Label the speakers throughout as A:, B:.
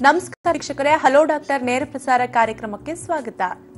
A: ನಮಸ್ಕಾರ ವೀಕ್ಷಕರೇ hello doctor ನೇರ ಪ್ರಸಾರ ಕಾರ್ಯಕ್ರಮಕ್ಕೆ ಸ್ವಾಗತ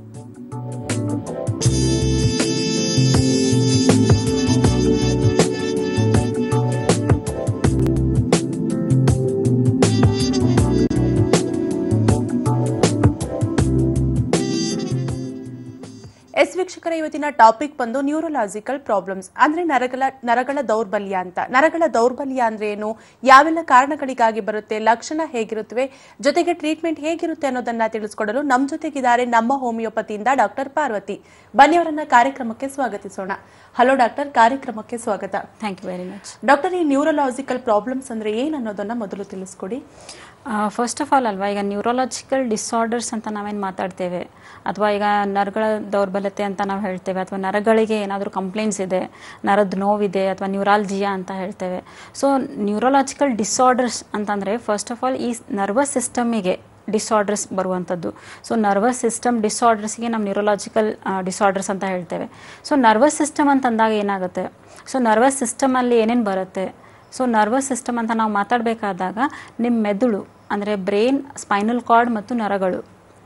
A: ಎಸ್ ವೀಕ್ಷಕರ ಇವತ್ತಿನ ಟಾಪಿಕ್ ಬಂದು ನ್ಯೂರೋಲಾಜಿಕಲ್ ಪ್ರಾಬ್ಲಮ್ಸ್ ಅಂದ್ರೆ ನರಗಳ ನರಗಳ ದೌರ್ಬಲ್ಯ ಅಂತ ನರಗಳ ದೌರ್ಬಲ್ಯ ಅಂದ್ರೆ ಏನು ಯಾವೆಲ್ಲ ಕಾರಣಗಳಿಗಾಗಿ ಬರುತ್ತೆ ಲಕ್ಷಣ ಹೇಗಿರುತ್ತವೆ ಜೊತೆಗೆ ಟ್ರೀಟ್ಮೆಂಟ್ ಹೇಗಿರುತ್ತೆ ಅನ್ನೋದನ್ನ ತಿಳಿಸ್ಕೊಡಲು ನಮ್ಮ ಜೊತೆಗಿದ್ದಾರೆ ನಮ್ಮ ಹೋಮಿಯೋಪತಿಯಿಂದ ಡಾಕ್ಟರ್ ಪಾರ್ವತಿ ಬನ್ನಿ ಅವರನ್ನ ಕಾರ್ಯಕ್ರಮಕ್ಕೆ ಸ್ವಾಗತಿಸೋಣ ಹಲೋ ಡಾಕ್ಟರ್ ಕಾರ್ಯಕ್ರಮಕ್ಕೆ ಸ್ವಾಗತ
B: thank you very much
A: doctor ಈ ನ್ಯೂರೋಲಾಜಿಕಲ್ ಪ್ರಾಬ್ಲಮ್ಸ್ ಅಂದ್ರೆ ಏನ್ ಅನ್ನೋದನ್ನ ಮೊದಲು ತಿಳಿಸ್ಕೊಡಿ
B: ಫಸ್ಟ್ ಆಫ್ ಆಲ್ ಅಲ್ವಾ ಈಗ ನ್ಯೂರೋಲಾಜಿಕಲ್ ಡಿಸಾರ್ಡರ್ಸ್ ಅಂತ ನಾವೇನು ಮಾತಾಡ್ತೇವೆ ಅಥವಾ ಈಗ ನರಗಳ ದೌರ್ಬಲ್ಯತೆ ಅಂತ ನಾವು ಹೇಳ್ತೇವೆ ಅಥವಾ ನರಗಳಿಗೆ ಏನಾದರೂ ಕಂಪ್ಲೇಂಟ್ಸ್ ಇದೆ ನರದ ನೋವಿದೆ ಅಥವಾ ನ್ಯೂರಾಲ್ಜಿಯಾ ಅಂತ ಹೇಳ್ತೇವೆ ಸೊ ನ್ಯೂರೋಲಾಜಿಕಲ್ ಡಿಸಾರ್ಡರ್ಸ್ ಅಂತಂದರೆ ಫಸ್ಟ್ ಆಫ್ ಆಲ್ ಈ ನರ್ವಸ್ ಸಿಸ್ಟಮಿಗೆ ಡಿಸಾರ್ಡರ್ಸ್ ಬರುವಂಥದ್ದು ಸೊ ನರ್ವಸ್ ಸಿಸ್ಟಮ್ ಡಿಸಾರ್ಡರ್ಸ್ಗೆ ನಾವು ನ್ಯೂರೋಲಾಜಿಕಲ್ ಡಿಸಾರ್ಡರ್ಸ್ ಅಂತ ಹೇಳ್ತೇವೆ ಸೊ ನರ್ವಸ್ ಸಿಸ್ಟಮ್ ಅಂತಂದಾಗ ಏನಾಗುತ್ತೆ ಸೊ ನರ್ವಸ್ ಸಿಸ್ಟಮಲ್ಲಿ ಏನೇನು ಬರುತ್ತೆ ಸೊ ನರ್ವಸ್ ಸಿಸ್ಟಮ್ ಅಂತ ನಾವು ಮಾತಾಡಬೇಕಾದಾಗ ನಿಮ್ಮ ಮೆದುಳು ಅಂದರೆ ಬ್ರೈನ್ ಸ್ಪೈನಲ್ ಕಾರ್ಡ್ ಮತ್ತು ನರಗಳು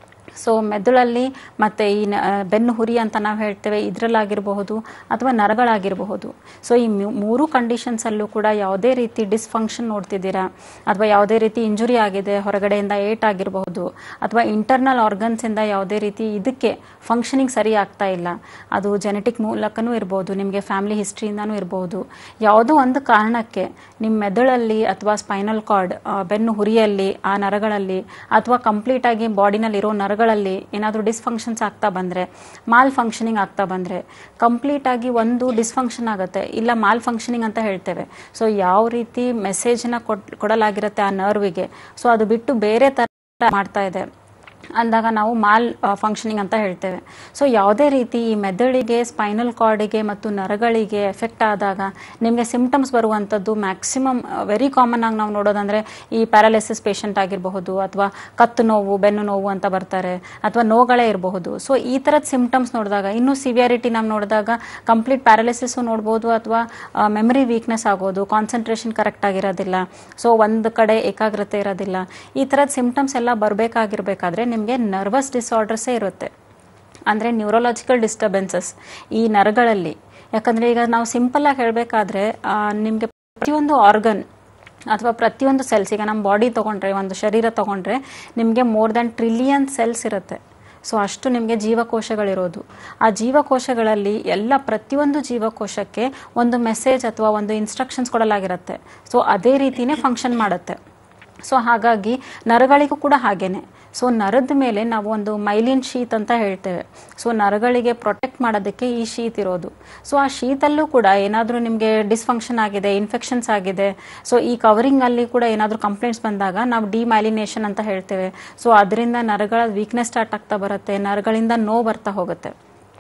B: ಸೊ ಮೆದುಳಲ್ಲಿ ಮತ್ತು ಈ ನ- ಬೆನ್ನು ಹುರಿ ಅಂತ ನಾವು ಹೇಳ್ತೇವೆ ಇದರಲ್ಲಾಗಿರಬಹುದು ಅಥವಾ ನರಗಳಾಗಿರಬಹುದು ಸೊ ಈ ಮ್ಯೂ- ಮೂರು ಕಂಡೀಷನ್ಸಲ್ಲೂ ಕೂಡ ಯಾವುದೇ ರೀತಿ ಡಿಸ್ಫಂಕ್ಷನ್ ನೋಡ್ತಿದ್ದೀರಾ ಅಥವಾ ಯಾವುದೇ ರೀತಿ ಇಂಜುರಿ ಆಗಿದೆ ಹೊರಗಡೆಯಿಂದ ಏಟ್ ಆಗಿರಬಹುದು ಅಥವಾ ಇಂಟರ್ನಲ್ ಆರ್ಗನ್ಸಿಂದ ಯಾವುದೇ ರೀತಿ ಇದಕ್ಕೆ ಫಂಕ್ಷನಿಂಗ್ ಸರಿ ಆಗ್ತಾ ಇಲ್ಲ ಅದು ಜೆನೆಟಿಕ್ ಮೂಲಕನೂ ಇರ್ಬೋದು ನಿಮಗೆ ಫ್ಯಾಮಿಲಿ ಹಿಸ್ಟ್ರಿಯಿಂದನೂ ಇರಬಹುದು ಯಾವುದೋ ಒಂದು ಕಾರಣಕ್ಕೆ ನಿಮ್ಮ ಮೆದುಳಲ್ಲಿ ಅಥವಾ ಸ್ಪೈನಲ್ ಕಾರ್ಡ್ ಬೆನ್ನು ಹುರಿಯಲ್ಲಿ ಆ ನರಗಳಲ್ಲಿ ಅಥವಾ ಕಂಪ್ಲೀಟ್ ಆಗಿ ಬಾಡಿನಲ್ಲಿ ಇರೋ ನರಗಳಲ್ಲಿ ಏನಾದರೂ ಡಿಸ್ಫಂಕ್ಷನ್ಸ್ ಆಗ್ತಾ ಬಂದರೆ ಮಾಲ್ ಫಂಕ್ಷನಿಂಗ್ ಆಗ್ತಾ ಬಂದರೆ ಕಂಪ್ಲೀಟ್ ಆಗಿ ಒಂದು ಡಿಸ್ಫಂಕ್ಷನ್ ಆಗುತ್ತೆ ಇಲ್ಲ ಮಾಲ್ ಫಂಕ್ಷನಿಂಗ್ ಅಂತ ಹೇಳ್ತೇವೆ ಸೊ ಯಾವ ರೀತಿ ಮೆಸೇಜ್ನ ಕೊಡ್ ಕೊಡಲಾಗಿರುತ್ತೆ ಆ ನರ್ವಿಗೆ ಸೊ ಅದು ಬಿಟ್ಟು ಬೇರೆ ಥರ ಮಾಡ್ತಾ ಇದೆ ಅಂದಾಗ ನಾವು ಮಾಲ್ ಫಂಕ್ಷನಿಂಗ್ ಅಂತ ಹೇಳ್ತೇವೆ ಸೊ ಯಾವುದೇ ರೀತಿ ಈ ಮೆದುಳಿಗೆ ಸ್ಪೈನಲ್ ಕಾರ್ಡಿಗೆ ಮತ್ತು ನರಗಳಿಗೆ ಎಫೆಕ್ಟ್ ಆದಾಗ ನಿಮಗೆ ಸಿಂಪ್ಟಮ್ಸ್ ಬರುವಂಥದ್ದು ಮ್ಯಾಕ್ಸಿಮಮ್ ವೆರಿ ಕಾಮನ್ ಆಗಿ ನಾವು ನೋಡೋದಂದ್ರೆ ಈ ಪ್ಯಾರಾಲಿಸಿಸ್ ಪೇಷಂಟ್ ಆಗಿರಬಹುದು ಅಥವಾ ಕತ್ತು ನೋವು ಬೆನ್ನು ನೋವು ಅಂತ ಬರ್ತಾರೆ ಅಥವಾ ನೋಗಳೇ ಇರಬಹುದು ಸೊ ಈ ಥರದ ಸಿಂಪ್ಟಮ್ಸ್ ನೋಡಿದಾಗ ಇನ್ನೂ ಸಿವಿಯಾರಿಟಿ ನಾವು ನೋಡಿದಾಗ ಕಂಪ್ಲೀಟ್ ಪ್ಯಾರಾಲಿಸಿಸು ನೋಡ್ಬೋದು ಅಥವಾ ಮೆಮರಿ ವೀಕ್ನೆಸ್ ಆಗೋದು ಕಾನ್ಸಂಟ್ರೇಷನ್ ಕರೆಕ್ಟ್ ಆಗಿರೋದಿಲ್ಲ ಸೊ ಒಂದು ಕಡೆ ಏಕಾಗ್ರತೆ ಇರೋದಿಲ್ಲ ಈ ಥರದ ಸಿಂಪ್ಟಮ್ಸ್ ಎಲ್ಲ ಬರಬೇಕಾಗಿರ್ಬೇಕಾದ್ರೆ ನಿಮಗೆ ನರ್ವಸ್ ಡಿಸಾರ್ಡರ್ಸೇ ಇರುತ್ತೆ ಅಂದರೆ ನ್ಯೂರೋಲಾಜಿಕಲ್ ಡಿಸ್ಟರ್ಬೆನ್ಸಸ್ ಈ ನರಗಳಲ್ಲಿ ಯಾಕಂದರೆ ಈಗ ನಾವು ಸಿಂಪಲ್ಲಾಗಿ ಹೇಳಬೇಕಾದ್ರೆ ನಿಮಗೆ ಪ್ರತಿಯೊಂದು ಆರ್ಗನ್ ಅಥವಾ ಪ್ರತಿಯೊಂದು ಸೆಲ್ಸ್ ಈಗ ನಮ್ಮ ಬಾಡಿ ತೊಗೊಂಡ್ರೆ ಒಂದು ಶರೀರ ತೊಗೊಂಡ್ರೆ ನಿಮಗೆ ಮೋರ್ ದ್ಯಾನ್ ಟ್ರಿಲಿಯನ್ ಸೆಲ್ಸ್ ಇರುತ್ತೆ ಸೊ ಅಷ್ಟು ನಿಮಗೆ ಜೀವಕೋಶಗಳಿರೋದು ಆ ಜೀವಕೋಶಗಳಲ್ಲಿ ಎಲ್ಲ ಪ್ರತಿಯೊಂದು ಜೀವಕೋಶಕ್ಕೆ ಒಂದು ಮೆಸೇಜ್ ಅಥವಾ ಒಂದು ಇನ್ಸ್ಟ್ರಕ್ಷನ್ಸ್ ಕೊಡಲಾಗಿರುತ್ತೆ ಸೊ ಅದೇ ರೀತಿನೇ ಫಂಕ್ಷನ್ ಮಾಡುತ್ತೆ ಸೊ ಹಾಗಾಗಿ ನರಗಳಿಗೂ ಕೂಡ ಹಾಗೇನೆ ಸೊ ನರದ ಮೇಲೆ ನಾವು ಒಂದು ಮೈಲಿನ್ ಶೀತ್ ಅಂತ ಹೇಳ್ತೇವೆ ಸೊ ನರಗಳಿಗೆ ಪ್ರೊಟೆಕ್ಟ್ ಮಾಡೋದಕ್ಕೆ ಈ ಶೀತ್ ಇರೋದು ಸೊ ಆ ಶೀತಲ್ಲೂ ಕೂಡ ಏನಾದರೂ ನಿಮಗೆ ಡಿಸ್ಫಂಕ್ಷನ್ ಆಗಿದೆ ಇನ್ಫೆಕ್ಷನ್ಸ್ ಆಗಿದೆ ಸೊ ಈ ಕವರಿಂಗ್ ಅಲ್ಲಿ ಕೂಡ ಏನಾದರೂ ಕಂಪ್ಲೇಂಟ್ಸ್ ಬಂದಾಗ ನಾವು ಡಿಮೈಲಿನೇಷನ್ ಅಂತ ಹೇಳ್ತೇವೆ ಸೊ ಅದರಿಂದ ನರಗಳ ವೀಕ್ನೆಸ್ ಸ್ಟಾರ್ಟ್ ಆಗ್ತಾ ಬರುತ್ತೆ ನರಗಳಿಂದ ನೋವು ಬರ್ತಾ ಹೋಗುತ್ತೆ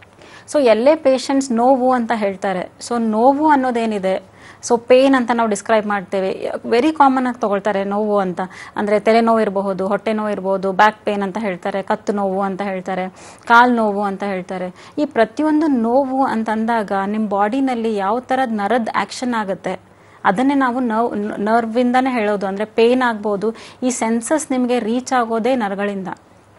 B: ಸೊ ಎಲ್ಲೇ ಪೇಷಂಟ್ಸ್ ನೋವು ಅಂತ ಹೇಳ್ತಾರೆ ಸೊ ನೋವು ಅನ್ನೋದೇನಿದೆ ಸೊ ಪೇನ್ ಅಂತ ನಾವು ಡಿಸ್ಕ್ರೈಬ್ ಮಾಡ್ತೇವೆ ವೆರಿ ಕಾಮನ್ ಆಗಿ ತಗೊಳ್ತಾರೆ ನೋವು ಅಂತ ಅಂದರೆ ತಲೆನೋವು ಇರಬಹುದು ಹೊಟ್ಟೆ ನೋವು ಇರಬಹುದು ಬ್ಯಾಕ್ ಪೇನ್ ಅಂತ ಹೇಳ್ತಾರೆ ಕತ್ತು ನೋವು ಅಂತ ಹೇಳ್ತಾರೆ ಕಾಲು ನೋವು ಅಂತ ಹೇಳ್ತಾರೆ ಈ ಪ್ರತಿಯೊಂದು ನೋವು ಅಂತ ಅಂದಾಗ ನಿಮ್ಮ ಬಾಡಿನಲ್ಲಿ ಯಾವ ಥರದ ನರದ ಆ್ಯಕ್ಷನ್ ಆಗುತ್ತೆ ಅದನ್ನೇ ನಾವು ನರ್ವ್ ನರ್ವಿಂದನೇ ಹೇಳೋದು ಅಂದರೆ ಪೇನ್ ಆಗ್ಬೋದು ಈ ಸೆನ್ಸಸ್ ನಿಮಗೆ ರೀಚ್ ಆಗೋದೇ ನರಗಳಿಂದ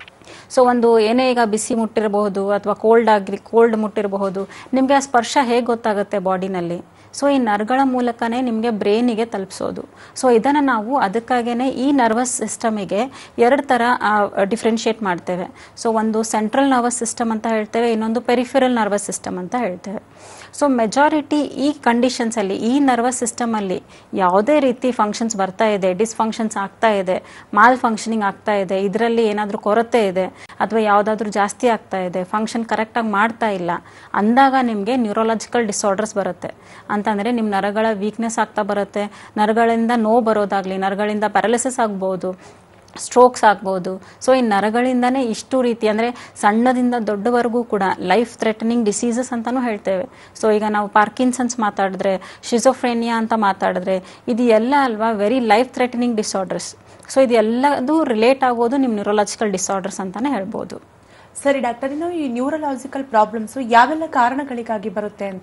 B: ಸೊ ಒಂದು ಏನೇ ಈಗ ಬಿಸಿ ಮುಟ್ಟಿರಬಹುದು ಅಥವಾ ಕೋಲ್ಡ್ ಆಗಿ ಕೋಲ್ಡ್ ಮುಟ್ಟಿರಬಹುದು ನಿಮಗೆ ಆ ಸ್ಪರ್ಶ ಹೇಗೆ ಗೊತ್ತಾಗುತ್ತೆ ಬಾಡಿನಲ್ಲಿ ಸೊ ಈ ನರ್ಗಳ ಮೂಲಕನೇ ನಿಮಗೆ ಬ್ರೈನಿಗೆ ತಲುಪಿಸೋದು ಸೊ ಇದನ್ನು ನಾವು ಅದಕ್ಕಾಗೇ ಈ ನರ್ವಸ್ ಸಿಸ್ಟಮಿಗೆ ಎರಡು ಥರ ಡಿಫ್ರೆನ್ಷಿಯೇಟ್ ಮಾಡ್ತೇವೆ ಸೊ ಒಂದು ಸೆಂಟ್ರಲ್ ನರ್ವಸ್ ಸಿಸ್ಟಮ್ ಅಂತ ಹೇಳ್ತೇವೆ ಇನ್ನೊಂದು ಪೆರಿಫೆರಲ್ ನರ್ವಸ್ ಸಿಸ್ಟಮ್ ಅಂತ ಹೇಳ್ತೇವೆ ಸೊ ಮೆಜಾರಿಟಿ ಈ ಕಂಡೀಷನ್ಸಲ್ಲಿ ಈ ನರ್ವಸ್ ಸಿಸ್ಟಮಲ್ಲಿ ಯಾವುದೇ ರೀತಿ ಫಂಕ್ಷನ್ಸ್ ಬರ್ತಾ ಇದೆ ಡಿಸ್ಫಂಕ್ಷನ್ಸ್ ಆಗ್ತಾ ಇದೆ ಮಾಲ್ ಫಂಕ್ಷನಿಂಗ್ ಆಗ್ತಾ ಇದೆ ಇದರಲ್ಲಿ ಏನಾದರೂ ಕೊರತೆ ಇದೆ ಅಥವಾ ಯಾವುದಾದ್ರೂ ಜಾಸ್ತಿ ಆಗ್ತಾ ಇದೆ ಫಂಕ್ಷನ್ ಕರೆಕ್ಟಾಗಿ ಮಾಡ್ತಾ ಇಲ್ಲ ಅಂದಾಗ ನಿಮಗೆ ನ್ಯೂರೋಲಾಜಿಕಲ್ ಡಿಸಾರ್ಡರ್ಸ್ ಬರುತ್ತೆ ಅಂತಂದರೆ ನಿಮ್ಮ ನರಗಳ ವೀಕ್ನೆಸ್ ಆಗ್ತಾ ಬರುತ್ತೆ ನರಗಳಿಂದ ನೋವು ಬರೋದಾಗಲಿ ನರಗಳಿಂದ ಪ್ಯಾರಾಲಿಸಿಸ್ ಆಗ್ಬೋದು ಸ್ಟ್ರೋಕ್ಸ್ ಆಗ್ಬೋದು ಸೊ ಈ ನರಗಳಿಂದನೇ ಇಷ್ಟು ರೀತಿ ಅಂದರೆ ಸಣ್ಣದಿಂದ ದೊಡ್ಡವರೆಗೂ ಕೂಡ ಲೈಫ್ ಥ್ರೆಟನಿಂಗ್ ಡಿಸೀಸಸ್ ಅಂತಲೂ ಹೇಳ್ತೇವೆ ಸೊ ಈಗ ನಾವು ಪಾರ್ಕಿನ್ಸನ್ಸ್ ಮಾತಾಡಿದ್ರೆ ಶಿಸೋಫ್ರೇನಿಯಾ ಅಂತ ಮಾತಾಡಿದ್ರೆ ಇದು ಎಲ್ಲ ಅಲ್ವಾ very life threatening disorders so ಇದು ಎಲ್ಲದೂ ರಿಲೇಟ್ ಆಗೋದು ನಿಮ್ಮ ನ್ಯೂರೋಲಾಜಿಕಲ್ ಡಿಸಾರ್ಡರ್ಸ್ ಅಂತಲೇ ಹೇಳ್ಬೋದು
A: ಸರಿ ಡಾಕ್ಟರ್ ಇನ್ನು ಈ ನ್ಯೂರಲಾಜಿಕಲ್ ಪ್ರಾಬ್ಲಮ್ಸ್ ಯಾವೆಲ್ಲ ಕಾರಣಗಳಿಗಾಗಿ ಬರುತ್ತೆ ಅಂತ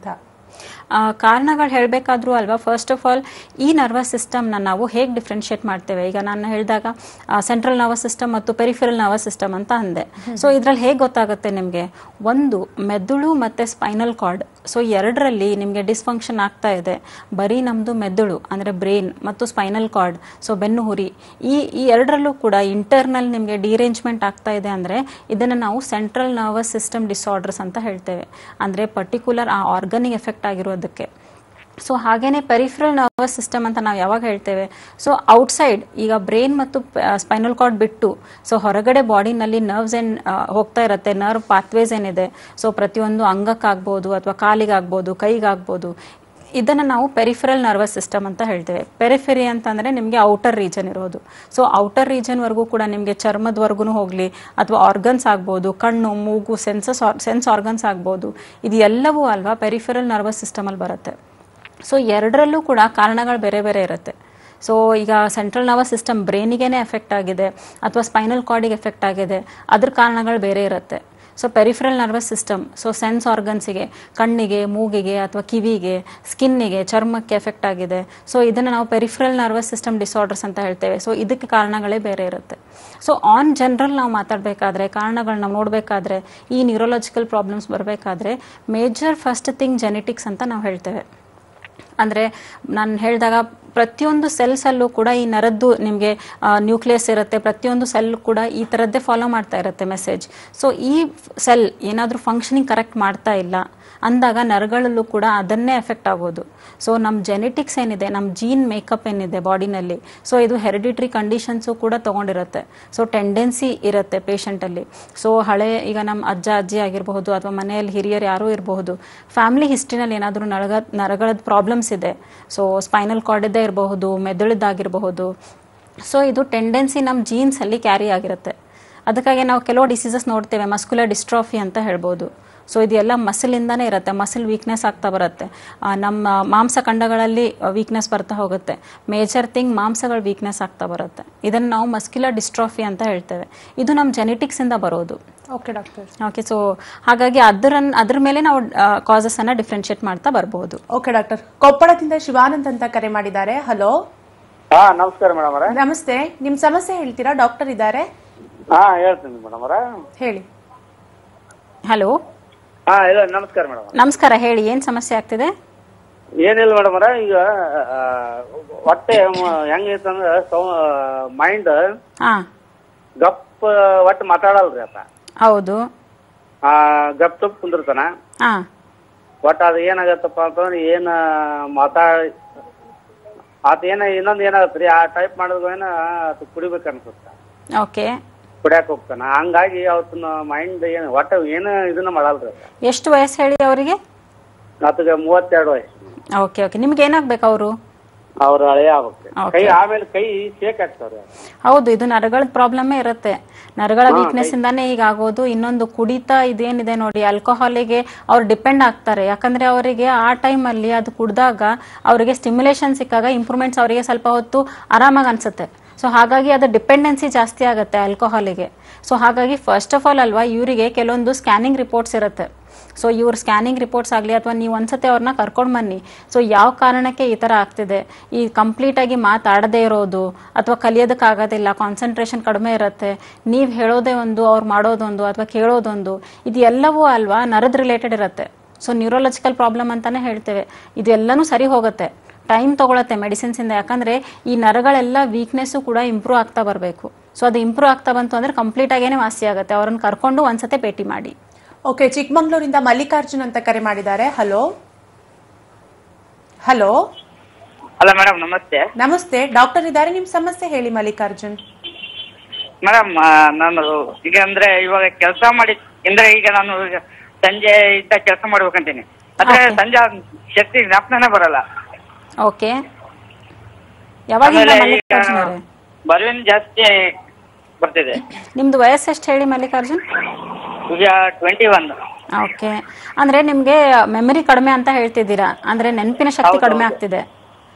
B: ಆ, ಕಾರಣಗಳು ಹೇಳಬೇಕಾದ್ರೂ ಅಲ್ವಾ ಫಸ್ಟ್ ಆಫ್ ಆಲ್ ಈ ನರ್ವಸ್ ಸಿಸ್ಟಮ್ನ ನಾವು ಹೇಗೆ ಡಿಫ್ರೆನ್ಶಿಯೇಟ್ ಮಾಡ್ತೇವೆ ಈಗ ನಾನು ಹೇಳಿದಾಗ ಸೆಂಟ್ರಲ್ ನರ್ವಸ್ ಸಿಸ್ಟಮ್ ಮತ್ತು ಪೆರಿಫೆರಲ್ ನರ್ವಸ್ ಸಿಸ್ಟಮ್ ಅಂತ ಅಂದೆ ಸೊ ಇದ್ರಲ್ಲಿ ಹೇಗೆ ಗೊತ್ತಾಗುತ್ತೆ ನಿಮಗೆ ಒಂದು ಮೆದುಳು ಮತ್ತು ಸ್ಪೈನಲ್ ಕಾರ್ಡ್ ಸೊ ಎರಡರಲ್ಲಿ ನಿಮಗೆ ಡಿಸ್ಫಂಕ್ಷನ್ ಆಗ್ತಾ ಇದೆ ಬರೀ ನಮ್ಮದು ಮೆದುಳು ಅಂದರೆ ಬ್ರೈನ್ ಮತ್ತು ಸ್ಪೈನಲ್ ಕಾರ್ಡ್ ಸೊ ಬೆನ್ನು ಹುರಿ ಈ ಈ ಎರಡರಲ್ಲೂ ಕೂಡ ಇಂಟರ್ನಲ್ ನಿಮಗೆ ಡಿರೇಂಜ್ಮೆಂಟ್ ಆಗ್ತಾ ಇದೆ ಅಂದರೆ ಇದನ್ನು ನಾವು ಸೆಂಟ್ರಲ್ ನರ್ವಸ್ ಸಿಸ್ಟಮ್ ಡಿಸಾರ್ಡರ್ಸ್ ಅಂತ ಹೇಳ್ತೇವೆ ಅಂದರೆ ಪರ್ಟಿಕ್ಯುಲರ್ ಆ ಆರ್ಗನಿಗೆ ಎಫೆಕ್ಟ್ ಆಗಿರೋದಕ್ಕೆ ಸೊ ಹಾಗೇನೆ ಪೆರಿಫರಲ್ ನರ್ವಸ್ ಸಿಸ್ಟಮ್ ಅಂತ ನಾವು ಯಾವಾಗ ಹೇಳ್ತೇವೆ ಸೊ ಔಟ್ಸೈಡ್ ಈಗ ಬ್ರೈನ್ ಮತ್ತು ಸ್ಪೈನಲ್ ಕಾರ್ಡ್ ಬಿಟ್ಟು ಸೊ ಹೊರಗಡೆ ಬಾಡಿನಲ್ಲಿ ನರ್ವ್ಸ್ ಏನ್ ಆ, ಹೋಗ್ತಾ ಇರುತ್ತೆ ನರ್ವ್ ಪಾತ್ವೇಸ್ ಏನಿದೆ ಸೊ ಪ್ರತಿಯೊಂದು ಅಂಗಕ್ಕಾಗ್ಬೋದು ಅಥವಾ ಕಾಲಿಗಾಗ್ಬೋದು ಕೈಗಾಗ್ಬೋದು ಇದನ್ನು ನಾವು ಪೆರಿಫರಲ್ ನರ್ವಸ್ ಸಿಸ್ಟಮ್ ಅಂತ ಹೇಳ್ತೇವೆ ಪೆರಿಫೆರಿ ಅಂತಂದರೆ ನಿಮಗೆ ಔಟರ್ ರೀಜನ್ ಇರೋದು ಸೊ ಔಟರ್ ರೀಜನ್ವರೆಗೂ ಕೂಡ ನಿಮಗೆ ಚರ್ಮದವರೆಗೂ ಹೋಗಲಿ ಅಥವಾ ಆರ್ಗನ್ಸ್ ಆಗ್ಬೋದು ಕಣ್ಣು ಮೂಗು ಸೆನ್ಸಸ್ ಸೆನ್ಸ್ ಆರ್ಗನ್ಸ್ ಆಗ್ಬೋದು ಇದು ಎಲ್ಲವೂ ಅಲ್ವಾ ಪೆರಿಫೆರಲ್ ನರ್ವಸ್ ಸಿಸ್ಟಮಲ್ಲಿ ಬರುತ್ತೆ ಸೊ ಎರಡರಲ್ಲೂ ಕೂಡ ಕಾರಣಗಳು ಬೇರೆ ಬೇರೆ ಇರುತ್ತೆ ಸೊ ಈಗ ಸೆಂಟ್ರಲ್ ನರ್ವಸ್ ಸಿಸ್ಟಮ್ ಬ್ರೈನಿಗೇನೆ ಎಫೆಕ್ಟ್ ಆಗಿದೆ ಅಥವಾ ಸ್ಪೈನಲ್ ಕಾರ್ಡಿಗೆ ಎಫೆಕ್ಟ್ ಆಗಿದೆ ಅದ್ರ ಕಾರಣಗಳು ಬೇರೆ ಇರುತ್ತೆ so peripheral nervous system so sense ಆರ್ಗನ್ಸಿಗೆ ಕಣ್ಣಿಗೆ ಮೂಗಿಗೆ ಅಥವಾ ಕಿವಿಗೆ ಸ್ಕಿನ್ನಿಗೆ ಚರ್ಮಕ್ಕೆ ಎಫೆಕ್ಟ್ ಆಗಿದೆ ಸೊ ಇದನ್ನು ನಾವು ಪೆರಿಫರಲ್ ನರ್ವಸ್ ಸಿಸ್ಟಮ್ ಡಿಸಾರ್ಡರ್ಸ್ ಅಂತ ಹೇಳ್ತೇವೆ ಸೊ ಇದಕ್ಕೆ ಕಾರಣಗಳೇ ಬೇರೆ ಇರುತ್ತೆ ಸೊ ಆನ್ ಜನರಲ್ ನಾವು ಮಾತಾಡಬೇಕಾದ್ರೆ ಕಾರಣಗಳನ್ನ ನಾವು ನೋಡಬೇಕಾದ್ರೆ ಈ ನ್ಯೂರೋಲಾಜಿಕಲ್ ಪ್ರಾಬ್ಲಮ್ಸ್ ಬರಬೇಕಾದ್ರೆ ಮೇಜರ್ ಫಸ್ಟ್ ಥಿಂಗ್ ಜೆನೆಟಿಕ್ಸ್ ಅಂತ ನಾವು ಹೇಳ್ತೇವೆ ಅಂದರೆ ನಾನು ಹೇಳಿದಾಗ ಪ್ರತಿಯೊಂದು ಸೆಲ್ಸಲ್ಲೂ ಕೂಡ ಈ ನರದ್ದು ನಿಮಗೆ ನ್ಯೂಕ್ಲಿಯಸ್ ಇರುತ್ತೆ ಪ್ರತಿಯೊಂದು ಸೆಲ್ ಕೂಡ ಈ ಥರದ್ದೇ ಫಾಲೋ ಮಾಡ್ತಾ ಇರುತ್ತೆ ಮೆಸೇಜ್ ಸೊ ಈ ಸೆಲ್ ಏನಾದರೂ ಫಂಕ್ಷನಿಂಗ್ ಕರೆಕ್ಟ್ ಮಾಡ್ತಾ ಇಲ್ಲ ಅಂದಾಗ ನರಗಳಲ್ಲೂ ಕೂಡ ಅದನ್ನೇ ಎಫೆಕ್ಟ್ ಆಗೋದು ಸೊ ನಮ್ಮ ಜೆನೆಟಿಕ್ಸ್ ಏನಿದೆ ನಮ್ಮ ಜೀನ್ ಮೇಕಪ್ ಏನಿದೆ ಬಾಡಿನಲ್ಲಿ ಸೊ ಇದು ಹೆರಿಡಿಟ್ರಿ ಕಂಡೀಷನ್ಸು ಕೂಡ ತೊಗೊಂಡಿರುತ್ತೆ ಸೊ ಟೆಂಡೆನ್ಸಿ ಇರುತ್ತೆ ಪೇಷಂಟಲ್ಲಿ ಸೊ ಹಳೆ ಈಗ ನಮ್ಮ ಅಜ್ಜ ಅಜ್ಜಿ ಆಗಿರಬಹುದು ಅಥವಾ ಮನೆಯಲ್ಲಿ ಹಿರಿಯರು ಯಾರೂ ಇರಬಹುದು ಫ್ಯಾಮಿಲಿ ಹಿಸ್ಟ್ರಿನಲ್ಲಿ ಏನಾದರೂ ನರಗ ನರಗಳದ ಪ್ರಾಬ್ಲಮ್ಸ್ ಇದೆ ಸೊ ಸ್ಪೈನಲ್ ಕಾರ್ಡಿದ್ದೇ ಇರಬಹುದು ಮೆದುಳಿದ್ದಾಗಿರಬಹುದು ಸೊ ಇದು ಟೆಂಡೆನ್ಸಿ ನಮ್ಮ ಜೀನ್ಸಲ್ಲಿ ಕ್ಯಾರಿ ಆಗಿರುತ್ತೆ ಅದಕ್ಕಾಗಿ ನಾವು ಕೆಲವು ಡಿಸೀಸಸ್ ನೋಡ್ತೇವೆ ಮಸ್ಕ್ಯುಲರ್ ಡಿಸ್ಟ್ರಾಫಿ ಅಂತ ಹೇಳ್ಬೋದು ಸೊ ಇದೆಲ್ಲ ಮಸಲಿಂದಾನೇ ಇರುತ್ತೆ ಮಸಲ್ ವೀಕ್ನೆಸ್ ಆಗ್ತಾ ಬರುತ್ತೆ ಆ, ನಮ್ಮ ಮಾಂಸಖಂಡಗಳಲ್ಲಿ ವೀಕ್ನೆಸ್ ಬರ್ತಾ ಹೋಗುತ್ತೆ ಮೇಜರ್ ಥಿಂಗ್ ಮಾಂಸಗಳ ವೀಕ್ನೆಸ್ ಆಗ್ತಾ ಬರುತ್ತೆ ಇದನ್ನು ನಾವು ಮಸ್ಕ್ಯುಲರ್ ಡಿಸ್ಟ್ರಾಫಿ ಅಂತ ಹೇಳ್ತೇವೆ ಇದು ನಮ್ಮ ಜೆನೆಟಿಕ್ಸಿಂದ ಬರೋದು
A: ಓಕೆ ಡಾಕ್ಟರ್
B: ಓಕೆ ಸೊ ಹಾಗಾಗಿ ಅದರನ್ನ ಅದ್ರ ಮೇಲೆ ನಾವು ಕಾಸಸ್ ಅನ್ನ ಡಿಫ್ರೆನ್ಶಿಯೇಟ್ ಮಾಡ್ತಾ ಬರಬಹುದು
A: ಓಕೆ ಡಾಕ್ಟರ್ ಕೊಪ್ಪಳದಿಂದ ಶಿವಾನಂದ್ ಅಂತ ಕರೆ ಮಾಡಿದ್ದಾರೆ ಹಲೋ
C: ಹಾ ನಮಸ್ಕಾರ ಮೇಡಮ್ ಅವರೇ
A: ನಮಸ್ತೆ ನಿಮ್ ಸಮಸ್ಯೆ ಹೇಳ್ತೀರಾ ಡಾಕ್ಟರ್ ಇದ್ದಾರೆ
C: ಹಾ ಹೇಳ್ತೀನಿ ಮೇಡಮ್ ಅವರ
A: ಹೇಳಿ
B: ಹಲೋ
C: ಹಾ ಇಲ್ಲ ನಮಸ್ಕಾರ ಮೇಡಮ್
B: ನಮಸ್ಕಾರ ಹೇಳಿ ಏನ್ ಸಮಸ್ಯೆ ಆಗ್ತಿದೆ
C: ಏನಿಲ್ಲ ಮೇಡಮ್ ಅವರ ಈಗ ಆ, ಹೊಟ್ಟೆ ಮ- ಹೆಂಗೈತಂದ್ರ ಮೈಂಡ್
B: ಹಾ
C: ಗಪ್ ಒಟ್ಟು ಮಾತಾಡಲ್ರಿ ಆತ
B: ಹೌದು
C: ಆ ಗಪ್ ತುಪ್ ಕುಂದಿರ್ತಾನ
B: ಹಾ
C: ಒಟ್ಟು ಅದು ಏನಾಗತ್ತಪ್ಪ ಅಂತಂದ್ರೆ ಏನ ಮಾತಾಡ್ ಆತ ಏನ ಇನ್ನೊಂದ್ ಏನಾಗತ್ರಿ ಆ ಟೈಪ್ ಮಾಡಿದ್ರೆ ಏನ ಆತ ಕುಡಿಬೇಕು ಅನ್ಸುತ್ತ
B: ಓಕೆ
C: ಕುಡಿಯಾಕ ಹೋಗ್ತಾನ ಹಂಗಾಗಿ ಅವತ್ತಿನ ಮೈಂಡ್ ಏನ್ ಒಟ್ಟ ಏನು ಇದನ್ನ ಮಾಡಲ್ರಿ ಆತ
B: ಎಷ್ಟು ವಯಸ್ಸು ಹೇಳಿ ಅವರಿಗೆ
C: ಆತಗ ಮೂವತ್ತೆರಡು ವಯಸ್ಸು
B: ಓಕೆ ಓಕೆ ನಿಮ್ಗೆ ಏನಾಗ್ಬೇಕು ಅವರು
C: ಅವ್ರ ಹಳೆ ಆಗ್ಬೇಕು
B: Okay.
C: ಕೈ ಆಮೇಲೆ ಕೈ ಶೇಕ್ ಆಗ್ತಾವ್ರಿ
B: ಹೌದು ಇದು ನರಗಳ ಪ್ರಾಬ್ಲಮ್ಮೇ ಇರುತ್ತೆ ನರಗಳ ವೀಕ್ನೆಸ್ ಇಂದಾನೇ ಈಗ ಆಗೋದು ಇನ್ನೊಂದು ಕುಡಿತ ಇದೇನಿದೆ ನೋಡಿ ಆಲ್ಕೋಹಾಲಿಗೆ ಅವ್ರು ಡಿಪೆಂಡ್ ಆಗ್ತಾರೆ ಯಾಕಂದ್ರೆ ಅವರಿಗೆ ಆ ಟೈಮಲ್ಲಿ ಅದು ಕುಡ್ದಾಗ ಅವರಿಗೆ ಸ್ಟಿಮ್ಯುಲೇಷನ್ ಸಿಕ್ಕಾಗ ಇಂಪ್ರೂವ್ಮೆಂಟ್ಸ್ ಅವರಿಗೆ ಸ್ವಲ್ಪ ಹೊತ್ತು ಆರಾಮಾಗಿ ಅನ್ಸುತ್ತೆ ಸೊ ಹಾಗಾಗಿ ಅದು ಡಿಪೆಂಡೆನ್ಸಿ ಜಾಸ್ತಿ ಆಗುತ್ತೆ ಆಲ್ಕೋಹಾಲಿಗೆ ಸೊ ಹಾಗಾಗಿ ಫಸ್ಟ್ ಆಫ್ ಆಲ್ ಅಲ್ವಾ ಇವರಿಗೆ ಕೆಲವೊಂದು ಸ್ಕ್ಯಾನಿಂಗ್ ರಿಪೋರ್ಟ್ಸ್ ಇರುತ್ತೆ ಸೊ ಇವ್ರ ಸ್ಕ್ಯಾನಿಂಗ್ ರಿಪೋರ್ಟ್ಸ್ ಆಗಲಿ ಅಥವಾ ನೀವು ಒಂದ್ಸತಿ ಅವ್ರನ್ನ ಕರ್ಕೊಂಡು ಬನ್ನಿ ಸೊ ಯಾವ ಕಾರಣಕ್ಕೆ ಈ ಥರ ಆಗ್ತಿದೆ ಈ ಕಂಪ್ಲೀಟಾಗಿ ಮಾತಾಡದೇ ಇರೋದು ಅಥವಾ ಕಲಿಯೋದಕ್ಕಾಗೋದಿಲ್ಲ ಕಾನ್ಸಂಟ್ರೇಷನ್ ಕಡಿಮೆ ಇರುತ್ತೆ ನೀವು ಹೇಳೋದೇ ಒಂದು ಅವ್ರು ಮಾಡೋದೊಂದು ಅಥವಾ ಕೇಳೋದೊಂದು ಇದು ಎಲ್ಲವೂ ಅಲ್ವಾ ನರದ ರಿಲೇಟೆಡ್ ಇರುತ್ತೆ ಸೊ ನ್ಯೂರೋಲಾಜಿಕಲ್ ಪ್ರಾಬ್ಲಮ್ ಅಂತಾನೆ ಹೇಳ್ತೇವೆ ಇದೆಲ್ಲನೂ ಸರಿ ಹೋಗುತ್ತೆ ಟೈಮ್ ತಗೊಳತ್ತೆ ಮೆಡಿಸಿನ್ಸಿಂದ ಯಾಕಂದ್ರೆ ಈ ನರಗಳೆಲ್ಲ ವೀಕ್ನೆಸ್ಸು ಕೂಡ ಇಂಪ್ರೂವ್ ಆಗ್ತಾ ಬರಬೇಕು ಸೊ ಅದು ಇಂಪ್ರೂವ್ ಆಗ್ತಾ ಬಂತು ಅಂದ್ರೆ ಕಂಪ್ಲೀಟ್ ಆಗೇನೆ ವಾಸಿ ಆಗುತ್ತೆ ಅವ್ರನ್ನ ಕರ್ಕೊಂಡು ಒಂದ್ಸತಿ ಭೇಟಿ ಮಾಡಿ
A: ಓಕೆ ಚಿಕ್ಕಮಂಗ್ಳೂರಿಂದ ಮಲ್ಲಿಕಾರ್ಜುನ್ ಅಂತ ಕರೆ ಮಾಡಿದ್ದಾರೆ ಹಲೋ ಹಲೋ
D: ಅಲ್ಲ ಮೇಡಮ್ ನಮಸ್ತೆ
A: ನಮಸ್ತೆ ಡಾಕ್ಟರ್ ಇದ್ದಾರೆ ನಿಮ್ ಸಮಸ್ಯೆ ಹೇಳಿ ಮಲ್ಲಿಕಾರ್ಜುನ್
D: ಮೇಡಮ್ ನಾನು ಈಗ ಅಂದ್ರೆ ಇವಾಗ ಕೆಲಸ ಮಾಡಿ ಅಂದ್ರೆ ಈಗ ನಾನು ಈಗ ಸಂಜೆ ಇದ್ದ ಕೆಲಸ ಮಾಡ್ಬೇಕಂತೀನಿ ಆದ್ರೆ
B: Okay.
D: ಸಂಜೆ ಶಕ್ತಿ ಜ್ಞಾಪನನೇ ಬರಲ್ಲ
B: ಓಕೆ ಯಾವಾಗಿಂದ
D: ಆಮೇಲೆ ಈಗ
B: ಮಲ್ಲಿಕಾರ್ಜುನ್ ಅವರೇ
D: ಬರುವಿನ ಜಾಸ್ತಿ ಬರ್ತಿದೆ
B: ನಿಮ್ದು ವಯಸ್ಸು ಎಷ್ಟು ಹೇಳಿ ಮಲ್ಲಿಕಾರ್ಜುನ್
D: ಈಗ ಟ್ವೆಂಟಿ ಒನ್
B: ಓಕೆ ಅಂದ್ರೆ ನಿಮ್ಗೆ ಮೆಮರಿ ಕಡಿಮೆ ಅಂತ ಹೇಳ್ತಿದ್ದೀರಾ ಅಂದ್ರೆ ನೆನಪಿನ ಶಕ್ತಿ
D: ಹೌದು,
B: ಕಡಿಮೆ
D: ಹೌದು.
B: ಆಗ್ತಿದೆ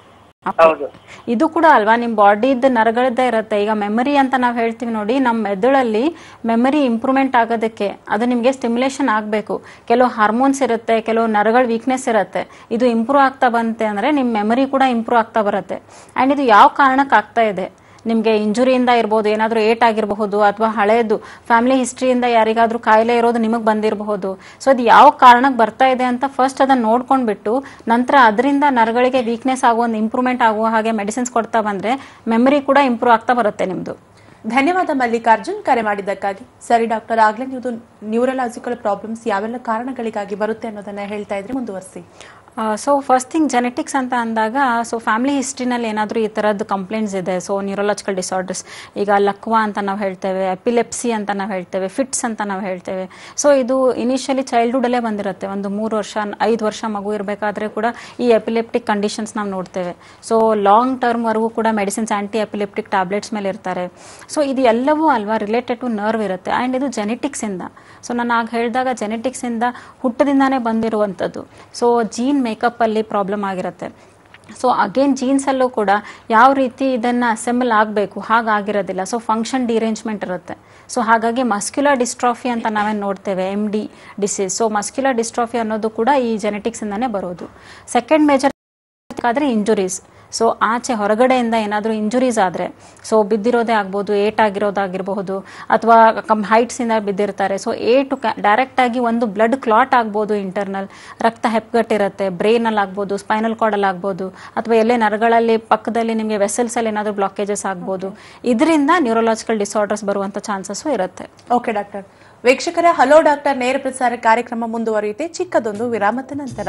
D: ಹೌದು
B: ಇದು ಕೂಡ ಅಲ್ವಾ ನಿಮ್ಮ ಬಾಡಿದ ನರಗಳದ್ದೇ ಇರುತ್ತೆ ಈಗ ಮೆಮರಿ ಅಂತ ನಾವು ಹೇಳ್ತೀವಿ ನೋಡಿ ನಮ್ಮ ಮೆದುಳಲ್ಲಿ ಮೆಮರಿ ಇಂಪ್ರೂವ್ಮೆಂಟ್ ಆಗೋದಕ್ಕೆ ಅದು ನಿಮಗೆ ಸ್ಟಿಮ್ಯುಲೇಷನ್ ಆಗಬೇಕು ಕೆಲವು ಹಾರ್ಮೋನ್ಸ್ ಇರುತ್ತೆ ಕೆಲವು ನರಗಳ ವೀಕ್ನೆಸ್ ಇರುತ್ತೆ ಇದು ಇಂಪ್ರೂವ್ ಆಗ್ತಾ ಬಂತೆ ಅಂದರೆ ನಿಮ್ಮ ಮೆಮರಿ ಕೂಡ ಇಂಪ್ರೂವ್ ಆಗ್ತಾ ಬರುತ್ತೆ ಆ್ಯಂಡ್ ಇದು ಯಾವ ಕಾರಣಕ್ಕೆ ಆಗ್ತಾ ಇದೆ ನಿಮಗೆ ಇಂಜುರಿಯಿಂದ ಇರ್ಬೋದು ಏನಾದರೂ ಏಟ್ ಆಗಿರಬಹುದು ಅಥವಾ ಹಳೇದು ಫ್ಯಾಮಿಲಿ ಹಿಸ್ಟ್ರಿಯಿಂದ ಯಾರಿಗಾದ್ರೂ ಕಾಯಿಲೆ ಇರೋದು ನಿಮಗೆ ಬಂದಿರಬಹುದು ಸೊ ಅದು ಯಾವ ಕಾರಣಕ್ಕೆ ಬರ್ತಾ ಇದೆ ಅಂತ ಫಸ್ಟ್ ಅದನ್ನು ನೋಡ್ಕೊಂಡ್ಬಿಟ್ಟು ನಂತರ ಅದರಿಂದ ನರಗಳಿಗೆ ವೀಕ್ನೆಸ್ ಆಗೋ ಒಂದು ಇಂಪ್ರೂವ್ಮೆಂಟ್ ಆಗುವ ಹಾಗೆ ಮೆಡಿಸಿನ್ಸ್ ಕೊಡ್ತಾ ಬಂದರೆ ಮೆಮರಿ ಕೂಡ ಇಂಪ್ರೂವ್ ಆಗ್ತಾ ಬರುತ್ತೆ ನಿಮ್ಮದು
A: ಧನ್ಯವಾದ ಮಲ್ಲಿಕಾರ್ಜುನ್ ಕರೆ ಮಾಡಿದ್ದಕ್ಕಾಗಿ ಸರಿ ಡಾಕ್ಟರ್ ಆಗ್ಲೇ ನೀವು ನ್ಯೂರಲಾಜಿಕಲ್ ಪ್ರಾಬ್ಲಮ್ಸ್ ಯಾವೆಲ್ಲ ಕಾರಣಗಳಿಗಾಗಿ ಬರುತ್ತೆ ಅನ್ನೋದನ್ನ ಹೇಳ್ತಾ ಇದ್ರೆ ಮುಂದುವರಿಸಿ
B: ಸೊ ಫಸ್ಟ್ ಥಿಂಗ್ ಜೆನೆಟಿಕ್ಸ್ ಅಂತ ಅಂದಾಗ ಸೊ ಫ್ಯಾಮಿಲಿ ಹಿಸ್ಟ್ರಿನಲ್ಲಿ ಏನಾದರೂ ಈ ಥರದ್ದು ಕಂಪ್ಲೇಂಟ್ಸ್ ಇದೆ ಸೊ ನ್ಯೂರಲಾಜಿಕಲ್ ಡಿಸಾರ್ಡರ್ಸ್ ಈಗ ಲಕ್ವಾ ಅಂತ ನಾವು ಹೇಳ್ತೇವೆ ಎಪಿಲೆಪ್ಸಿ ಅಂತ ನಾವು ಹೇಳ್ತೇವೆ ಫಿಟ್ಸ್ ಅಂತ ನಾವು ಹೇಳ್ತೇವೆ ಸೊ ಇದು ಇನಿಷಿಯಲಿ ಚೈಲ್ಡ್ಹುಡಲ್ಲೇ ಬಂದಿರುತ್ತೆ ಒಂದು ಮೂರು ವರ್ಷ ಐದು ವರ್ಷ ಮಗು ಇರಬೇಕಾದ್ರೆ ಕೂಡ ಈ ಎಪಿಲೆಪ್ಟಿಕ್ ಕಂಡೀಷನ್ಸ್ ನಾವು ನೋಡ್ತೇವೆ ಸೊ ಲಾಂಗ್ ಟರ್ಮ್ವರೆಗೂ ಕೂಡ ಮೆಡಿಸಿನ್ಸ್ ಆ್ಯಂಟಿ ಎಪಿಲೆಪ್ಟಿಕ್ ಟ್ಯಾಬ್ಲೆಟ್ಸ್ ಮೇಲೆ ಇರ್ತಾರೆ ಸೊ ಇದು ಎಲ್ಲವೂ ಅಲ್ವಾ ರಿಲೇಟೆಡ್ ಟು ನರ್ವ್ ಇರುತ್ತೆ ಆ್ಯಂಡ್ ಇದು ಜೆನೆಟಿಕ್ಸಿಂದ ಸೊ ನಾನು ಆಗ ಹೇಳಿದಾಗ ಜೆನೆಟಿಕ್ಸಿಂದ ಹುಟ್ಟದಿಂದಾನೇ ಬಂದಿರುವಂಥದ್ದು ಸೊ ಜೀನ್ ಮೇಕಪ್ಪಲ್ಲಿ ಪ್ರಾಬ್ಲಮ್ ಆಗಿರುತ್ತೆ ಸೊ ಅಗೇನ್ ಜೀನ್ಸಲ್ಲೂ ಕೂಡ ಯಾವ ರೀತಿ ಇದನ್ನು ಅಸೆಂಬಲ್ ಆಗಬೇಕು ಹಾಗಾಗಿರೋದಿಲ್ಲ ಸೊ ಫಂಕ್ಷನ್ ಡಿರೇಂಜ್ಮೆಂಟ್ ಇರುತ್ತೆ ಸೊ ಹಾಗಾಗಿ ಮಸ್ಕ್ಯುಲರ್ ಡಿಸ್ಟ್ರಾಫಿ ಅಂತ ನಾವೇನು ನೋಡ್ತೇವೆ M D disease so muscular dystrophy ಅನ್ನೋದು ಕೂಡ ಈ ಜೆನೆಟಿಕ್ಸಿಂದನೇ ಬರೋದು ಸೆಕೆಂಡ್ ಮೇಜರ್ ಆದರೆ ಇಂಜುರೀಸ್ ಸೊ ಆಚೆ ಹೊರಗಡೆಯಿಂದ ಏನಾದರೂ ಇಂಜುರೀಸ್ ಆದರೆ ಸೊ ಬಿದ್ದಿರೋದೇ ಆಗ್ಬೋದು ಏಟ್ ಆಗಿರೋದಾಗಿರಬಹುದು ಅಥವಾ ಕಮ್ ಹೈಟ್ಸಿಂದ ಬಿದ್ದಿರ್ತಾರೆ ಸೊ ಏಟು ಡೈರೆಕ್ಟಾಗಿ ಒಂದು ಬ್ಲಡ್ ಕ್ಲಾಟ್ ಆಗ್ಬೋದು ಇಂಟರ್ನಲ್ ರಕ್ತ ಹೆಪ್ಪಗಟ್ಟಿರುತ್ತೆ ಬ್ರೈನಲ್ಲಿ ಆಗ್ಬೋದು ಸ್ಪೈನಲ್ ಕಾರ್ಡಲ್ಲಿ ಆಗ್ಬೋದು ಅಥವಾ ಎಲ್ಲೇ ನರಗಳಲ್ಲಿ ಪಕ್ಕದಲ್ಲಿ ನಿಮಗೆ ವೆಸಲ್ಸಲ್ಲಿ ಏನಾದರೂ ಬ್ಲಾಕೇಜಸ್ ಆಗ್ಬೋದು ಇದರಿಂದ ನ್ಯೂರೋಲಾಜಿಕಲ್ ಡಿಸಾರ್ಡರ್ಸ್ ಬರುವಂಥ ಚಾನ್ಸಸ್ಸು ಇರುತ್ತೆ
A: ಓಕೆ ಡಾಕ್ಟರ್ ವೀಕ್ಷಕರ ಹಲೋ ಡಾಕ್ಟರ್ ನೇರ ಪ್ರಸಾರ ಕಾರ್ಯಕ್ರಮ ಮುಂದುವರಿಯುತ್ತೆ ಚಿಕ್ಕದೊಂದು ವಿರಾಮದ ನಂತರ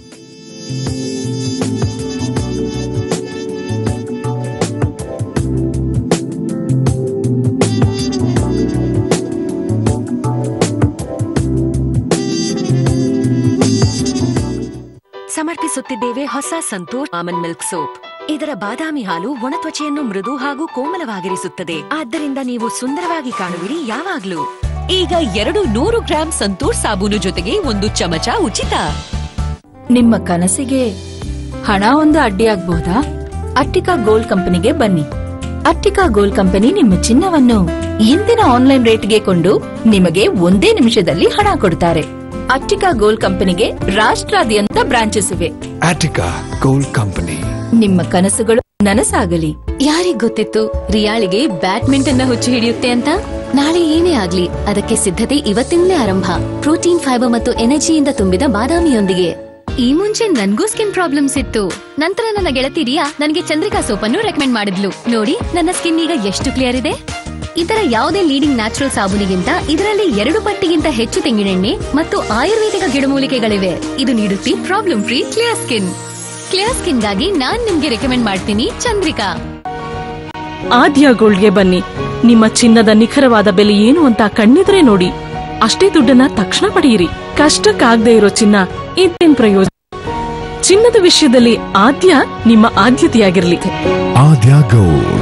E: ಸಮರ್ಪಿಸುತ್ತಿದ್ದೇವೆ ಹೊಸ ಸಂತೂರ್ ಆಮಂಡ್ ಮಿಲ್ಕ್ ಸೋಪ್ ಇದರ ಬಾದಾಮಿ ಹಾಲು ಒಣ ತ್ವಚೆಯನ್ನು ಮೃದು ಹಾಗೂ ಕೋಮಲವಾಗಿರಿಸುತ್ತದೆ ಆದ್ದರಿಂದ ನೀವು ಸುಂದರವಾಗಿ ಕಾಣುವಿರಿ ಯಾವಾಗ್ಲೂ ಈಗ ಎರಡು ನೂರು ಗ್ರಾಂ ಸಂತೂರ್ ಸಾಬೂನು ಜೊತೆಗೆ ಒಂದು ಚಮಚ ಉಚಿತ
F: ನಿಮ್ಮ ಕನಸಿಗೆ ಹಣ ಒಂದು ಅಡ್ಡಿಯಾಗಬಹುದಾ ಅಟ್ಟಿಕಾ ಗೋಲ್ಡ್ ಕಂಪನಿಗೆ ಬನ್ನಿ ಅಟ್ಟಿಕಾ ಗೋಲ್ಡ್ ಕಂಪನಿ ನಿಮ್ಮ ಚಿನ್ನವನ್ನು ಇಂದಿನ ಆನ್ಲೈನ್ ರೇಟ್ಗೆ ಕೊಂಡು ನಿಮಗೆ ಒಂದೇ ನಿಮಿಷದಲ್ಲಿ ಹಣ ಕೊಡ್ತಾರೆ ಅಟ್ಟಿಕಾ ಗೋಲ್ಡ್ ಕಂಪನಿಗೆ ರಾಷ್ಟ್ರಾದ್ಯಂತ ಬ್ರಾಂಚಸ್ ಇವೆ
G: Attica Gold Company.
F: ನಿಮ್ಮ ಕನಸುಗಳು ನನಸಾಗಲಿ
H: ಯಾರಿಗ್ ಗೊತ್ತಿತ್ತು ರಿಯಾಳಿಗೆ ಬ್ಯಾಡ್ಮಿಂಟನ್ ನ ಹುಚ್ಚು ಹಿಡಿಯುತ್ತೆ ಅಂತ ನಾಳೆ ಏನೇ ಆಗ್ಲಿ ಅದಕ್ಕೆ ಸಿದ್ಧತೆ ಇವತ್ತಿಂದಲೇ ಆರಂಭ ಪ್ರೋಟೀನ್ ಫೈಬರ್ ಮತ್ತು ಎನರ್ಜಿಯಿಂದ ತುಂಬಿದ ಬಾದಾಮಿಯೊಂದಿಗೆ ಈ ಮುಂಚೆ ನನ್ಗೂ ಸ್ಕಿನ್ ಪ್ರಾಬ್ಲಮ್ಸ್ ಇತ್ತು ನಂತರ ನನ್ನ ಗೆಳತಿ ರಿಯಾ ನನಗೆ ಚಂದ್ರಿಕಾ ಸೋಪ್ ಅನ್ನು ರೆಕಮೆಂಡ್ ಮಾಡಿದ್ಲು ನೋಡಿ ನನ್ನ ಸ್ಕಿನ್ ಈಗ ಎಷ್ಟು ಕ್ಲಿಯರ್ ಇದೆ ಇದರ ಯಾವುದೇ ಲೀಡಿಂಗ್ ನ್ಯಾಚುರಲ್ ಸಾಬೂನಿಗಿಂತ ಇದರಲ್ಲಿ ಎರಡು ಪಟ್ಟಿಗಿಂತ ಹೆಚ್ಚು ತೆಂಗಿನೆಣ್ಣೆ ಮತ್ತು ಆಯುರ್ವೇದಿಕ ಗಿಡಮೂಲಿಕೆಗಳಿವೆ ಇದು ನೀಡುತ್ತೆ problem free clear skin clear ಸ್ಕಿನ್ಗಾಗಿ ನಾನ್ ನಿಮ್ಗೆ ರೆಕಮೆಂಡ್ ಮಾಡ್ತೀನಿ ಚಂದ್ರಿಕಾ
I: ಆದ್ಯ ಗೋಲ್ಡ್ಗೆ ಬನ್ನಿ ನಿಮ್ಮ ಚಿನ್ನದ ನಿಖರವಾದ ಬೆಲೆ ಏನು ಅಂತ ಕಣ್ಣೆದುರೇ ನೋಡಿ ಅಷ್ಟೇ ದುಡ್ಡನ್ನ ತಕ್ಷಣ ಪಡೆಯಿರಿ ಕಷ್ಟಕ್ಕಾಗದೇ ಇರೋ ಚಿನ್ನ ಇದ್ದೇನ್ ಪ್ರಯೋಜನ ಚಿನ್ನದ ವಿಷಯದಲ್ಲಿ ಆದ್ಯ ನಿಮ್ಮ ಆದ್ಯತೆಯಾಗಿರ್ಲಿ
G: Adya Gold.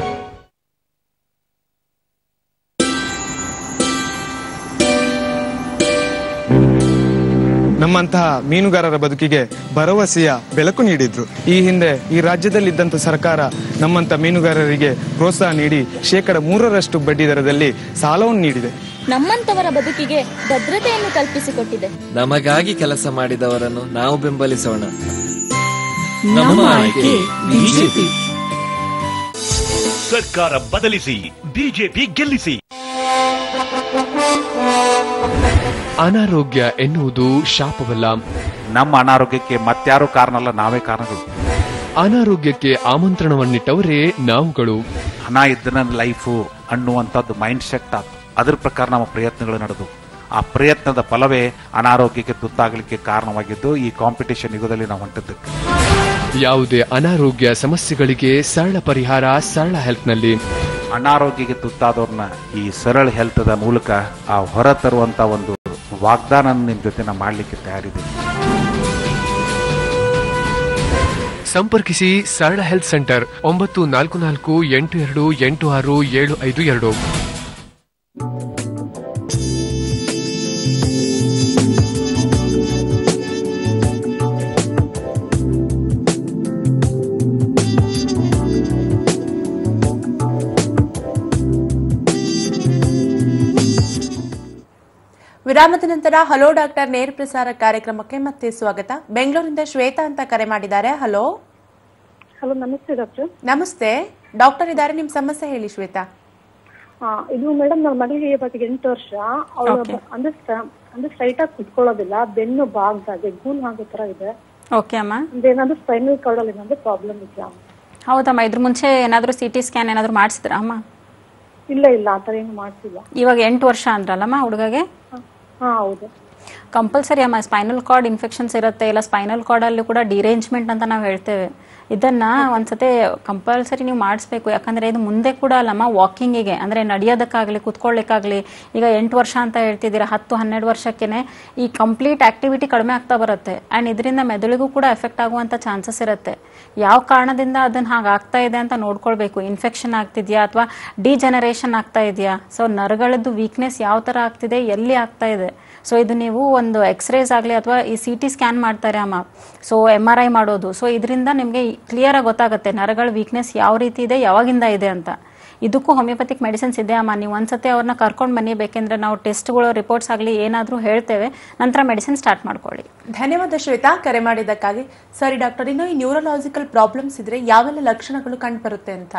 J: ನಮ್ಮಂತಹ ಮೀನುಗಾರರ ಬದುಕಿಗೆ ಭರವಸೆಯ ಬೆಳಕು ನೀಡಿದ್ರು ಈ ಹಿಂದೆ ಈ ರಾಜ್ಯದಲ್ಲಿದ್ದಂಥ ಸರ್ಕಾರ ನಮ್ಮಂತ ಮೀನುಗಾರರಿಗೆ ಪ್ರೋತ್ಸಾಹ ನೀಡಿ ಶೇಕಡ ಮೂರರಷ್ಟು ಬಡ್ಡಿ ದರದಲ್ಲಿ ಸಾಲವನ್ನು ನೀಡಿದೆ
K: ನಮ್ಮಂತವರ ಬದುಕಿಗೆ ಭದ್ರತೆಯನ್ನು ಕಲ್ಪಿಸಿಕೊಟ್ಟಿದೆ
L: ನಮಗಾಗಿ ಕೆಲಸ ಮಾಡಿದವರನ್ನು ನಾವು ಬೆಂಬಲಿಸೋಣ
M: ನಮ್ಮ ಆಯ್ಕೆ ಬಿಜೆಪಿ
N: ಸರ್ಕಾರ ಬದಲಿಸಿ ಬಿಜೆಪಿ ಗೆಲ್ಲಿಸಿ
O: ಅನಾರೋಗ್ಯ ಎನ್ನುವುದು ಶಾಪವಲ್ಲ
P: ನಮ್ಮ ಅನಾರೋಗ್ಯಕ್ಕೆ ಮತ್ಯಾರು ಕಾರಣಲ್ಲ ನಾವೇ ಕಾರಣಗಳು
O: ಅನಾರೋಗ್ಯಕ್ಕೆ ಆಮಂತ್ರಣವನ್ನಿಟ್ಟವರೇ ನಾವುಗಳು
P: ಹಣ ಇದ್ದ ನನ್ನ ಲೈಫು ಅನ್ನುವಂಥದ್ದು ಮೈಂಡ್ ಸೆಟ್ ಆತು ಅದ್ರ ಪ್ರಕಾರ ನಮ್ಮ ಪ್ರಯತ್ನಗಳು ನಡೆದು ಆ ಪ್ರಯತ್ನದ ಫಲವೇ ಅನಾರೋಗ್ಯಕ್ಕೆ ತುತ್ತಾಗಲಿಕ್ಕೆ ಕಾರಣವಾಗಿದ್ದು ಈ ಕಾಂಪಿಟೇಷನ್ ಯುಗದಲ್ಲಿ ನಾವು ಹೊಂಟಿದ್ದಕ್ಕೆ
O: ಯಾವುದೇ ಅನಾರೋಗ್ಯ ಸಮಸ್ಯೆಗಳಿಗೆ ಸರಳ ಪರಿಹಾರ ಸರಳ ಹೆಲ್ತ್ನಲ್ಲಿ
P: ಅನಾರೋಗ್ಯಕ್ಕೆ ತುತ್ತಾದವ್ರನ್ನ ಈ ಸರಳ ಹೆಲ್ತ್ದ ಮೂಲಕ ಆ ಹೊರ ತರುವಂತ ಒಂದು ವಾಗ್ದಾನ ನಿಮ್ಮ ಜೊತೆ ನಾವು ಮಾಡಲಿಕ್ಕೆ ತಯಾರಿದ್ದೀವಿ
O: ಸಂಪರ್ಕಿಸಿ ಸರಳ ಹೆಲ್ತ್ ಸೆಂಟರ್ ಒಂಬತ್ತು ನಾಲ್ಕು ನಾಲ್ಕು ಎಂಟು ಎರಡು ಎಂಟು ಆರು ಏಳು ಐದು ಎರಡು
A: ವಿರಾಮದ ನಂತರ ಹಲೋ ಡಾಕ್ಟರ್ ನೇರ ಪ್ರಸಾರ ಕಾರ್ಯಕ್ರಮಕ್ಕೆ ಮತ್ತೆ ಸ್ವಾಗತ ಬೆಂಗಳೂರಿಂದ ಶ್ವೇತಾ ಅಂತ ಕರೆ ಮಾಡಿದ್ದಾರೆ ಹಲೋ
Q: ಹಲೋ ನಮಸ್ತೆ ಡಾಕ್ಟರ್
A: ನಮಸ್ತೆ ಡಾಕ್ಟರ್ ಇದ್ದಾರೆ ನಿಮ್ ಸಮಸ್ಯೆ ಹೇಳಿ ಶ್ವೇತಾ
Q: ಆ, ಇದು ಮೇಡಮ್ ನನ್ನ ಮಗಳಿಗೆ ಇವಾಗ ಎಂಟು ವರ್ಷ ಅವಳು
B: Okay.
Q: ಅಂದ್ರೆ ಸ- ಅಂದ್ರೆ ಸ್ಟ್ರೈಟ್ ಆಗಿ ಕುತ್ಕೊಳ್ಳೋದಿಲ್ಲ ಬೆನ್ನು ಬಾಗ್ದಾಗೆ ಗೂನ್ ಆಗೋ ತರ ಇದೆ
B: ಓಕೆ ಅಮ್ಮ
Q: ಅಂದ್ರೆ ಏನಾದ್ರು ಸ್ಪೈನಲ್ ಕಾರ್ಡಲ್ಲಿ ಏನಾದ್ರು ಪ್ರಾಬ್ಲಮ್ ಇದೆಯಾ
B: ಹೌದಮ್ಮ ಇದ್ರ ಮುಂಚೆ ಏನಾದರೂ ಸಿ ಟಿ ಸ್ಕ್ಯಾನ್ ಏನಾದರೂ ಮಾಡಿಸಿದ್ರಾ ಅಮ್ಮ
Q: ಇಲ್ಲ ಇಲ್ಲ ಆ ಥರ ಏನು ಮಾಡ್ತಿಲ್ಲ
B: ಇವಾಗ ಎಂಟು ವರ್ಷ ಅಂದ್ರಲ್ಲಮ್ಮ ಹುಡುಗಗೆ
Q: ಹಾ ಹೌದು
B: ಕಂಪಲ್ಸರಿ ಅಮ್ಮ ಸ್ಪೈನಲ್ ಕಾರ್ಡ್ ಇನ್ಫೆಕ್ಷನ್ಸ್ ಇರುತ್ತೆ ಇಲ್ಲ ಸ್ಪೈನಲ್ ಕಾರ್ಡಲ್ಲಿ ಕೂಡ ಡಿರೇಂಜ್ಮೆಂಟ್ ಅಂತ ನಾವು ಹೇಳ್ತೇವೆ ಇದನ್ನ ಒಂದ್ಸತಿ ಕಂಪಲ್ಸರಿ ನೀವು ಮಾಡಿಸ್ಬೇಕು ಯಾಕಂದ್ರೆ ಇದು ಮುಂದೆ ಕೂಡ ಅಲ್ಲಮ್ಮ ವಾಕಿಂಗಿಗೆ ಅಂದ್ರೆ ನಡೆಯೋದಕ್ಕಾಗಲಿ ಕುತ್ಕೊಳ್ಳಿಕ್ಕಾಗಲಿ ಈಗ ಎಂಟು ವರ್ಷ ಅಂತ ಹೇಳ್ತಿದ್ದೀರಾ ಹತ್ತು ಹನ್ನೆರಡು ವರ್ಷಕ್ಕೇನೆ ಈ ಕಂಪ್ಲೀಟ್ ಆಕ್ಟಿವಿಟಿ ಕಡಿಮೆ ಆಗ್ತಾ ಬರುತ್ತೆ ಆ್ಯಂಡ್ ಇದರಿಂದ ಮೆದುಳಿಗೂ ಕೂಡ ಎಫೆಕ್ಟ್ ಆಗುವಂಥ ಚಾನ್ಸಸ್ ಇರುತ್ತೆ ಯಾವ ಕಾರಣದಿಂದ ಅದನ್ನ ಹಾಗೆ ಆಗ್ತಾ ಇದೆ ಅಂತ ನೋಡ್ಕೊಳ್ಬೇಕು ಇನ್ಫೆಕ್ಷನ್ ಆಗ್ತಿದ್ಯಾ ಅಥವಾ ಡಿಜನರೇಷನ್ ಆಗ್ತಾ ಇದೆಯಾ ಸೊ ನರಗಳದ್ದು ವೀಕ್ನೆಸ್ ಯಾವ ಥರ ಆಗ್ತಿದೆ ಎಲ್ಲಿ ಆಗ್ತಾ ಇದೆ ಸೊ ಇದು ನೀವು ಒಂದು ಎಕ್ಸ್ರೇಸ್ ಆಗಲಿ ಅಥವಾ ಈ ಸಿ ಟಿ ಸ್ಕ್ಯಾನ್ ಮಾಡ್ತಾರೆ ಅಮ್ಮ ಸೊ ಎಮ್ ಆರ್ ಐ ಮಾಡೋದು ಸೊ ಇದರಿಂದ ನಿಮಗೆ ಕ್ಲಿಯರಾಗಿ ಗೊತ್ತಾಗುತ್ತೆ ನರಗಳ ವೀಕ್ನೆಸ್ ಯಾವ ರೀತಿ ಇದೆ ಯಾವಾಗಿಂದ ಇದೆ ಅಂತ ಇದಕ್ಕೂ ಹೋಮಿಯೋಪತಿಕ್ ಮೆಡಿಸಿನ್ಸ್ ಇದೆ ಅಮ್ಮ ನೀವು ಒಂದ್ಸತಿ ಅವ್ರನ್ನ ಕರ್ಕೊಂಡು ಬನ್ನಿ ಬೇಕೆಂದ್ರೆ ನಾವು ಟೆಸ್ಟ್ಗಳು ರಿಪೋರ್ಟ್ಸ್ ಆಗಲಿ ಏನಾದರೂ ಹೇಳ್ತೇವೆ ನಂತರ ಮೆಡಿಸಿನ್ ಸ್ಟಾರ್ಟ್ ಮಾಡ್ಕೊಳ್ಳಿ
A: ಧನ್ಯವಾದ ಶ್ವೇತಾ ಕರೆ ಮಾಡಿದ್ದಕ್ಕಾಗಿ ಸರಿ ಡಾಕ್ಟರ್ ಇನ್ನು ಈ ನ್ಯೂರಲಾಜಿಕಲ್ ಪ್ರಾಬ್ಲಮ್ಸ್ ಇದ್ರೆ ಯಾವೆಲ್ಲ ಲಕ್ಷಣಗಳು ಕಂಡು ಬರುತ್ತೆ ಅಂತ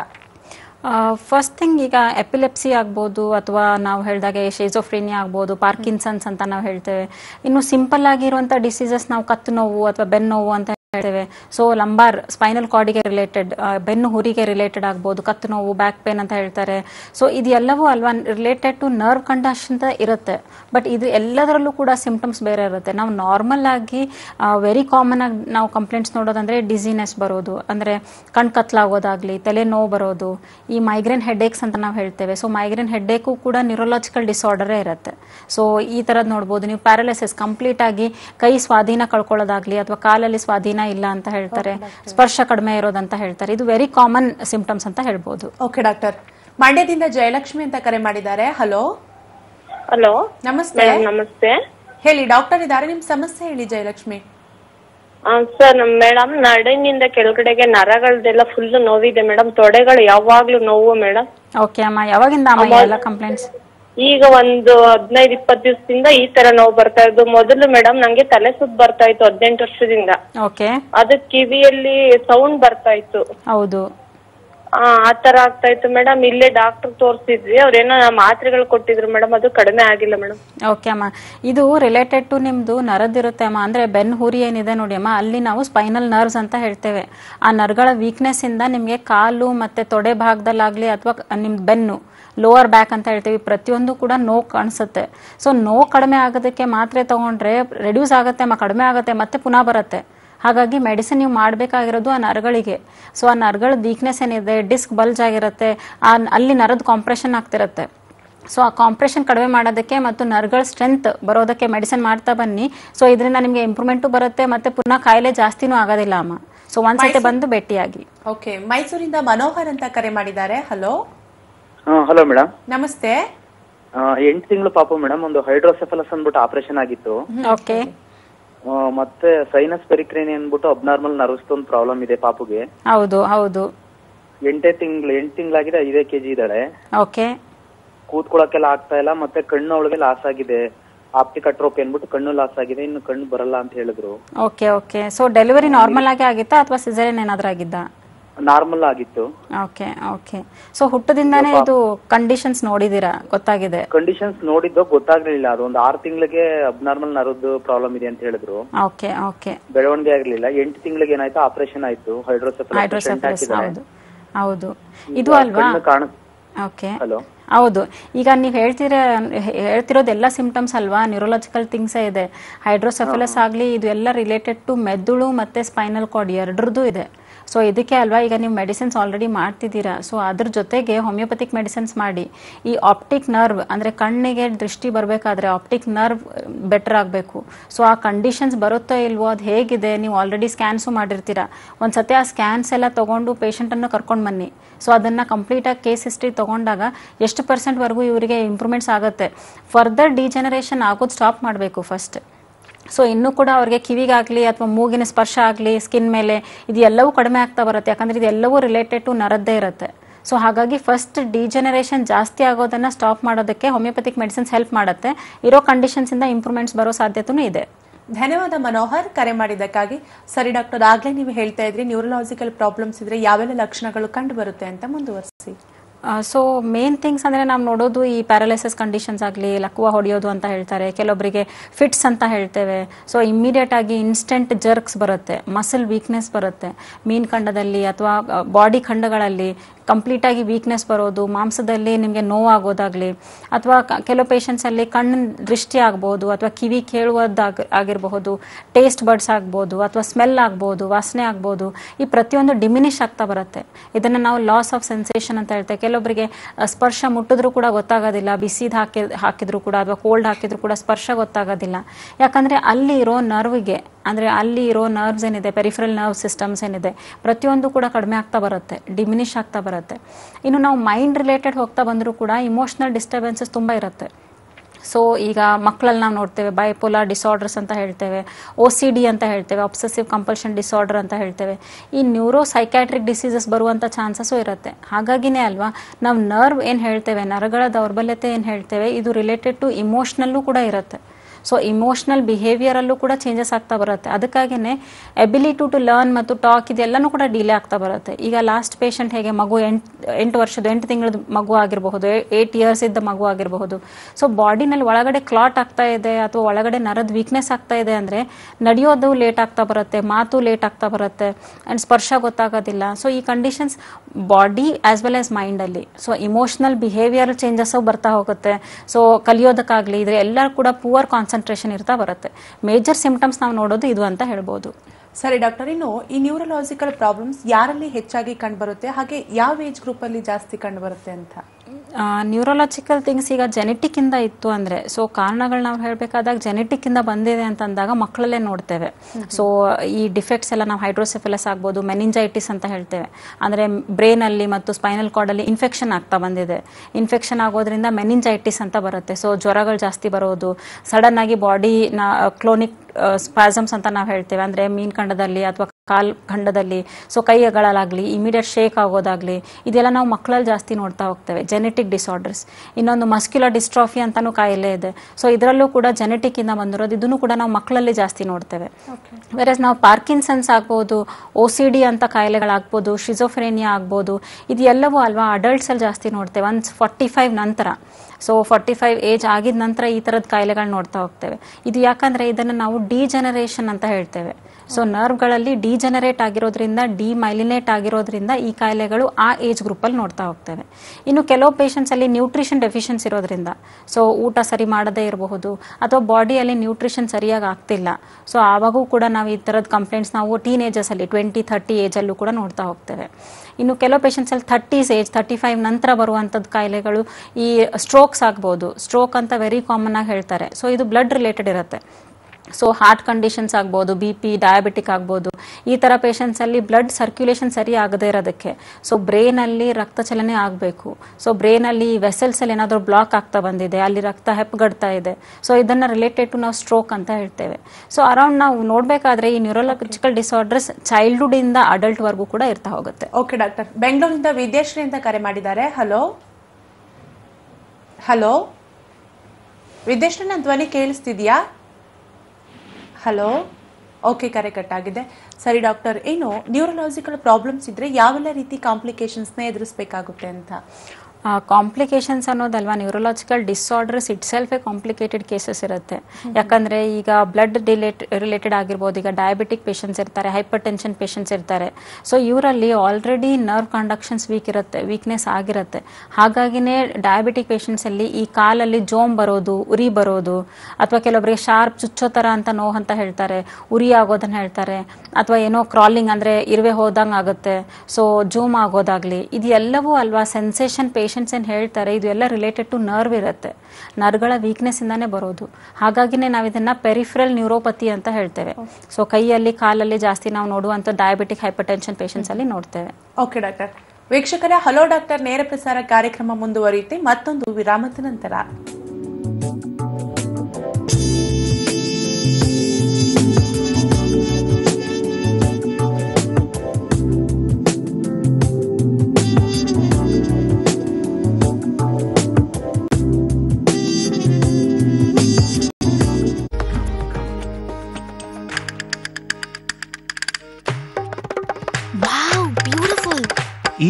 B: ಫಸ್ಟ್ ಥಿಂಗ್ ಈಗ ಎಪಿಲೆಪ್ಸಿ ಆಗ್ಬೋದು ಅಥವಾ ನಾವು ಹೇಳಿದಾಗೆ ಶೇಜೋಫ್ರೇನಿಯಾ ಆಗ್ಬೋದು ಪಾರ್ಕಿನ್ಸನ್ಸ್ ಅಂತ ನಾವು ಹೇಳ್ತೇವೆ ಇನ್ನು ಸಿಂಪಲ್ ಆಗಿರುವಂಥ ಡಿಸೀಸಸ್ ನಾವು ಕತ್ತು ನೋವು ಅಥವಾ ಬೆನ್ನು ನೋವು ಅಂತ ಹೇಳ್ತೇವೆ ಸೊ ಲಂಬಾರ್ ಸ್ಪೈನಲ್ ಕಾರ್ಡಿಗೆ ರಿಲೇಟೆಡ್ ಬೆನ್ನು ಹುರಿಗೆ ರಿಲೇಟೆಡ್ ಆಗ್ಬೋದು ಕತ್ತು ನೋವು ಬ್ಯಾಕ್ ಪೇನ್ ಅಂತ ಹೇಳ್ತಾರೆ ಸೊ ಇದೆಲ್ಲವೂ ಅಲ್ವಾ ರಿಲೇಟೆಡ್ ಟು ನರ್ವ್ ಕಂಡೀಷನ್ ಅಂತ ಇರುತ್ತೆ ಬಟ್ ಇದು ಎಲ್ಲದರಲ್ಲೂ ಕೂಡ ಸಿಂಪ್ಟಮ್ಸ್ ಬೇರೆ ಇರುತ್ತೆ ನಾವು ನಾರ್ಮಲ್ ಆಗಿ ವೆರಿ ಕಾಮನ್ ಆಗಿ ನಾವು ಕಂಪ್ಲೇಂಟ್ಸ್ ನೋಡೋದಂದ್ರೆ ಡಿಸಿನೆಸ್ ಬರೋದು ಅಂದ್ರೆ ಕಣ್ ಕತ್ಲಾಗೋದಾಗ್ಲಿ ತಲೆ ನೋವು ಬರೋದು ಈ ಮೈಗ್ರೇನ್ ಹೆಡ್ಏಕ್ಸ್ ಅಂತ ನಾವು ಹೇಳ್ತೇವೆ ಸೊ ಮೈಗ್ರೇನ್ ಹೆಡ್ಏಕು ಕೂಡ ನ್ಯೂರೋಲಾಜಿಕಲ್ ಡಿಸಾರ್ಡರೇ ಇರುತ್ತೆ ಸೊ ಈ ಥರದ್ದು ನೋಡ್ಬೋದು ನೀವು ಪ್ಯಾರಲಿಸಿಸ್ ಕಂಪ್ಲೀಟ್ ಆಗಿ ಕೈ ಸ್ವಾಧೀನ ಕಳ್ಕೊಳ್ಳೋದಾಗ್ಲಿ ಅಥವಾ ಕಾಲಲ್ಲಿ ಸ್ವಾಧೀನ ಇಲ್ಲ ಅಂತ ಹೇಳ್ತಾರೆ ಸ್ಪರ್ಶ ಕಡಿಮೆ ಇರೋದಂತ ಹೇಳ್ತಾರೆ ಇದು ವೆರಿ ಕಾಮನ್ ಸಿಂಪ್ಟಮ್ಸ್ ಅಂತ ಹೇಳ್ಬೋದು
A: ಓಕೆ ಡಾಕ್ಟರ್ ಮಂಡ್ಯದಿಂದ ಜಯಲಕ್ಷ್ಮಿ ಅಂತ ಕರೆ ಮಾಡಿದ್ದಾರೆ ಹಲೋ
R: ಹಲೋ
A: ನಮಸ್ತೆ
R: ಮೇಡಮ್ ನಮಸ್ತೆ
A: ಹೇಳಿ ಡಾಕ್ಟರ್ ಇದ್ದಾರೆ ನಿಮ್ ಸಮಸ್ಯೆ ಹೇಳಿ ಜಯಲಕ್ಷ್ಮಿ
R: ಸರ್ ನಮ್ ಮೇಡಮ್ ನಡಿನಿಂದ ಕೆಳಗಡೆಗೆ ನರಗಳದೆಲ್ಲ ಫುಲ್ ನೋವಿದೆ ಮೇಡಮ್ ತೊಡೆಗಳು ಯಾವಾಗ್ಲೂ ನೋವು ಮೇಡಮ್
B: ಓಕೆ ಅಮ್ಮ ಯಾವಾಗಿಂದ ಅಮ್ಮ ಈ ಎಲ್ಲ ಕಂಪ್ಲೇಂಟ್ಸ್
R: ಈಗ ಒಂದು ಹದಿನೈದು ಇಪ್ಪತ್ತು ದಿವಸದಿಂದ ಈ ತರ ನೋವು ಬರ್ತಾ ಇದ್ದು ಮೊದಲು ಮೇಡಮ್ ನಂಗೆ ತಲೆ ಸುತ್ತ ಬರ್ತಾ ಇತ್ತು ಹದಿನೆಂಟು ವರ್ಷದಿಂದ
B: ಓಕೆ
R: ಅದು ಕಿವಿಯಲ್ಲಿ ಸೌಂಡ್ ಬರ್ತಾ ಇತ್ತು
B: ಹೌದು
R: ಆ ಆ ತರ ಆಗ್ತಾ ಇತ್ತು ಮೇಡಮ್ ಇಲ್ಲೇ ಡಾಕ್ಟರ್ ತೋರಿಸಿದ್ವಿ ಅವ್ರೇನೋ ಮಾತ್ರೆಗಳು ಕೊಟ್ಟಿದ್ರು ಮೇಡಮ್ ಅದು ಕಡಿಮೆ ಆಗಿಲ್ಲ ಮೇಡಮ್
B: ಓಕೆ ಅಮ್ಮ ಇದು ರಿಲೇಟೆಡ್ ಟು ನಿಮ್ದು ನರದಿರುತ್ತೆ ಅಮ್ಮ ಅಂದ್ರೆ ಬೆನ್ ಹುರಿ ಏನಿದೆ ನೋಡಿ ಅಮ್ಮ ಅಲ್ಲಿ ನಾವು ಸ್ಪೈನಲ್ ನರ್ವ್ಸ್ ಅಂತ ಹೇಳ್ತೇವೆ ಆ ನರ್ಗಳ ವೀಕ್ನೆಸ್ ಇಂದ ನಿಮಗೆ ಕಾಲು ಮತ್ತೆ ತೊಡೆ ಭಾಗದಲ್ಲಾಗ್ಲಿ ಅಥವಾ ನಿಮ್ದು ಬೆನ್ನು ಲೋವರ್ ಬ್ಯಾಕ್ ಅಂತ ಹೇಳ್ತೀವಿ ಪ್ರತಿಯೊಂದು ಕೂಡ ನೋವು ಕಾಣಿಸುತ್ತೆ ಸೊ ನೋವು ಕಡಿಮೆ ಆಗೋದಕ್ಕೆ ಮಾತ್ರೆ ತಗೊಂಡ್ರೆ ರೆಡ್ಯೂಸ್ ಆಗುತ್ತೆ ಅಮ್ಮ ಕಡಿಮೆ ಆಗುತ್ತೆ ಮತ್ತೆ ಪುನಃ ಬರುತ್ತೆ ಹಾಗಾಗಿ ಮೆಡಿಸಿನ್ ನೀವು ಮಾಡಬೇಕಾಗಿರೋದು ಆ ನರಗಳಿಗೆ ಸೊ ಆ ನರಗಳ ವೀಕ್ನೆಸ್ ಏನಿದೆ ಡಿಸ್ಕ್ ಬಲ್ಜ್ ಆಗಿರುತ್ತೆ ಆ ಅಲ್ಲಿ ನರದ ಕಾಂಪ್ರೆಷನ್ ಆಗ್ತಿರುತ್ತೆ ಸೊ ಆ ಕಾಂಪ್ರೆಷನ್ ಕಡಿಮೆ ಮಾಡೋದಕ್ಕೆ ಮತ್ತು ನರ್ಗಳ ಸ್ಟ್ರೆಂತ್ ಬರೋದಕ್ಕೆ ಮೆಡಿಸಿನ್ ಮಾಡ್ತಾ ಬನ್ನಿ ಸೊ ಇದರಿಂದ ನಿಮಗೆ ಇಂಪ್ರೂವ್ಮೆಂಟು ಬರುತ್ತೆ ಮತ್ತೆ ಪುನಃ ಕಾಯಿಲೆ ಜಾಸ್ತಿನೂ ಆಗೋದಿಲ್ಲ ಅಮ್ಮ ಸೊ ಒಂದ್ಸತಿ ಬಂದು ಭೇಟಿಯಾಗಿ
A: ಓಕೆ ಮೈಸೂರಿಂದ ಮನೋಹರ್ ಅಂತ ಕರೆ ಮಾಡಿದ್ದಾರೆ ಹಲೋ
S: ಹಲೋ ಮೇಡಮ್
A: ನಮಸ್ತೆ
S: ಎಂಟು ತಿಂಗಳು ಪಾಪು ಮೇಡಮ್ ಒಂದು ಹೈಡ್ರೋಸೆಫಲಸ್ ಅಂದ್ಬಿಟ್ಟು ಆಪರೇಷನ್ ಆಗಿತ್ತು
B: ಓಕೆ
S: ಆ, ಮತ್ತೆ ಸೈನಸ್ ಪೆರಿಕ್ರೇನಿ ಅಂದ್ಬಿಟ್ಟು ಅಬ್ನಾರ್ಮಲ್ ನರ್ವ್ಸ್ ಒಂದು ಪ್ರಾಬ್ಲಮ್ ಇದೆ ಪಾಪುಗೆ
B: ಹೌದು ಹೌದು
S: ಎಂಟೇ ತಿಂಗಳು ಎಂಟು ತಿಂಗಳಾಗಿದೆ ಐದೇ ಕೆಜಿ ಇದ್ದಾಳೆ
B: ಓಕೆ
S: ಕೂತ್ಕೊಳಕ್ಕೆಲ್ಲ ಆಗ್ತಾ ಇಲ್ಲ ಮತ್ತೆ ಕಣ್ಣು ಅವಳಿಗೆ ಲಾಸ್ ಆಗಿದೆ ಆಪ್ಟಿಕ್ ಅಟ್ರೋಪಿ ಅಂದ್ಬಿಟ್ಟು ಕಣ್ಣು ಲಾಸ್ ಆಗಿದೆ ಇನ್ನು ಕಣ್ಣು ಬರಲ್ಲ ಅಂತ ಹೇಳಿದ್ರು
B: okay okay so delivery normal ಆಗಿ ಆಗಿತ್ತಾ ಅಥವಾ ಸಿಸೇರಿಯನ್ ಏನಾದ್ರೂ ಆಗಿದ್ದ
S: ನಾರ್ಮಲ್ ಆಗಿತ್ತು
B: ಓಕೆ ಓಕೆ ಸೊ ಹುಟ್ಟದಿಂದಾನೇ ಇದು ಕಂಡೀಷನ್ಸ್ ನೋಡಿದೀರಾ ಗೊತ್ತಾಗಿದೆ
S: ಕಂಡೀಷನ್ಸ್ ನೋಡಿದ್ದು ಗೊತ್ತಾಗ್ಲಿಲ್ಲ ಅದು ಒಂದು ಆರು ತಿಂಗಳಿಗೆ ಅಬ್ನಾರ್ಮಲ್ ನರದ್ದು ಪ್ರಾಬ್ಲಮ್ ಇದೆ ಅಂತ ಹೇಳಿದ್ರು
B: ಓಕೆ ಓಕೆ
S: ಬೆಳವಣಿಗೆ ಆಗಿರ್ಲಿಲ್ಲ ಎಂಟು ತಿಂಗಳಿಗೆ ಏನಾಯ್ತು ಆಪರೇಷನ್ ಆಯ್ತು ಹೈಡ್ರೋಸೆಫಲಸ್
B: ಹೈಡ್ರೋಸೆಫಲಸ್ ಹೌದು ಹೌದು ಇದು ಅಲ್ವಾ
S: ಕಣ್ಣು ಕಾಣ
B: ಓಕೆ
S: ಹಲೋ
B: ಹೌದು ಈಗ ನೀವು ಹೇಳ್ತಿರ ಹೇಳ್ತಿರೋದೆಲ್ಲ ಸಿಂಪ್ಟಮ್ಸ್ ಅಲ್ವಾ ನ್ಯೂರೋಲಾಜಿಕಲ್ ಥಿಂಗ್ಸೇ ಇದೆ ಹೈಡ್ರೋಸೆಫಲಸ್ ಆಗಲಿ ಇದು ಎಲ್ಲ ರಿಲೇಟೆಡ್ ಟು ಮೆದುಳು ಮತ್ತೆ ಸ್ಪೈನಲ್ ಕಾರ್ಡ್ ಎರಡರದ್ದು ಇದೆ ಸೊ ಇದಕ್ಕೆ ಅಲ್ವಾ ಈಗ ನೀವು ಮೆಡಿಸಿನ್ಸ್ ಆಲ್ರೆಡಿ ಮಾಡ್ತಿದ್ದೀರಾ ಸೊ ಅದ್ರ ಜೊತೆಗೆ ಹೋಮಿಯೋಪತಿಕ್ ಮೆಡಿಸಿನ್ಸ್ ಮಾಡಿ ಈ ಆಪ್ಟಿಕ್ ನರ್ವ್ ಅಂದರೆ ಕಣ್ಣಿಗೆ ದೃಷ್ಟಿ ಬರಬೇಕಾದ್ರೆ ಆಪ್ಟಿಕ್ ನರ್ವ್ ಬೆಟರ್ ಆಗಬೇಕು ಸೊ ಆ ಕಂಡೀಷನ್ಸ್ ಬರುತ್ತೋ ಇಲ್ವೋ ಅದು ಹೇಗಿದೆ ನೀವು ಆಲ್ರೆಡಿ ಸ್ಕ್ಯಾನ್ಸು ಮಾಡಿರ್ತೀರಾ ಒಂದು ಸತಿ ಆ ಸ್ಕ್ಯಾನ್ಸ್ ಎಲ್ಲ ತೊಗೊಂಡು ಪೇಷಂಟನ್ನು ಕರ್ಕೊಂಡು ಬನ್ನಿ ಸೊ ಅದನ್ನು ಕಂಪ್ಲೀಟಾಗಿ ಕೇಸ್ ಹಿಸ್ಟ್ರಿ ತೊಗೊಂಡಾಗ ಎಷ್ಟು ಪರ್ಸೆಂಟ್ವರೆಗೂ ಇವರಿಗೆ ಇಂಪ್ರೂವ್ಮೆಂಟ್ಸ್ ಆಗುತ್ತೆ ಫರ್ದರ್ ಡಿಜನರೇಷನ್ ಆಗೋದು ಸ್ಟಾಪ್ ಮಾಡಬೇಕು ಫಸ್ಟ್ ಸೊ ಇನ್ನೂ ಕೂಡ ಅವ್ರಿಗೆ ಕಿವಿಗಾಗಲಿ ಅಥವಾ ಮೂಗಿನ ಸ್ಪರ್ಶ ಆಗಲಿ ಸ್ಕಿನ್ ಮೇಲೆ ಇದು ಎಲ್ಲವೂ ಕಡಿಮೆ ಆಗ್ತಾ ಬರುತ್ತೆ ಯಾಕಂದ್ರೆ ಇದೆಲ್ಲವೂ ರಿಲೇಟೆಡ್ ಟು ನರದ್ದೇ ಇರುತ್ತೆ ಸೊ ಹಾಗಾಗಿ ಫಸ್ಟ್ ಡಿಜೆನರೇಷನ್ ಜಾಸ್ತಿ ಆಗೋದನ್ನು ಸ್ಟಾಪ್ ಮಾಡೋದಕ್ಕೆ ಹೋಮಿಯೋಪತಿಕ್ ಮೆಡಿಸಿನ್ಸ್ ಹೆಲ್ಪ್ ಮಾಡುತ್ತೆ ಇರೋ ಕಂಡೀಷನ್ಸಿಂದ ಇಂಪ್ರೂವ್ಮೆಂಟ್ಸ್ ಬರೋ ಸಾಧ್ಯತೆನೂ ಇದೆ
A: ಧನ್ಯವಾದ ಮನೋಹರ್ ಕರೆ ಮಾಡಿದ್ದಕ್ಕಾಗಿ ಸರಿ ಡಾಕ್ಟರ್ ಆಗ್ಲೇ ನೀವು ಹೇಳ್ತಾ ಇದ್ರಿ ನ್ಯೂರಲಾಜಿಕಲ್ ಪ್ರಾಬ್ಲಮ್ಸ್ ಇದ್ರೆ ಯಾವೆಲ್ಲ ಲಕ್ಷಣಗಳು ಕಂಡು ಬರುತ್ತೆ ಅಂತ ಮುಂದುವರಿಸಿ
B: ಸೊ ಮೇನ್ ಥಿಂಗ್ಸ್ ಅಂದರೆ ನಾವು ನೋಡೋದು ಈ ಪ್ಯಾರಲೈಸಿಸ್ ಕಂಡೀಷನ್ಸ್ ಆಗಲಿ ಲಕ್ವ ಹೊಡೆಯೋದು ಅಂತ ಹೇಳ್ತಾರೆ ಕೆಲವೊಬ್ಬರಿಗೆ ಫಿಟ್ಸ್ ಅಂತ ಹೇಳ್ತೇವೆ ಸೊ ಇಮ್ಮಿಡಿಯೇಟ್ ಆಗಿ ಇನ್ಸ್ಟೆಂಟ್ ಜರ್ಕ್ಸ್ ಬರುತ್ತೆ ಮಸಲ್ ವೀಕ್ನೆಸ್ ಬರುತ್ತೆ ಮೀನ್ ಖಂಡದಲ್ಲಿ ಅಥವಾ ಬಾಡಿ ಖಂಡಗಳಲ್ಲಿ ಕಂಪ್ಲೀಟ್ ಆಗಿ ವೀಕ್ನೆಸ್ ಬರೋದು ಮಾಂಸದಲ್ಲಿ ನಿಮಗೆ ನೋವಾಗೋದಾಗ್ಲಿ ಅಥವಾ ಕ- ಕೆಲವು patients ಅಲ್ಲಿ ಕಣ್ಣಿನ ದೃಷ್ಟಿ ಆಗ್ಬೋದು ಅಥವಾ ಕಿವಿ ಕೇಳುವುದಾಗ ಆಗಿರಬಹುದು ಟೇಸ್ಟ್ ಬಡ್ಸ್ ಆಗ್ಬೋದು ಅಥವಾ ಸ್ಮೆಲ್ ಆಗ್ಬೋದು ವಾಸನೆ ಆಗ್ಬೋದು ಈ ಪ್ರತಿಯೊಂದು ಡಿಮಿನಿಷ್ ಆಗ್ತಾ ಬರುತ್ತೆ ಇದನ್ನು ನಾವು ಲಾಸ್ ಆಫ್ ಸೆನ್ಸೇಷನ್ ಅಂತ ಹೇಳ್ತೇವೆ ಕೆಲವೊಬ್ಬರಿಗೆ ಅ, ಸ್ಪರ್ಶ ಮುಟ್ಟಿದ್ರೂ ಕೂಡ ಗೊತ್ತಾಗೋದಿಲ್ಲ ಬಿಸಿದ್ ಹಾಕಿ ಹಾಕಿದ್ರು ಕೂಡ ಅಥವಾ ಕೋಲ್ಡ್ ಹಾಕಿದ್ರು ಕೂಡ ಸ್ಪರ್ಶ ಗೊತ್ತಾಗೋದಿಲ್ಲ ಯಾಕಂದ್ರೆ ಅಲ್ಲಿ ಇರೋ ನರ್ವ್ಗೆ ಅಂದ್ರೆ ಅಲ್ಲಿ ಇರೋ ನರ್ವ್ಸ್ ಏನಿದೆ ಪೆರಿಫರಲ್ ನರ್ವ್ ಸಿಸ್ಟಮ್ಸ್ ಏನಿದೆ ಪ್ರತಿಯೊಂದು ಕೂಡ ಕಡಿಮೆ ಆಗ್ತಾ ಬರುತ್ತೆ ಡಿಮಿನಿಷ್ ಆಗ್ತಾ ಬರುತ್ತೆ ಇನ್ನು ನಾವು ಮೈಂಡ್ ರಿಲೇಟೆಡ್ ಹೋಗ್ತಾ ಬಂದರೂ ಕೂಡ ಇಮೋಷನಲ್ ಡಿಸ್ಟರ್ಬೆನ್ಸಸ್ ತುಂಬ ಇರುತ್ತೆ ಸೊ ಈಗ ಮಕ್ಕಳಲ್ಲಿ ನಾವು ನೋಡ್ತೇವೆ ಬೈಪೋಲಾರ್ ಡಿಸಾರ್ಡರ್ಸ್ ಅಂತ ಹೇಳ್ತೇವೆ ಒ ಸಿ ಡಿ ಅಂತ ಹೇಳ್ತೇವೆ ಅಬ್ಸೆಸಿವ್ ಕಂಪಲ್ಷನ್ ಡಿಸಾರ್ಡರ್ ಅಂತ ಹೇಳ್ತೇವೆ ಈ ನ್ಯೂರೋ ಸೈಕ್ಯಾಟ್ರಿಕ್ ಡಿಸೀಸಸ್ ಬರುವಂಥ ಚಾನ್ಸಸ್ಸು ಇರುತ್ತೆ ಹಾಗಾಗಿನೇ ಅಲ್ವಾ ನಾವು ನರ್ವ್ ಏನು ಹೇಳ್ತೇವೆ ನರಗಳ ದೌರ್ಬಲ್ಯತೆ ಏನು ಹೇಳ್ತೇವೆ ಇದು ರಿಲೇಟೆಡ್ ಟು ಇಮೋಷ್ನಲ್ಲೂ ಕೂಡ ಇರುತ್ತೆ ಸೊ ಇಮೋಷ್ನಲ್ ಬಿಹೇವಿಯರಲ್ಲೂ ಕೂಡ ಚೇಂಜಸ್ ಆಗ್ತಾ ಬರುತ್ತೆ ಅದಕ್ಕಾಗಿಯೇ ಎಬಿಲಿಟಿ ಟು ಲರ್ನ್ ಮತ್ತು ಟಾಕ್ ಇದೆಲ್ಲನೂ ಕೂಡ ಡಿಲೇ ಆಗ್ತಾ ಬರುತ್ತೆ ಈಗ ಲಾಸ್ಟ್ ಪೇಷಂಟ್ ಹೇಗೆ ಮಗು ಎಂಟು ಎಂಟು ವರ್ಷದ ಎಂಟು ತಿಂಗಳದ ಮಗು ಆಗಿರಬಹುದು ಏಯ್ಟ್ ಇಯರ್ಸ್ ಇದ್ದ ಮಗು ಆಗಿರಬಹುದು ಸೊ ಬಾಡಿನಲ್ಲಿ ಒಳಗಡೆ ಕ್ಲಾಟ್ ಆಗ್ತಾ ಇದೆ ಅಥವಾ ಒಳಗಡೆ ನರದ ವೀಕ್ನೆಸ್ ಆಗ್ತಾ ಇದೆ ಅಂದರೆ ನಡೆಯೋದು ಲೇಟ್ ಆಗ್ತಾ ಬರುತ್ತೆ ಮಾತು ಲೇಟ್ ಆಗ್ತಾ ಬರುತ್ತೆ ಆ್ಯಂಡ್ ಸ್ಪರ್ಶ ಗೊತ್ತಾಗೋದಿಲ್ಲ ಸೊ ಈ conditions body as well as ಮೈಂಡಲ್ಲಿ ಸೊ ಇಮೋಷ್ನಲ್ ಬಿಹೇವಿಯರ್ ಚೇಂಜಸ್ ಬರ್ತಾ ಹೋಗುತ್ತೆ ಸೊ ಕಲಿಯೋದಕ್ಕಾಗಲಿ ಇದ್ರೆ ಎಲ್ಲರೂ ಕೂಡ ಪೂವರ್ ಕಾನ್ಸಂಟ್ರೇಷನ್ ಇರ್ತಾ ಬರುತ್ತೆ ಮೇಜರ್ ಸಿಂಪ್ಟಮ್ಸ್ ನಾವು ನೋಡೋದು ಇದು ಅಂತ ಹೇಳ್ಬೋದು
A: ಸರಿ ಡಾಕ್ಟರ್ ಇನ್ನು ಈ ನ್ಯೂರಲಾಜಿಕಲ್ ಪ್ರಾಬ್ಲಮ್ಸ್ ಯಾರಲ್ಲಿ ಹೆಚ್ಚಾಗಿ ಕಂಡುಬರುತ್ತೆ ಹಾಗೆ ಯಾವ ಏಜ್ ಗ್ರೂಪ್ ಅಲ್ಲಿ ಜಾಸ್ತಿ ಕಂಡುಬರುತ್ತೆ ಅಂತ
B: ನ್ಯೂರೋಲಾಜಿಕಲ್ ಥಿಂಗ್ಸ್ ಈಗ ಜೆನೆಟಿಕ್ ಇಂದ ಇತ್ತು ಅಂದ್ರೆ ಸೊ ಕಾರಣಗಳು ನಾವು ಹೇಳಬೇಕಾದಾಗ ಜೆನೆಟಿಕ್ ಇಂದ ಬಂದಿದೆ ಅಂತಂದಾಗ ಮಕ್ಕಳಲ್ಲೇ ನೋಡ್ತೇವೆ ಸೊ ಈ ಡಿಫೆಕ್ಟ್ಸ್ ಎಲ್ಲ ನಾವು ಹೈಡ್ರೋಸೆಫಿಲಸ್ ಆಗ್ಬೋದು ಮೆನಿಂಜೈಟಿಸ್ ಅಂತ ಹೇಳ್ತೇವೆ ಅಂದ್ರೆ ಬ್ರೈನ್ ಅಲ್ಲಿ ಮತ್ತು ಸ್ಪೈನಲ್ ಕಾರ್ಡ್ ಅಲ್ಲಿ ಇನ್ಫೆಕ್ಷನ್ ಆಗ್ತಾ ಬಂದಿದೆ ಇನ್ಫೆಕ್ಷನ್ ಆಗೋದ್ರಿಂದ ಮೆನಿಂಜೈಟಿಸ್ ಅಂತ ಬರುತ್ತೆ ಸೊ ಜ್ವರಗಳು ಜಾಸ್ತಿ ಬರೋದು ಸಡನ್ ಆಗಿ ಬಾಡಿ ಕ್ಲೋನಿಕ್ ಸ್ಪಾಸಮ್ಸ್ ಅಂತ ನಾವು ಹೇಳ್ತೇವೆ ಅಂದ್ರೆ ಮೀನ್ ಖಂಡದಲ್ಲಿ ಅಥವಾ ಕಾಲ್ ಖಂಡದಲ್ಲಿ ಸೊ ಕೈಗಳಾಗಲಿ ಇಮಿಡಿಯೇಟ್ ಶೇಕ್ ಆಗೋದಾಗ್ಲಿ ಇದೆಲ್ಲ ನಾವು ಮಕ್ಕಳಲ್ಲಿ ಜಾಸ್ತಿ ನೋಡ್ತಾ ಹೋಗ್ತೇವೆ ಜೆನೆಟಿಕ್ ಡಿಸಾರ್ಡರ್ಸ್ ಇನ್ನೊಂದು ಮಸ್ಕ್ಯುಲರ್ ಡಿಸ್ಟ್ರಾಫಿ ಅಂತಾನೂ ಕಾಯಿಲೆ ಇದೆ ಸೊ ಇದರಲ್ಲೂ ಕೂಡ ಜೆನೆಟಿಕ್ ಇಂದ ಬಂದಿರೋದು ಇದನ್ನು ಕೂಡ ನಾವು ಮಕ್ಕಳಲ್ಲಿ ಜಾಸ್ತಿ ನೋಡ್ತೇವೆ ವೆರಸ್ ನಾವು ಪಾರ್ಕಿನ್ಸನ್ಸ್ ಆಗ್ಬೋದು ಒ ಸಿ ಡಿ ಅಂತ ಕಾಯಿಲೆಗಳಾಗ್ಬೋದು ಶಿಜೋಫ್ರೇನಿಯಾ ಆಗ್ಬೋದು ಇದು ಎಲ್ಲವೂ ಅಲ್ವಾ ಅಡಲ್ಟ್ಸ್ ಅಲ್ಲಿ ಜಾಸ್ತಿ ನೋಡ್ತೇವೆ ಒನ್ಸ್ ಫಾರ್ಟಿ ಫೈವ್ ನಂತರ ಸೊ ಫಾರ್ಟಿ ಫೈವ್ ಏಜ್ ಆಗಿದ ನಂತರ ಈ ಥರದ ಕಾಯಿಲೆಗಳು ನೋಡ್ತಾ ಹೋಗ್ತೇವೆ ಇದು ಯಾಕಂದ್ರೆ ಇದನ್ನು ನಾವು ಡಿಜೆನರೇಷನ್ ಅಂತ ಹೇಳ್ತೇವೆ ಸೊ ನರ್ವ್ಗಳಲ್ಲಿ ಡಿಜೆನರೇಟ್ ಆಗಿರೋದ್ರಿಂದ ಡಿಮೈಲಿನೇಟ್ ಆಗಿರೋದ್ರಿಂದ ಈ ಕಾಯಿಲೆಗಳು ಆ ಏಜ್ ಗ್ರೂಪಲ್ಲಿ ನೋಡ್ತಾ ಹೋಗ್ತೇವೆ ಇನ್ನು ಕೆಲವು ಪೇಷಂಟ್ಸ್ ಅಲ್ಲಿ ನ್ಯೂಟ್ರಿಷನ್ ಡೆಫಿಷಿಯನ್ಸ್ ಇರೋದ್ರಿಂದ ಸೊ ಊಟ ಸರಿ ಮಾಡದೇ ಇರಬಹುದು ಅಥವಾ ಬಾಡಿಯಲ್ಲಿ ನ್ಯೂಟ್ರಿಷನ್ ಸರಿಯಾಗಿ ಆಗ್ತಿಲ್ಲ ಸೊ ಆವಾಗೂ ಕೂಡ ನಾವು ಈ ಥರದ ಕಂಪ್ಲೇಂಟ್ಸ್ ನಾವು ಟೀನೇಜರ್ಸ್ ಅಲ್ಲಿ ಟ್ವೆಂಟಿ ಥರ್ಟಿ ಏಜಲ್ಲೂ ಕೂಡ ನೋಡ್ತಾ ಹೋಗ್ತೇವೆ ಇನ್ನು ಕೆಲವು ಪೇಷಂಟ್ಸ್ ಅಲ್ಲಿ ಥರ್ಟೀಸ್ ಏಜ್ ತರ್ಟಿ ಫೈವ್ ನಂತರ ಬರುವಂಥದ್ದು ಕಾಯಿಲೆಗಳು ಈ ಸ್ಟ್ರೋಕ್ಸ್ ಆಗ್ಬೋದು ಸ್ಟ್ರೋಕ್ ಅಂತ ವೆರಿ ಕಾಮನ್ ಆಗಿ ಹೇಳ್ತಾರೆ ಸೊ ಇದು ಬ್ಲಡ್ ರಿಲೇಟೆಡ್ ಇರುತ್ತೆ ಸೊ ಹಾರ್ಟ್ ಕಂಡೀಷನ್ಸ್ ಆಗ್ಬೋದು ಬಿ ಪಿ ಡಯಾಬಿಟಿಕ್ ಆಗ್ಬೋದು ಈ ಥರ ಪೇಷಂಟ್ಸ್ ಅಲ್ಲಿ ಬ್ಲಡ್ ಸರ್ಕ್ಯುಲೇಷನ್ ಸರಿ ಆಗದೇ ಇರೋದಕ್ಕೆ ಸೊ ಬ್ರೈನ್ ಅಲ್ಲಿ ರಕ್ತ ಚಲನೆ ಆಗಬೇಕು ಸೊ ಬ್ರೈನ್ ಅಲ್ಲಿ ವೆಸಲ್ಸ್ ಅಲ್ಲಿ ಏನಾದರೂ ಬ್ಲಾಕ್ ಆಗ್ತಾ ಬಂದಿದೆ ಅಲ್ಲಿ ರಕ್ತ ಹೆಪ್ಪಗಡ್ತಾ ಇದೆ ಸೊ ಇದನ್ನ ರಿಲೇಟೆಡ್ ಟು ನಾವು ಸ್ಟ್ರೋಕ್ ಅಂತ ಹೇಳ್ತೇವೆ ಸೊ ಅರೌಂಡ್ ನಾವು ನೋಡಬೇಕಾದ್ರೆ ಈ ನ್ಯೂರೋಲಾಜಿಕಲ್ ಡಿಸಾರ್ಡರ್ಸ್ ಚೈಲ್ಡ್ಹುಡ್ ಇಂದ ಅಡಲ್ಟ್ ವರ್ಗೂ ಕೂಡ ಇರ್ತಾ ಹೋಗುತ್ತೆ
A: ಓಕೆ ಡಾಕ್ಟರ್ ಬೆಂಗಳೂರಿಂದ ವಿದ್ಯಾಶ್ರೀ ಅಂತ ಕರೆ ಮಾಡಿದ್ದಾರೆ ಹಲೋ ಹಲೋ ವಿದ್ಯಾಶ್ರೀ ನನ್ನ ಧ್ವನಿ ಕೇಳಿಸ್ತಿದ್ಯಾ ಹಲೋ ಓಕೆ ಕರೆ ಕಟ್ ಆಗಿದೆ ಸರಿ ಡಾಕ್ಟರ್ ಏನು ನ್ಯೂರಲಾಜಿಕಲ್ ಪ್ರಾಬ್ಲಮ್ಸ್ ಇದ್ರೆ ಯಾವೆಲ್ಲ ರೀತಿ ಕಾಂಪ್ಲಿಕೇಶನ್ಸ್ನ ಎದುರಿಸಬೇಕಾಗುತ್ತೆ ಅಂತ
B: ಕಾಂಪ್ಲಿಕೇಶನ್ಸ್ ಅನ್ನೋದಲ್ವಾ neurological disorders itself a complicated cases ಇರುತ್ತೆ ಯಾಕಂದ್ರೆ ಈಗ ಬ್ಲಡ್ ರಿಲೇಟ್ ರಿಲೇಟೆಡ್ ಆಗಿರ್ಬೋದು ಈಗ ಡಯಾಬಿಟಿಕ್ ಪೇಷಂಟ್ಸ್ ಇರ್ತಾರೆ ಹೈಪರ್ ಟೆನ್ಷನ್ ಪೇಷಂಟ್ಸ್ ಇರ್ತಾರೆ ಸೊ ಇವರಲ್ಲಿ ಆಲ್ರೆಡಿ ನರ್ವ್ ಕಂಡಕ್ಷನ್ಸ್ ವೀಕ್ ಇರುತ್ತೆ ವೀಕ್ನೆಸ್ ಆಗಿರುತ್ತೆ ಹಾಗಾಗಿನೇ ಡಯಾಬಿಟಿಕ್ ಪೇಷಂಟ್ಸ್ ಅಲ್ಲಿ ಈ ಕಾಲಲ್ಲಿ ಜೋಮ್ ಬರೋದು ಉರಿ ಬರೋದು ಅಥವಾ ಕೆಲವೊಬ್ಬರಿಗೆ ಶಾರ್ಪ್ ಚುಚ್ಚೋ ಥರ ಅಂತ ನೋವು ಅಂತ ಹೇಳ್ತಾರೆ ಉರಿ ಆಗೋದನ್ನ ಹೇಳ್ತಾರೆ ಅಥವಾ ಏನೋ ಕ್ರಾಲಿಂಗ್ ಅಂದ್ರೆ ಇರುವೆ ಹೋದಂಗೆ ಆಗುತ್ತೆ ಸೊ ಜೂಮ್ ಆಗೋದಾಗ್ಲಿ ಇದು ಎಲ್ಲವೂ ಅಲ್ವಾ ಸೆನ್ಸೇಷನ್ ಪೇಷಂಟ್ಸ್ ಏನು ಹೇಳ್ತಾರೆ ಇದು ಎಲ್ಲ ರಿಲೇಟೆಡ್ ಟು ನರ್ವ್ ಇರುತ್ತೆ ನರ್ವ್ಗಳ ವೀಕ್ನೆಸ್ ಇಂದಾನೆ ಬರೋದು ಹಾಗಾಗಿನೇ ನಾವು ಇದನ್ನ ಪೆರಿಫರಲ್ ನ್ಯೂರೋಪತಿ ಅಂತ ಹೇಳ್ತೇವೆ ಸೊ ಕೈಯಲ್ಲಿ ಕಾಲಲ್ಲಿ ಜಾಸ್ತಿ ನಾವು ನೋಡುವಂತ ಡಯಾಬಿಟಿಕ್ ಹೈಪರ್ ಟೆನ್ಷನ್ ಪೇಷಂಟ್ಸ್ ಅಲ್ಲಿ ನೋಡ್ತೇವೆ
A: ಓಕೆ ಡಾಕ್ಟರ್ ವೀಕ್ಷಕರ ಹಲೋ ಡಾಕ್ಟರ್ ನೇರ ಪ್ರಸಾರ ಕಾರ್ಯಕ್ರಮ ಮುಂದುವರಿಯುತ್ತೆ ಮತ್ತೊಂದು ವಿರಾಮದ ನಂತರ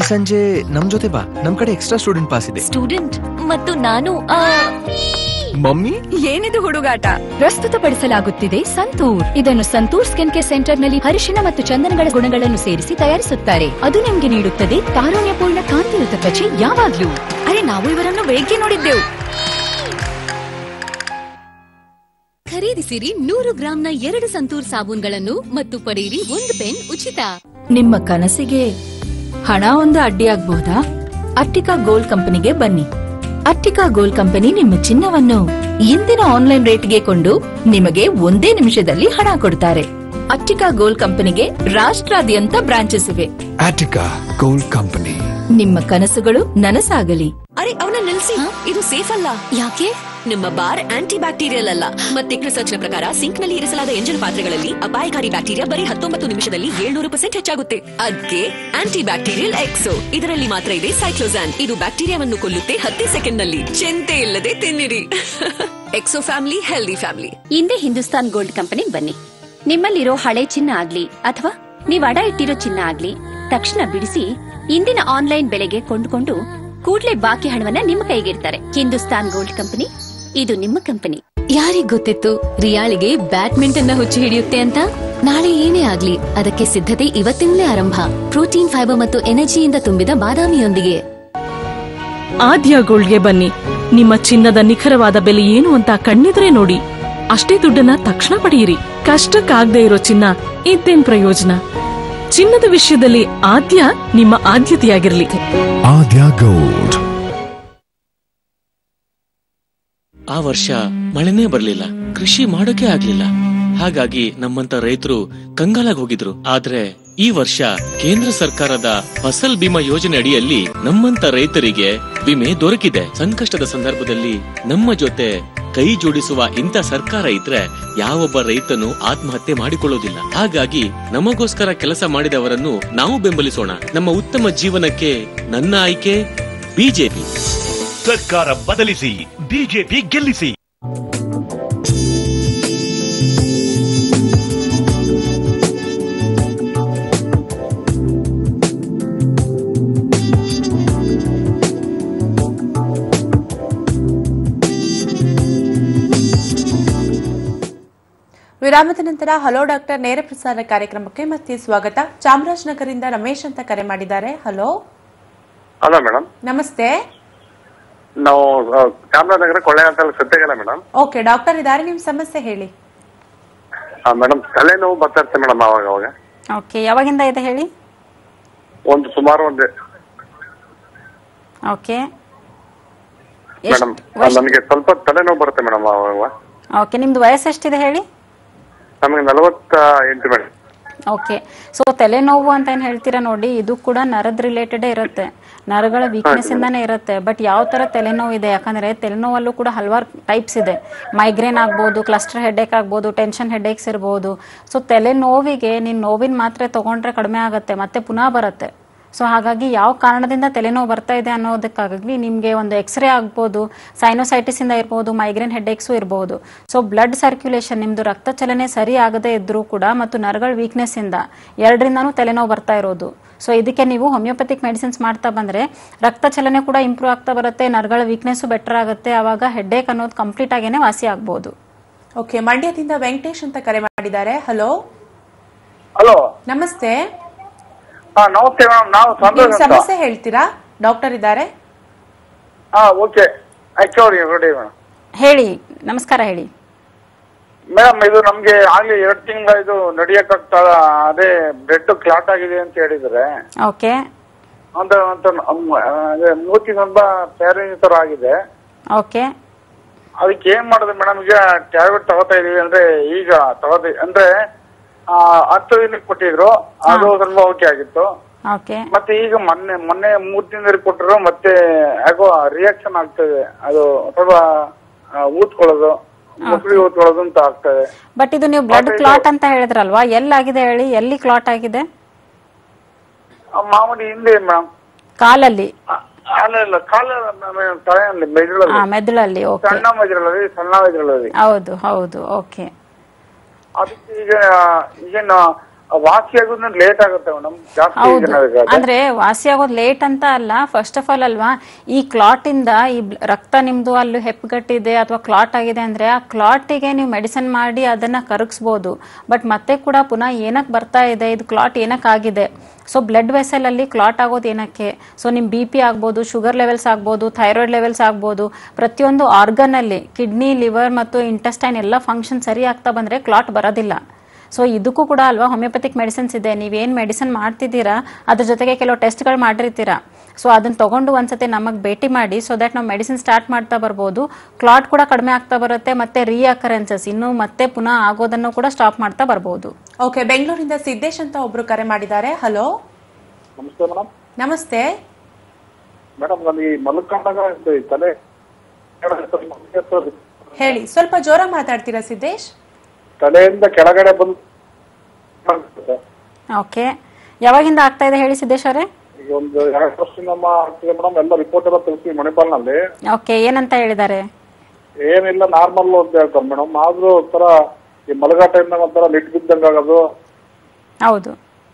L: ಸಂಜೆ ನಮ್ ಜೊತೆ ಬಾ ನಮ್ ಕಡೆ ಎಕ್ಸ್ಟ್ರಾ ಸ್ಟೂಡೆಂಟ್ ಪಾಸ್ ಇದೆ
H: ಸ್ಟೂಡೆಂಟ್ ಮತ್ತು ನಾನು ಆ,
L: ಮಮ್ಮಿ
T: ಏನಿದು ಹುಡುಗಾಟ ಪ್ರಸ್ತುತಪಡಿಸಲಾಗುತ್ತಿದೆ ಸಂತೂರ್ ಇದನ್ನು ಸಂತೂರ್ ಸ್ಕಿನ್ ಕೇರ್ ಸೆಂಟರ್ ನಲ್ಲಿ ಅರಿಶಿನ ಮತ್ತು ಚಂದನಗಳ ಗುಣಗಳನ್ನು ಸೇರಿಸಿ ತಯಾರಿಸುತ್ತಾರೆ ಅದು ನಿಮಗೆ ನೀಡುತ್ತದೆ ತಾರುಣ್ಯಪೂರ್ಣ ಕಾಂತಿಯುತ ತ್ವಚೆ ಯಾವಾಗ್ಲೂ ಅರೆ ನಾವು ಇವರನ್ನು ಬೆಳಿಗ್ಗೆ ನೋಡಿದ್ದೆವು
H: ಖರೀದಿಸಿರಿ ನೂರು ಗ್ರಾಂನ ಎರಡು ಸಂತೂರ್ ಸಾಬೂನ್ಗಳನ್ನು ಮತ್ತು ಪಡೆಯಿರಿ ಒಂದು ಪೆನ್ ಉಚಿತ
F: ನಿಮ್ಮ ಕನಸಿಗೆ ಹಣ ಒಂದು ಅಡ್ಡಿಯಾಗಬಹುದಾ ಅಟ್ಟಿಕಾ ಗೋಲ್ಡ್ ಕಂಪನಿಗೆ ಬನ್ನಿ ಅಟ್ಟಿಕಾ ಗೋಲ್ಡ್ ಕಂಪನಿ ನಿಮ್ಮ ಚಿನ್ನವನ್ನು ಇಂದಿನ ಆನ್ಲೈನ್ ರೇಟ್ಗೆ ಕೊಂಡು ನಿಮಗೆ ಒಂದೇ ನಿಮಿಷದಲ್ಲಿ ಹಣ ಕೊಡ್ತಾರೆ ಅಟ್ಟಿಕಾ ಗೋಲ್ಡ್ ಕಂಪನಿಗೆ ರಾಷ್ಟ್ರಾದ್ಯಂತ ಬ್ರಾಂಚಸ್ ಇವೆ
G: Attica Gold Company.
F: ನಿಮ್ಮ ಕನಸುಗಳು ನನಸಾಗಲಿ
E: ಅರೆ ಅವನ ನಿಲ್ಸಿ ಇದು ಸೇಫ್ ಅಲ್ಲ
H: ಯಾಕೆ
E: ನಿಮ್ಮ ಬಾರ್ ಆಂಟಿ ಬ್ಯಾಕ್ಟೀರಿಯಲ್ ಅಲ್ಲ ಮತ್ತೆ ರಿಸರ್ಚ್ ನ ಪ್ರಕಾರ ಸಿಂಕ್ ನಲ್ಲಿ ಇರಿಸಲಾದ ಎಂಜಲ್ ಪಾತ್ರೆಗಳಲ್ಲಿ ಅಪಾಯಕಾರಿ ಬ್ಯಾಕ್ಟೀರಿಯಾ ಬರೀ ಹತ್ತೊಂಬತ್ತು ನಿಮಿಷದಲ್ಲಿ ಏಳ್ನೂರು ಪರ್ಸೆಂಟ್ ಹೆಚ್ಚಾಗುತ್ತೆ ಅದಕ್ಕೆ ಆಂಟಿ ಬ್ಯಾಕ್ಟೀರಿಯಲ್ ಎಕ್ಸೋ ಇದರಲ್ಲಿ ಮಾತ್ರ ಇದೆ ಸೈಕ್ಲೋಸಾನ್ ಇದು ಬ್ಯಾಕ್ಟೀರಿಯಾವನ್ನು ಕೊಲ್ಲುತ್ತೆ ಹತ್ತೇ ಸೆಕೆಂಡ್ ನಲ್ಲಿ ಚಿಂತೆ ಇಲ್ಲದೆ ತಿನ್ನಿರಿ ಎಕ್ಸೋ ಫ್ಯಾಮಿಲಿ ಹೆಲ್ದಿ ಫ್ಯಾಮಿಲಿ
U: ಹಿಂದೆ ಹಿಂದೂಸ್ತಾನ್ ಗೋಲ್ಡ್ ಕಂಪನಿಗೆ ಬನ್ನಿ ನಿಮ್ಮಲ್ಲಿರೋ ಹಳೆ ಚಿನ್ನ ಆಗ್ಲಿ ಅಥವಾ ನೀವ್ ಅಡ ಇಟ್ಟಿರೋ ಚಿನ್ನ ಆಗ್ಲಿ ತಕ್ಷಣ ಬಿಡಿಸಿ ಇಂದಿನ ಆನ್ಲೈನ್ ಬೆಲೆಗೆ ಕೊಂಡುಕೊಂಡು ಕೂಡ್ಲೆ ಬಾಕಿ ಹಣವನ್ನ ನಿಮ್ಮ ಕೈಗಿರ್ತಾರೆ ಹಿಂದೂಸ್ತಾನ್ ಗೋಲ್ಡ್ ಕಂಪನಿ ಇದು ನಿಮ್ಮ ಕಂಪನಿ
H: ಯಾರಿಗ್ ಗೊತ್ತಿತ್ತು ರಿಯಾಳಿಗೆ ಬ್ಯಾಡ್ಮಿಂಟನ್ ನ ಹುಚ್ಚು ಹಿಡಿಯುತ್ತೆ ಅಂತ ನಾಳೆ ಏನೇ ಆಗ್ಲಿ ಅದಕ್ಕೆ ಸಿದ್ಧತೆ ಇವತ್ತಿಂದಲೇ ಆರಂಭ ಪ್ರೋಟೀನ್ ಫೈಬರ್ ಮತ್ತು ಎನರ್ಜಿಯಿಂದ ತುಂಬಿದ ಬಾದಾಮಿಯೊಂದಿಗೆ
I: ಆದ್ಯ ಗೋಲ್ಡ್ಗೆ ಬನ್ನಿ ನಿಮ್ಮ ಚಿನ್ನದ ನಿಖರವಾದ ಬೆಲೆ ಏನು ಅಂತ ಕಣ್ಣೆದುರೇ ನೋಡಿ ಅಷ್ಟೇ ದುಡ್ಡನ್ನ ತಕ್ಷಣ ಪಡೆಯಿರಿ ಕಷ್ಟಕ್ಕಾಗದೇ ಇರೋ ಚಿನ್ನ ಇದ್ದೇನ್ ಪ್ರಯೋಜನ ಚಿನ್ನದ ವಿಷಯದಲ್ಲಿ ಆದ್ಯ ನಿಮ್ಮ ಆದ್ಯತೆಯಾಗಿರ್ಲಿ
G: Adya Gold.
V: ಆ ವರ್ಷ ಮಳೆನೇ ಬರ್ಲಿಲ್ಲ ಕೃಷಿ ಮಾಡೋಕೆ ಆಗ್ಲಿಲ್ಲ ಹಾಗಾಗಿ ನಮ್ಮಂತ ರೈತರು ಕಂಗಾಲಾಗಿ ಹೋಗಿದ್ರು ಆದ್ರೆ ಈ ವರ್ಷ ಕೇಂದ್ರ ಸರ್ಕಾರದ ಫಸಲ್ ಬಿಮಾ ಯೋಜನೆ ಅಡಿಯಲ್ಲಿ ನಮ್ಮಂತ ರೈತರಿಗೆ ವಿಮೆ ದೊರಕಿದೆ ಸಂಕಷ್ಟದ ಸಂದರ್ಭದಲ್ಲಿ ನಮ್ಮ ಜೊತೆ ಕೈ ಜೋಡಿಸುವ ಇಂಥ ಸರ್ಕಾರ ಇದ್ರೆ ಯಾವೊಬ್ಬ ರೈತನು ಆತ್ಮಹತ್ಯೆ ಮಾಡಿಕೊಳ್ಳೋದಿಲ್ಲ ಹಾಗಾಗಿ ನಮಗೋಸ್ಕರ ಕೆಲಸ ಮಾಡಿದವರನ್ನು ನಾವು ಬೆಂಬಲಿಸೋಣ ನಮ್ಮ ಉತ್ತಮ ಜೀವನಕ್ಕೆ ನನ್ನ ಆಯ್ಕೆ ಬಿಜೆಪಿ
N: ಸರ್ಕಾರ ಬದಲಿಸಿ ಬಿಜೆಪಿ ಗೆಲ್ಲಿಸಿ
A: ವಿರಾಮದ ನಂತರ ಹಲೋ ಡಾಕ್ಟರ್ ನೇರ ಪ್ರಸಾರ ಕಾರ್ಯಕ್ರಮಕ್ಕೆ ಮತ್ತೆ ಸ್ವಾಗತ ಚಾಮರಾಜನಗರದಿಂದ ರಮೇಶ್ ಅಂತ ಕರೆ ಮಾಡಿದ್ದಾರೆ ಹಲೋ
W: ಹಲೋ ಮೇಡಮ್
A: ನಮಸ್ತೆ
W: ನಾವು ಆ, ಚಾಮರಾಜನಗರ ಕೊಳ್ಳೇಗಾಲದಲ್ಲಿ ಸತ್ಯಗಲ್ಲ ಮೇಡಮ್
A: ಓಕೆ ಡಾಕ್ಟರ್ ಇದ್ದಾರೆ ನಿಮ್ ಸಮಸ್ಯೆ ಹೇಳಿ
W: ಮೇಡಮ್ ತಲೆನೋವು ಬರ್ತಾ ಇರುತ್ತೆ ಮೇಡಮ್ ಅವಾಗ ಅವಾಗ
B: ಓಕೆ ಯಾವಾಗಿಂದ ಇದೆ ಹೇಳಿ
W: ಒಂದು ಸುಮಾರು ಒಂದು
B: ಓಕೆ
W: ಮೇಡಮ್ ನಮಗೆ ಸ್ವಲ್ಪ ತಲೆನೋವು ಬರುತ್ತೆ ಮೇಡಮ್ ಅವಾಗ
B: ಓಕೆ ನಿಮ್ದು ವಯಸ್ಸು ಎಷ್ಟಿದೆ ಹೇಳಿ
W: ನಮಗೆ ನಲವತ್ತ ಎಂಟು ಮೇಡಮ್
B: ಓಕೆ ಸೊ ತಲೆನೋವು ಅಂತ ಏನ್ ಹೇಳ್ತೀರಾ ನೋಡಿ ಇದು ಕೂಡ ನರದ ರಿಲೇಟೆಡ್ ಇರುತ್ತೆ ನರಗಳ ವೀಕ್ನೆಸ್ ಇಂದಾನೆ ಇರುತ್ತೆ ಬಟ್ ಯಾವ ತರ ತಲೆನೋವು ಇದೆ ಯಾಕಂದ್ರೆ ತಲೆನೋವಲ್ಲೂ ಕೂಡ ಹಲವಾರು ಟೈಪ್ಸ್ ಇದೆ ಮೈಗ್ರೇನ್ ಆಗ್ಬೋದು ಕ್ಲಸ್ಟರ್ ಹೆಡ್ಏಕ್ ಆಗ್ಬೋದು ಟೆನ್ಷನ್ ಹೆಡ್ಏಕ್ಸ್ ಇರ್ಬೋದು ಸೊ ತಲೆನೋವಿಗೆ ನೀನು ನೋವಿನ ಮಾತ್ರೆ ತಗೊಂಡ್ರೆ ಕಡಿಮೆ ಆಗುತ್ತೆ ಮತ್ತೆ ಪುನಃ ಬರುತ್ತೆ ಸೊ ಹಾಗಾಗಿ ಯಾವ ಕಾರಣದಿಂದ ತಲೆನೋವು ಬರ್ತಾ ಇದೆ ಅನ್ನೋದಕ್ಕಾಗಲಿ ನಿಮಗೆ ಒಂದು ಎಕ್ಸ್ರೇ ಆಗ್ಬೋದು ಸೈನೋಸೈಟಿಸ್ ಇಂದ ಇರ್ಬೋದು ಮೈಗ್ರೇನ್ ಹೆಡ್ಏಕ್ಸು ಇರ್ಬೋದು ಸೊ ಬ್ಲಡ್ ಸರ್ಕ್ಯುಲೇಷನ್ ನಿಮ್ದು ರಕ್ತ ಚಲನೆ ಸರಿ ಆಗದೇ ಇದ್ರೂ ಕೂಡ ಮತ್ತು ನರಗಳ ವೀಕ್ನೆಸ್ ಇಂದ ಎರಡರಿಂದನೂ ತಲೆನೋವು ಬರ್ತಾ ಇರೋದು ಸೊ ಇದಕ್ಕೆ ನೀವು ಹೋಮಿಯೋಪತಿಕ್ ಮೆಡಿಸಿನ್ಸ್ ಮಾಡ್ತಾ ಬಂದ್ರೆ ರಕ್ತ ಚಲನೆ ಕೂಡ ಇಂಪ್ರೂವ್ ಆಗ್ತಾ ಬರುತ್ತೆ ನರಗಳ ವೀಕ್ನೆಸ್ ಬೆಟರ್ ಆಗುತ್ತೆ ಆವಾಗ ಹೆಡ್ಏಕ್ ಅನ್ನೋದು ಕಂಪ್ಲೀಟ್ ಆಗೇನೆ ವಾಸಿ ಆಗ್ಬೋದು
A: ಓಕೆ ಮಂಡ್ಯದಿಂದ ವೆಂಕಟೇಶ್ ಅಂತ ಕರೆ ಮಾಡಿದ್ದಾರೆ ಹಲೋ
W: ಹಲೋ
A: ನಮಸ್ತೆ
W: ಹಾ ನಮಸ್ತೆ ಮೇಡಮ್ ನಾವು
A: ನಿಮ್
W: ಸಂತೋಷ್ ಅಂತ
A: ಸಮಸ್ಯೆ ಹೇಳ್ತೀರಾ ಡಾಕ್ಟರ್ ಇದ್ದಾರೆ
W: ಹಾ ಓಕೆ ಆಯ್ತು ರೆಡಿ ಮೇಡಮ್
B: ಹೇಳಿ ನಮಸ್ಕಾರ ಹೇಳಿ
W: ಮೇಡಮ್ ಇದು ನಮ್ಗೆ ಆಗ್ಲಿ ಎರಡು ತಿಂಗಳ ಇದು ನಡಿಯಕ್ಕಾಗ್ತಾ ಅದೇ ಬ್ಲಡ್ ಕ್ಲಾಟ್ ಆಗಿದೆ ಅಂತ ಹೇಳಿದ್ರೆ
B: ಓಕೆ
W: ಅಂತ ಅಂತ ಅದೇ ಮೂತಿ ಸ್ವಲ್ಪ ಪ್ಯಾರೇಜ್ ತರ ಆಗಿದೆ
B: ಓಕೆ
W: ಅದಕ್ಕೆ ಏನ್ ಮಾಡೋದು ಮೇಡಮ್ ಈಗ ಟ್ಯಾಬ್ಲೆಟ್ ತಗೋತಾ ಇದೀವಿ ಅಂದ್ರೆ ಈಗ ತಗೋತಾ ಅಂದ್ರೆ ಆ, ಹತ್ತು ದಿನಕ್ಕೆ ಕೊಟ್ಟಿದ್ರು ಅದು ಸ್ವಲ್ಪ ಓಕೆ ಆಗಿತ್ತು
B: ಓಕೆ
W: ಮತ್ತೆ ಈಗ ಮೊನ್ನೆ ಮೊನ್ನೆ ಮೂರ್ ದಿನದಲ್ಲಿ ಕೊಟ್ಟರು ಮತ್ತೆ ಯಾಕೋ ರಿಯಾಕ್ಷನ್ ಆಗ್ತದೆ ಅದು ಸ್ವಲ್ಪ ಆ, ಊದ್ಕೊಳ್ಳೋದು ಮುಸುಳಿ ಊದ್ಕೊಳ್ಳೋದು ಅಂತ ಆಗ್ತದೆ
B: ಬಟ್ ಇದು ನೀವು ಬ್ಲಡ್ ಕ್ಲಾಟ್ ಅಂತ ಹೇಳಿದ್ರಲ್ವಾ ಎಲ್ಲಾಗಿದೆ ಹೇಳಿ ಎಲ್ಲಿ ಕ್ಲಾಟ್ ಆಗಿದೆ
W: ಆ, ಮಾಮೂಲಿ ಹಿಂದೆ ಮೇಡಮ್
B: ಕಾಲಲ್ಲಿ
W: ಅಲ್ಲ ಇಲ್ಲ ಕಾಲ ತಲೆಯಲ್ಲಿ
B: ಆ
W: ಮೆದುಳಲ್ಲಿ
B: ಮೆದುಳಲ್ಲಿ ಓಕೆ
W: ಸಣ್ಣ ಮೆದುಳಲ್ಲಿ ಸಣ್ಣ ಮೆದುಳಲ್ಲಿ
B: ಹೌದು ಹೌದು ಓಕೆ
W: ಅದಕ್ಕೆ ಈಗ ಈಗೇನು ವಾಸಿ ಆಗೋದ್ ಲೇಟ್ ಆಗುತ್ತೆ ಮೇಡಮ್ ಜಾಸ್ತಿ
B: ಹೌದು
I: ಜನರಿಗೆ ಅದು-
B: ಅಂದ್ರೆ ವಾಸಿ ಆಗೋದು ಲೇಟ್ ಅಂತ ಅಲ್ಲ ಫಸ್ಟ್ ಆಫ್ ಆಲ್ ಅಲ್ವಾ ಈ ಕ್ಲಾಟ್ ಇಂದ ಈ ಬ್ಲ- ರಕ್ತ ನಿಮ್ದು ಅಲ್ಲಿ ಹೆಪ್ಪುಗಟ್ಟಿದೆ ಅಥವಾ ಕ್ಲಾಟ್ ಆಗಿದೆ ಅಂದ್ರೆ ಆ ಕ್ಲಾಟಿಗೆ ನೀವು ಮೆಡಿಸಿನ್ ಮಾಡಿ ಅದನ್ನ ಕರಗಿಸ್ಬೋದು ಬಟ್ ಮತ್ತೆ ಕೂಡ ಪುನಃ ಏನಕ್ಕೆ ಬರ್ತಾ ಇದೆ ಇದು ಕ್ಲಾಟ್ ಏನಕ್ಕೆ ಆಗಿದೆ ಸೊ ಬ್ಲಡ್ ವೆಸಲ್ ಅಲ್ಲಿ ಕ್ಲಾಟ್ ಆಗೋದು ಏನಕ್ಕೆ ಸೊ ನಿಮ್ಮ ಬಿ ಪಿ ಆಗ್ಬೋದು ಶುಗರ್ ಲೆವೆಲ್ಸ್ ಆಗ್ಬೋದು ಥೈರಾಯ್ಡ್ ಲೆವೆಲ್ಸ್ ಆಗ್ಬೋದು ಪ್ರತಿಯೊಂದು ಆರ್ಗನ್ ಅಲ್ಲಿ ಕಿಡ್ನಿ ಲಿವರ್ ಮತ್ತು ಇಂಟೆಸ್ಟೈನ್ ಎಲ್ಲ ಫಂಕ್ಷನ್ ಸರಿ ಆಗ್ತಾ ಬಂದ್ರೆ ಕ್ಲಾಟ್ ಬರೋದಿಲ್ಲ ಸೊ ಇದಕ್ಕೂ ಕೂಡ ಅಲ್ವಾ ಹೋಮಿಯೋಪತಿಕ್ ಮೆಡಿಸಿನ್ಸ್ ಇದೆ ನೀವೇನು ಮೆಡಿಸಿನ್ ಮಾಡ್ತಿದ್ದೀರಾ ಅದ್ರ ಜೊತೆಗೆ ಕೆಲವು ಟೆಸ್ಟ್ಗಳು ಮಾಡಿರ್ತೀರಾ ಸೊ ಅದನ್ನ ತಗೊಂಡು ಒಂದ್ಸತಿ ನಮಗೆ ಭೇಟಿ ಮಾಡಿ ಸೊ ದಟ್ ನಾವು ಮೆಡಿಸಿನ್ ಸ್ಟಾರ್ಟ್ ಮಾಡ್ತಾ ಬರ್ಬೋದು ಕ್ಲಾಟ್ ಕೂಡ ಕಡಿಮೆ ಆಗ್ತಾ ಬರುತ್ತೆ ಮತ್ತೆ ರೀಅಕರೆನ್ಸಸ್ ಇನ್ನು ಮತ್ತೆ ಪುನಃ ಆಗೋದನ್ನು ಕೂಡ ಸ್ಟಾಪ್ ಮಾಡ್ತಾ ಬರ್ಬೋದು
A: ಓಕೆ ಬೆಂಗಳೂರಿಂದ ಸಿದ್ದೇಶ್ ಅಂತ ಒಬ್ರು ಕರೆ ಮಾಡಿದ್ದಾರೆ ಹಲೋ
W: ನಮಸ್ತೆ ಮೇಡಮ್
A: ನಮಸ್ತೆ
W: ಮೇಡಮ್ ನನಗೆ ಈ ಮಲ್ಕೊಂಡಾಗ ಇದು ಈ ತಲೆ
A: ಹೇಳಿ ಸ್ವಲ್ಪ ಜೋರ ಮಾತಾಡ್ತೀರಾ ಸಿದ್ದೇಶ್
W: ತಲೆಯಿಂದ ಕೆಳಗಡೆ ಬಂದು
B: ಓಕೆ ಯಾವಾಗಿಂದ ಆಗ್ತಾ ಇದೆ ಹೇಳಿ ಸಿದ್ದೇಶ್ ಅವರೇ
W: ಈಗ ಒಂದು ಎರಡು ವರ್ಷದಿಂದ ಆಗ್ತಿದೆ ಮೇಡಮ್ ಎಲ್ಲ ರಿಪೋರ್ಟ್ ಎಲ್ಲ ತಿಳಿಸಿ ಮಣಿಪಾಲ್ನಲ್ಲಿ
B: ಓಕೆ ಏನಂತ ಹೇಳಿದ್ದಾರೆ
W: ಏನಿಲ್ಲ ನಾರ್ಮಲ್ ಅಂತ ಹೇಳ್ತಾರೆ ಮೇಡಮ್ ಆದ್ರೂ ಒಂಥರ ಈ ಮಲಗಾ ಟೈಮ್ನಾಗ ಒಂಥರ ಲಿಟ್ ಬಿದ್ದಂಗ ಆಗೋದು
B: ಹೌದು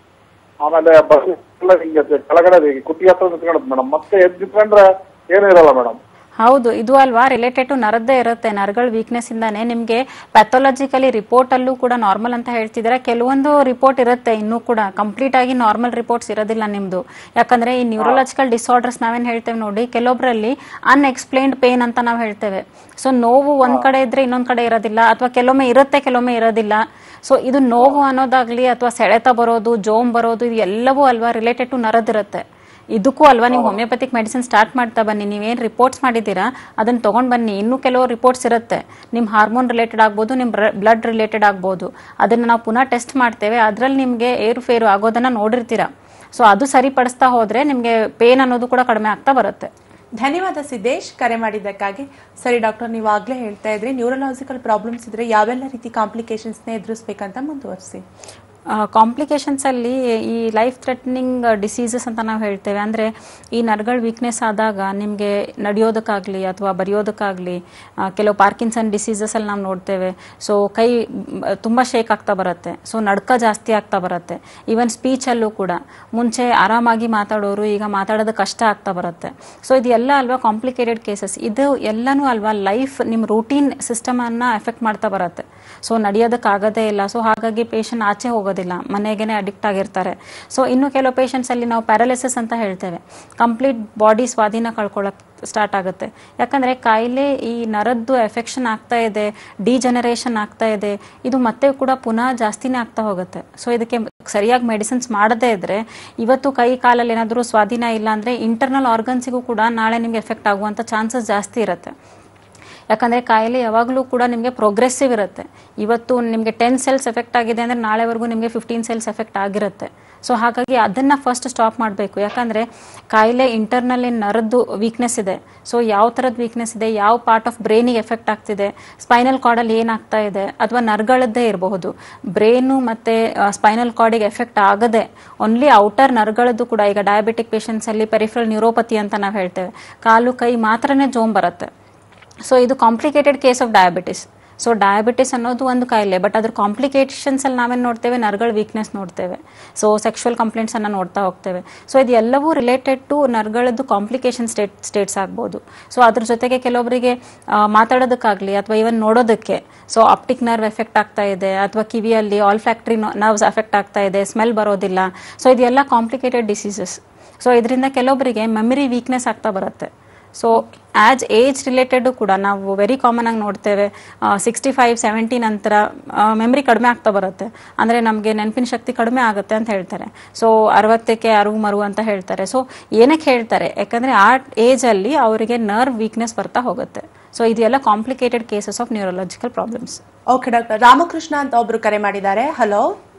W: ಆಮೇಲೆ ಬಸ್ ಎಲ್ಲ ಹಿಂಗೆ ಕೆಳಗಡೆ ಈ ಕುತ್ತಿಗೆ ಹತ್ರ ನಿಂತ್ಕೊಳ್ಳೋದು ಮೇಡಮ್ ಮತ್ತೆ ಎದ್ದು ನಿಂತ್ಕೊಂಡ್ರೆ ಏನೂ ಇರಲ್ಲ ಮೇಡಮ್
B: ಹೌದು ಇದು ಅಲ್ವಾ ರಿಲೇಟೆಡ್ ಟು ನರದ್ದೇ ಇರುತ್ತೆ ನರಗಳ ವೀಕ್ನೆಸ್ ಇಂದಾನೆ ನಿಮಗೆ ಪ್ಯಾಥಾಲಜಿಕಲಿ ರಿಪೋರ್ಟ್ ಅಲ್ಲೂ ಕೂಡ ನಾರ್ಮಲ್ ಅಂತ ಹೇಳ್ತಿದ್ರೆ ಕೆಲವೊಂದು ರಿಪೋರ್ಟ್ ಇರುತ್ತೆ ಇನ್ನೂ ಕೂಡ ಕಂಪ್ಲೀಟ್ ಆಗಿ ನಾರ್ಮಲ್ ರಿಪೋರ್ಟ್ಸ್ ಇರೋದಿಲ್ಲ ನಿಮ್ದು ಯಾಕಂದ್ರೆ ಈ ನ್ಯೂರಲಾಜಿಕಲ್ ಡಿಸಾರ್ಡರ್ಸ್ ನಾವೇನ್ ಹೇಳ್ತೇವೆ ನೋಡಿ ಕೆಲವೊಬ್ಬರಲ್ಲಿ ಅನ್ಎಕ್ಸ್ಪ್ಲೈನ್ಡ್ ಪೇನ್ ಅಂತ ನಾವು ಹೇಳ್ತೇವೆ ಸೊ ನೋವು ಒಂದ್ ಕಡೆ ಇದ್ರೆ ಇನ್ನೊಂದ್ ಕಡೆ ಇರೋದಿಲ್ಲ ಅಥವಾ ಕೆಲವೊಮ್ಮೆ ಇರುತ್ತೆ ಕೆಲವೊಮ್ಮೆ ಇರೋದಿಲ್ಲ ಸೊ ಇದು ನೋವು ಅನ್ನೋದಾಗ್ಲಿ ಅಥವಾ ಸೆಳೆತ ಬರೋದು ಜೋಮ್ ಬರೋದು ಇದು ಎಲ್ಲವೂ ಅಲ್ವಾ ರಿಲೇಟೆಡ್ ಟು ನರದಿರುತ್ತೆ ಇದಕ್ಕೂ ಅಲ್ವಾ ನೀವು ಹೋಮಿಯೋಪತಿಕ್ ಮೆಡಿಸಿನ್ ಸ್ಟಾರ್ಟ್ ಮಾಡ್ತಾ ಬನ್ನಿ ನೀವೇನು ರಿಪೋರ್ಟ್ಸ್ ಮಾಡಿದ್ದೀರಾ ಅದನ್ನ ತಗೊಂಡ್ ಬನ್ನಿ ಇನ್ನೂ ಕೆಲವು ರಿಪೋರ್ಟ್ಸ್ ಇರುತ್ತೆ ನಿಮ್ಮ ಹಾರ್ಮೋನ್ ರಿಲೇಟೆಡ್ ಆಗ್ಬೋದು ನಿಮ್ಮ ಬ್ಲಡ್ ರಿಲೇಟೆಡ್ ಆಗ್ಬೋದು ಅದನ್ನ ನಾವು ಪುನಃ ಟೆಸ್ಟ್ ಮಾಡ್ತೇವೆ ಅದರಲ್ಲಿ ನಿಮಗೆ ಏರುಫೇರು ಆಗೋದನ್ನ ನೋಡಿರ್ತೀರಾ ಸೊ ಅದು ಸರಿಪಡಿಸ್ತಾ ಹೋದ್ರೆ ನಿಮಗೆ ಪೇನ್ ಅನ್ನೋದು ಕೂಡ ಕಡಿಮೆ ಆಗ್ತಾ ಬರುತ್ತೆ
A: ಧನ್ಯವಾದ ಸಿದ್ದೇಶ್ ಕರೆ ಮಾಡಿದ್ದಕ್ಕಾಗಿ ಸರಿ ಡಾಕ್ಟರ್ ನೀವು ಆಗ್ಲೇ ಹೇಳ್ತಾ ಇದ್ರಿ ನ್ಯೂರಲಾಜಿಕಲ್ ಪ್ರಾಬ್ಲಮ್ಸ್ ಇದ್ರೆ ಯಾವೆಲ್ಲ ರೀತಿ ಕಾಂಪ್ಲಿಕೇಶನ್ಸ್ನ ಎದುರಿಸ್ಬೇಕಂತ ಮುಂದುವರಿಸಿ
B: ಕಾಂಪ್ಲಿಕೇಶನ್ಸ್ ಅಲ್ಲಿ ಈ ಲೈಫ್ ಥ್ರೆಟ್ನಿಂಗ್ ಡಿಸೀಸಸ್ ಅಂತ ನಾವು ಹೇಳ್ತೇವೆ ಅಂದ್ರೆ ಈ ನರಗಳ ವೀಕ್ನೆಸ್ ಆದಾಗ ನಿಮಗೆ ನಡೆಯೋದಕ್ಕಾಗ್ಲಿ ಅಥವಾ ಬರೆಯೋದಕ್ಕಾಗ್ಲಿ ಆ, ಕೆಲವು ಪಾರ್ಕಿನ್ಸನ್ ಡಿಸೀಸಸ್ ಅಲ್ಲಿ ನಾವು ನೋಡ್ತೇವೆ ಸೊ ಕೈ ಮ್, ತುಂಬಾ ಶೇಕ್ ಆಗ್ತಾ ಬರುತ್ತೆ ಸೊ ನಡ್ಕ ಜಾಸ್ತಿ ಆಗ್ತಾ ಬರುತ್ತೆ ಈವನ್ ಸ್ಪೀಚ್ ಅಲ್ಲೂ ಕೂಡ ಮುಂಚೆ ಆರಾಮಾಗಿ ಮಾತಾಡೋರು ಈಗ ಮಾತಾಡೋದು ಕಷ್ಟ ಆಗ್ತಾ ಬರುತ್ತೆ ಸೊ ಇದೆಲ್ಲ ಅಲ್ವಾ ಕಾಂಪ್ಲಿಕೇಟೆಡ್ ಕೇಸಸ್ ಇದು ಎಲ್ಲನೂ ಅಲ್ವಾ ಲೈಫ್ ನಿಮ್ಮ ರೂಟೀನ್ ಸಿಸ್ಟಮ್ ಅನ್ನ ಎಫೆಕ್ಟ್ ಮಾಡ್ತಾ ಬರುತ್ತೆ ಸೊ ನಡೆಯೋದಕ್ಕಾಗದೇ ಇಲ್ಲ ಸೊ ಹಾಗಾಗಿ ಪೇಷಂಟ್ ಆಚೆ ಹೋಗೋದಿಲ್ಲ ಮನೆಗೇನೆ ಅಡಿಕ್ಟ್ ಆಗಿರ್ತಾರೆ ಸೊ ಇನ್ನು ಕೆಲವು ಪೇಷಂಟ್ಸ್ ಅಲ್ಲಿ ನಾವು ಪ್ಯಾರಲಿಸಿಸ್ ಅಂತ ಹೇಳ್ತೇವೆ ಕಂಪ್ಲೀಟ್ ಬಾಡಿ ಸ್ವಾಧೀನ ಕಳ್ಕೊಳ್ಳೋಕೆ ಸ್ಟಾರ್ಟ್ ಆಗುತ್ತೆ ಯಾಕಂದ್ರೆ ಕಾಯಿಲೆ ಈ ನರದ್ದು ಎಫೆಕ್ಷನ್ ಆಗ್ತಾ ಇದೆ ಡಿಜನರೇಷನ್ ಆಗ್ತಾ ಇದೆ ಇದು ಮತ್ತೆ ಕೂಡ ಪುನಃ ಜಾಸ್ತಿನೇ ಆಗ್ತಾ ಹೋಗುತ್ತೆ ಸೊ ಇದಕ್ಕೆ ಸರಿಯಾಗಿ ಮೆಡಿಸಿನ್ಸ್ ಮಾಡದೇ ಇದ್ರೆ ಇವತ್ತು ಕೈ ಕಾಲಲ್ಲಿ ಏನಾದರೂ ಸ್ವಾಧೀನ ಇಲ್ಲ ಅಂದ್ರೆ ಇಂಟರ್ನಲ್ ಆರ್ಗನ್ಸಿಗೂ ಕೂಡ ನಾಳೆ ನಿಮ್ಗೆ ಎಫೆಕ್ಟ್ ಆಗುವಂತ ಚಾನ್ಸಸ್ ಜಾಸ್ತಿ ಇರುತ್ತೆ ಯಾಕಂದ್ರೆ ಕಾಯಿಲೆ ಯಾವಾಗಲೂ ಕೂಡ ನಿಮಗೆ ಪ್ರೋಗ್ರೆಸಿವ್ ಇರುತ್ತೆ ಇವತ್ತು ನಿಮಗೆ ಟೆನ್ ಸೆಲ್ಸ್ ಎಫೆಕ್ಟ್ ಆಗಿದೆ ಅಂದ್ರೆ ನಾಳೆವರೆಗೂ ನಿಮಗೆ ಫಿಫ್ಟೀನ್ ಸೆಲ್ಸ್ ಎಫೆಕ್ಟ್ ಆಗಿರುತ್ತೆ ಸೊ ಹಾಗಾಗಿ ಅದನ್ನ ಫಸ್ಟ್ ಸ್ಟಾಪ್ ಮಾಡಬೇಕು ಯಾಕಂದ್ರೆ ಕಾಯಿಲೆ ಇಂಟರ್ನಲ್ ನರದ್ದು ವೀಕ್ನೆಸ್ ಇದೆ ಸೊ ಯಾವ ಥರದ ವೀಕ್ನೆಸ್ ಇದೆ ಯಾವ ಪಾರ್ಟ್ ಆಫ್ ಬ್ರೈನಿಗೆ ಎಫೆಕ್ಟ್ ಆಗ್ತಿದೆ ಸ್ಪೈನಲ್ ಕಾರ್ಡಲ್ಲಿ ಏನಾಗ್ತಾ ಇದೆ ಅಥವಾ ನರ್ಗಳದ್ದೇ ಇರಬಹುದು ಬ್ರೈನು ಮತ್ತೆ ಸ್ಪೈನಲ್ ಕಾರ್ಡಿಗೆ ಎಫೆಕ್ಟ್ ಆಗದೆ ಓನ್ಲಿ ಔಟರ್ ನರ್ಗಳದ್ದು ಕೂಡ ಈಗ ಡಯಾಬಿಟಿಕ್ ಪೇಷಂಟ್ಸ್ ಅಲ್ಲಿ ಪೆರಿಫರಲ್ ನ್ಯೂರೋಪತಿ ಅಂತ ನಾವು ಹೇಳ್ತೇವೆ ಕಾಲು ಕೈ ಮಾತ್ರನೇ ಜೋಮ್ ಬರುತ್ತೆ ಸೊ ಇದು complicated case of diabetes so diabetes ಅನ್ನೋದು ಒಂದು ಕಾಯಿಲೆ ಬಟ್ ಅದ್ರ ಕಾಂಪ್ಲಿಕೇಶನ್ಸ್ ಅಲ್ಲಿ ನಾವೇನು ನೋಡ್ತೇವೆ ನರ್ಗಳ ವೀಕ್ನೆಸ್ ನೋಡ್ತೇವೆ ಸೊ ಸೆಕ್ಷುವಲ್ ಕಂಪ್ಲೇಂಟ್ಸ್ ಅನ್ನ ನೋಡ್ತಾ ಹೋಗ್ತೇವೆ ಸೊ ಇದೆಲ್ಲವೂ ರಿಲೇಟೆಡ್ ಟು ನರ್ಗಳದ್ದು ಕಾಂಪ್ಲಿಕೇಶನ್ ಸ್ಟೇಟ್ ಸ್ಟೇಟ್ಸ್ ಆಗ್ಬೋದು ಸೊ ಅದ್ರ ಜೊತೆಗೆ ಕೆಲವೊಬ್ಬರಿಗೆ ಆ, ಮಾತಾಡೋದಕ್ಕಾಗ್ಲಿ ಅಥವಾ ಇವನ್ ನೋಡೋದಕ್ಕೆ ಸೊ ಆಪ್ಟಿಕ್ ನರ್ವ್ ಎಫೆಕ್ಟ್ ಆಗ್ತಾ ಇದೆ ಅಥವಾ ಕಿವಿಯಲ್ಲಿ ಆಲ್ ಫ್ಯಾಕ್ಟ್ರಿ ನರ್ವ್ಸ್ ಎಫೆಕ್ಟ್ ಆಗ್ತಾ ಇದೆ ಸ್ಮೆಲ್ ಬರೋದಿಲ್ಲ ಸೊ ಇದೆಲ್ಲ ಕಾಂಪ್ಲಿಕೇಟೆಡ್ ಡಿಸೀಸಸ್ ಸೊ ಇದರಿಂದ ಕೆಲವೊಬ್ಬರಿಗೆ ಮೆಮರಿ ವೀಕ್ನೆಸ್ ಆಗ್ತಾ ಬರುತ್ತೆ ಸೊ ಆಸ್ ಏಜ್ ರಿಲೇಟೆಡ್ ಕೂಡ ನಾವು ವೆರಿ ಕಾಮನ್ ಆಗಿ ನೋಡ್ತೇವೆ ಸಿಕ್ಸ್ಟಿ ಫೈವ್ ಸೆವೆಂಟಿ ನಂತರ ಮೆಮರಿ ಕಡಿಮೆ ಆಗ್ತಾ ಬರುತ್ತೆ ಅಂದರೆ ನಮಗೆ ನೆನಪಿನ ಶಕ್ತಿ ಕಡಿಮೆ ಆಗುತ್ತೆ ಅಂತ ಹೇಳ್ತಾರೆ ಸೊ ಅರವತ್ತಕ್ಕೆ ಅರಿವು ಮರು ಅಂತ ಹೇಳ್ತಾರೆ ಸೊ ಏನಕ್ಕೆ ಹೇಳ್ತಾರೆ ಯಾಕಂದರೆ ಆ ಏಜಲ್ಲಿ ಅವರಿಗೆ ನರ್ವ್ ವೀಕ್ನೆಸ್ ಬರ್ತಾ ಹೋಗುತ್ತೆ ಸೊ ಇದೆಲ್ಲ complicated cases of neurological problems
A: okay doctor Ramakrishna ಅಂತ ಒಬ್ರು ಕರೆ ಮಾಡಿದ್ದಾರೆ ಹಲೋ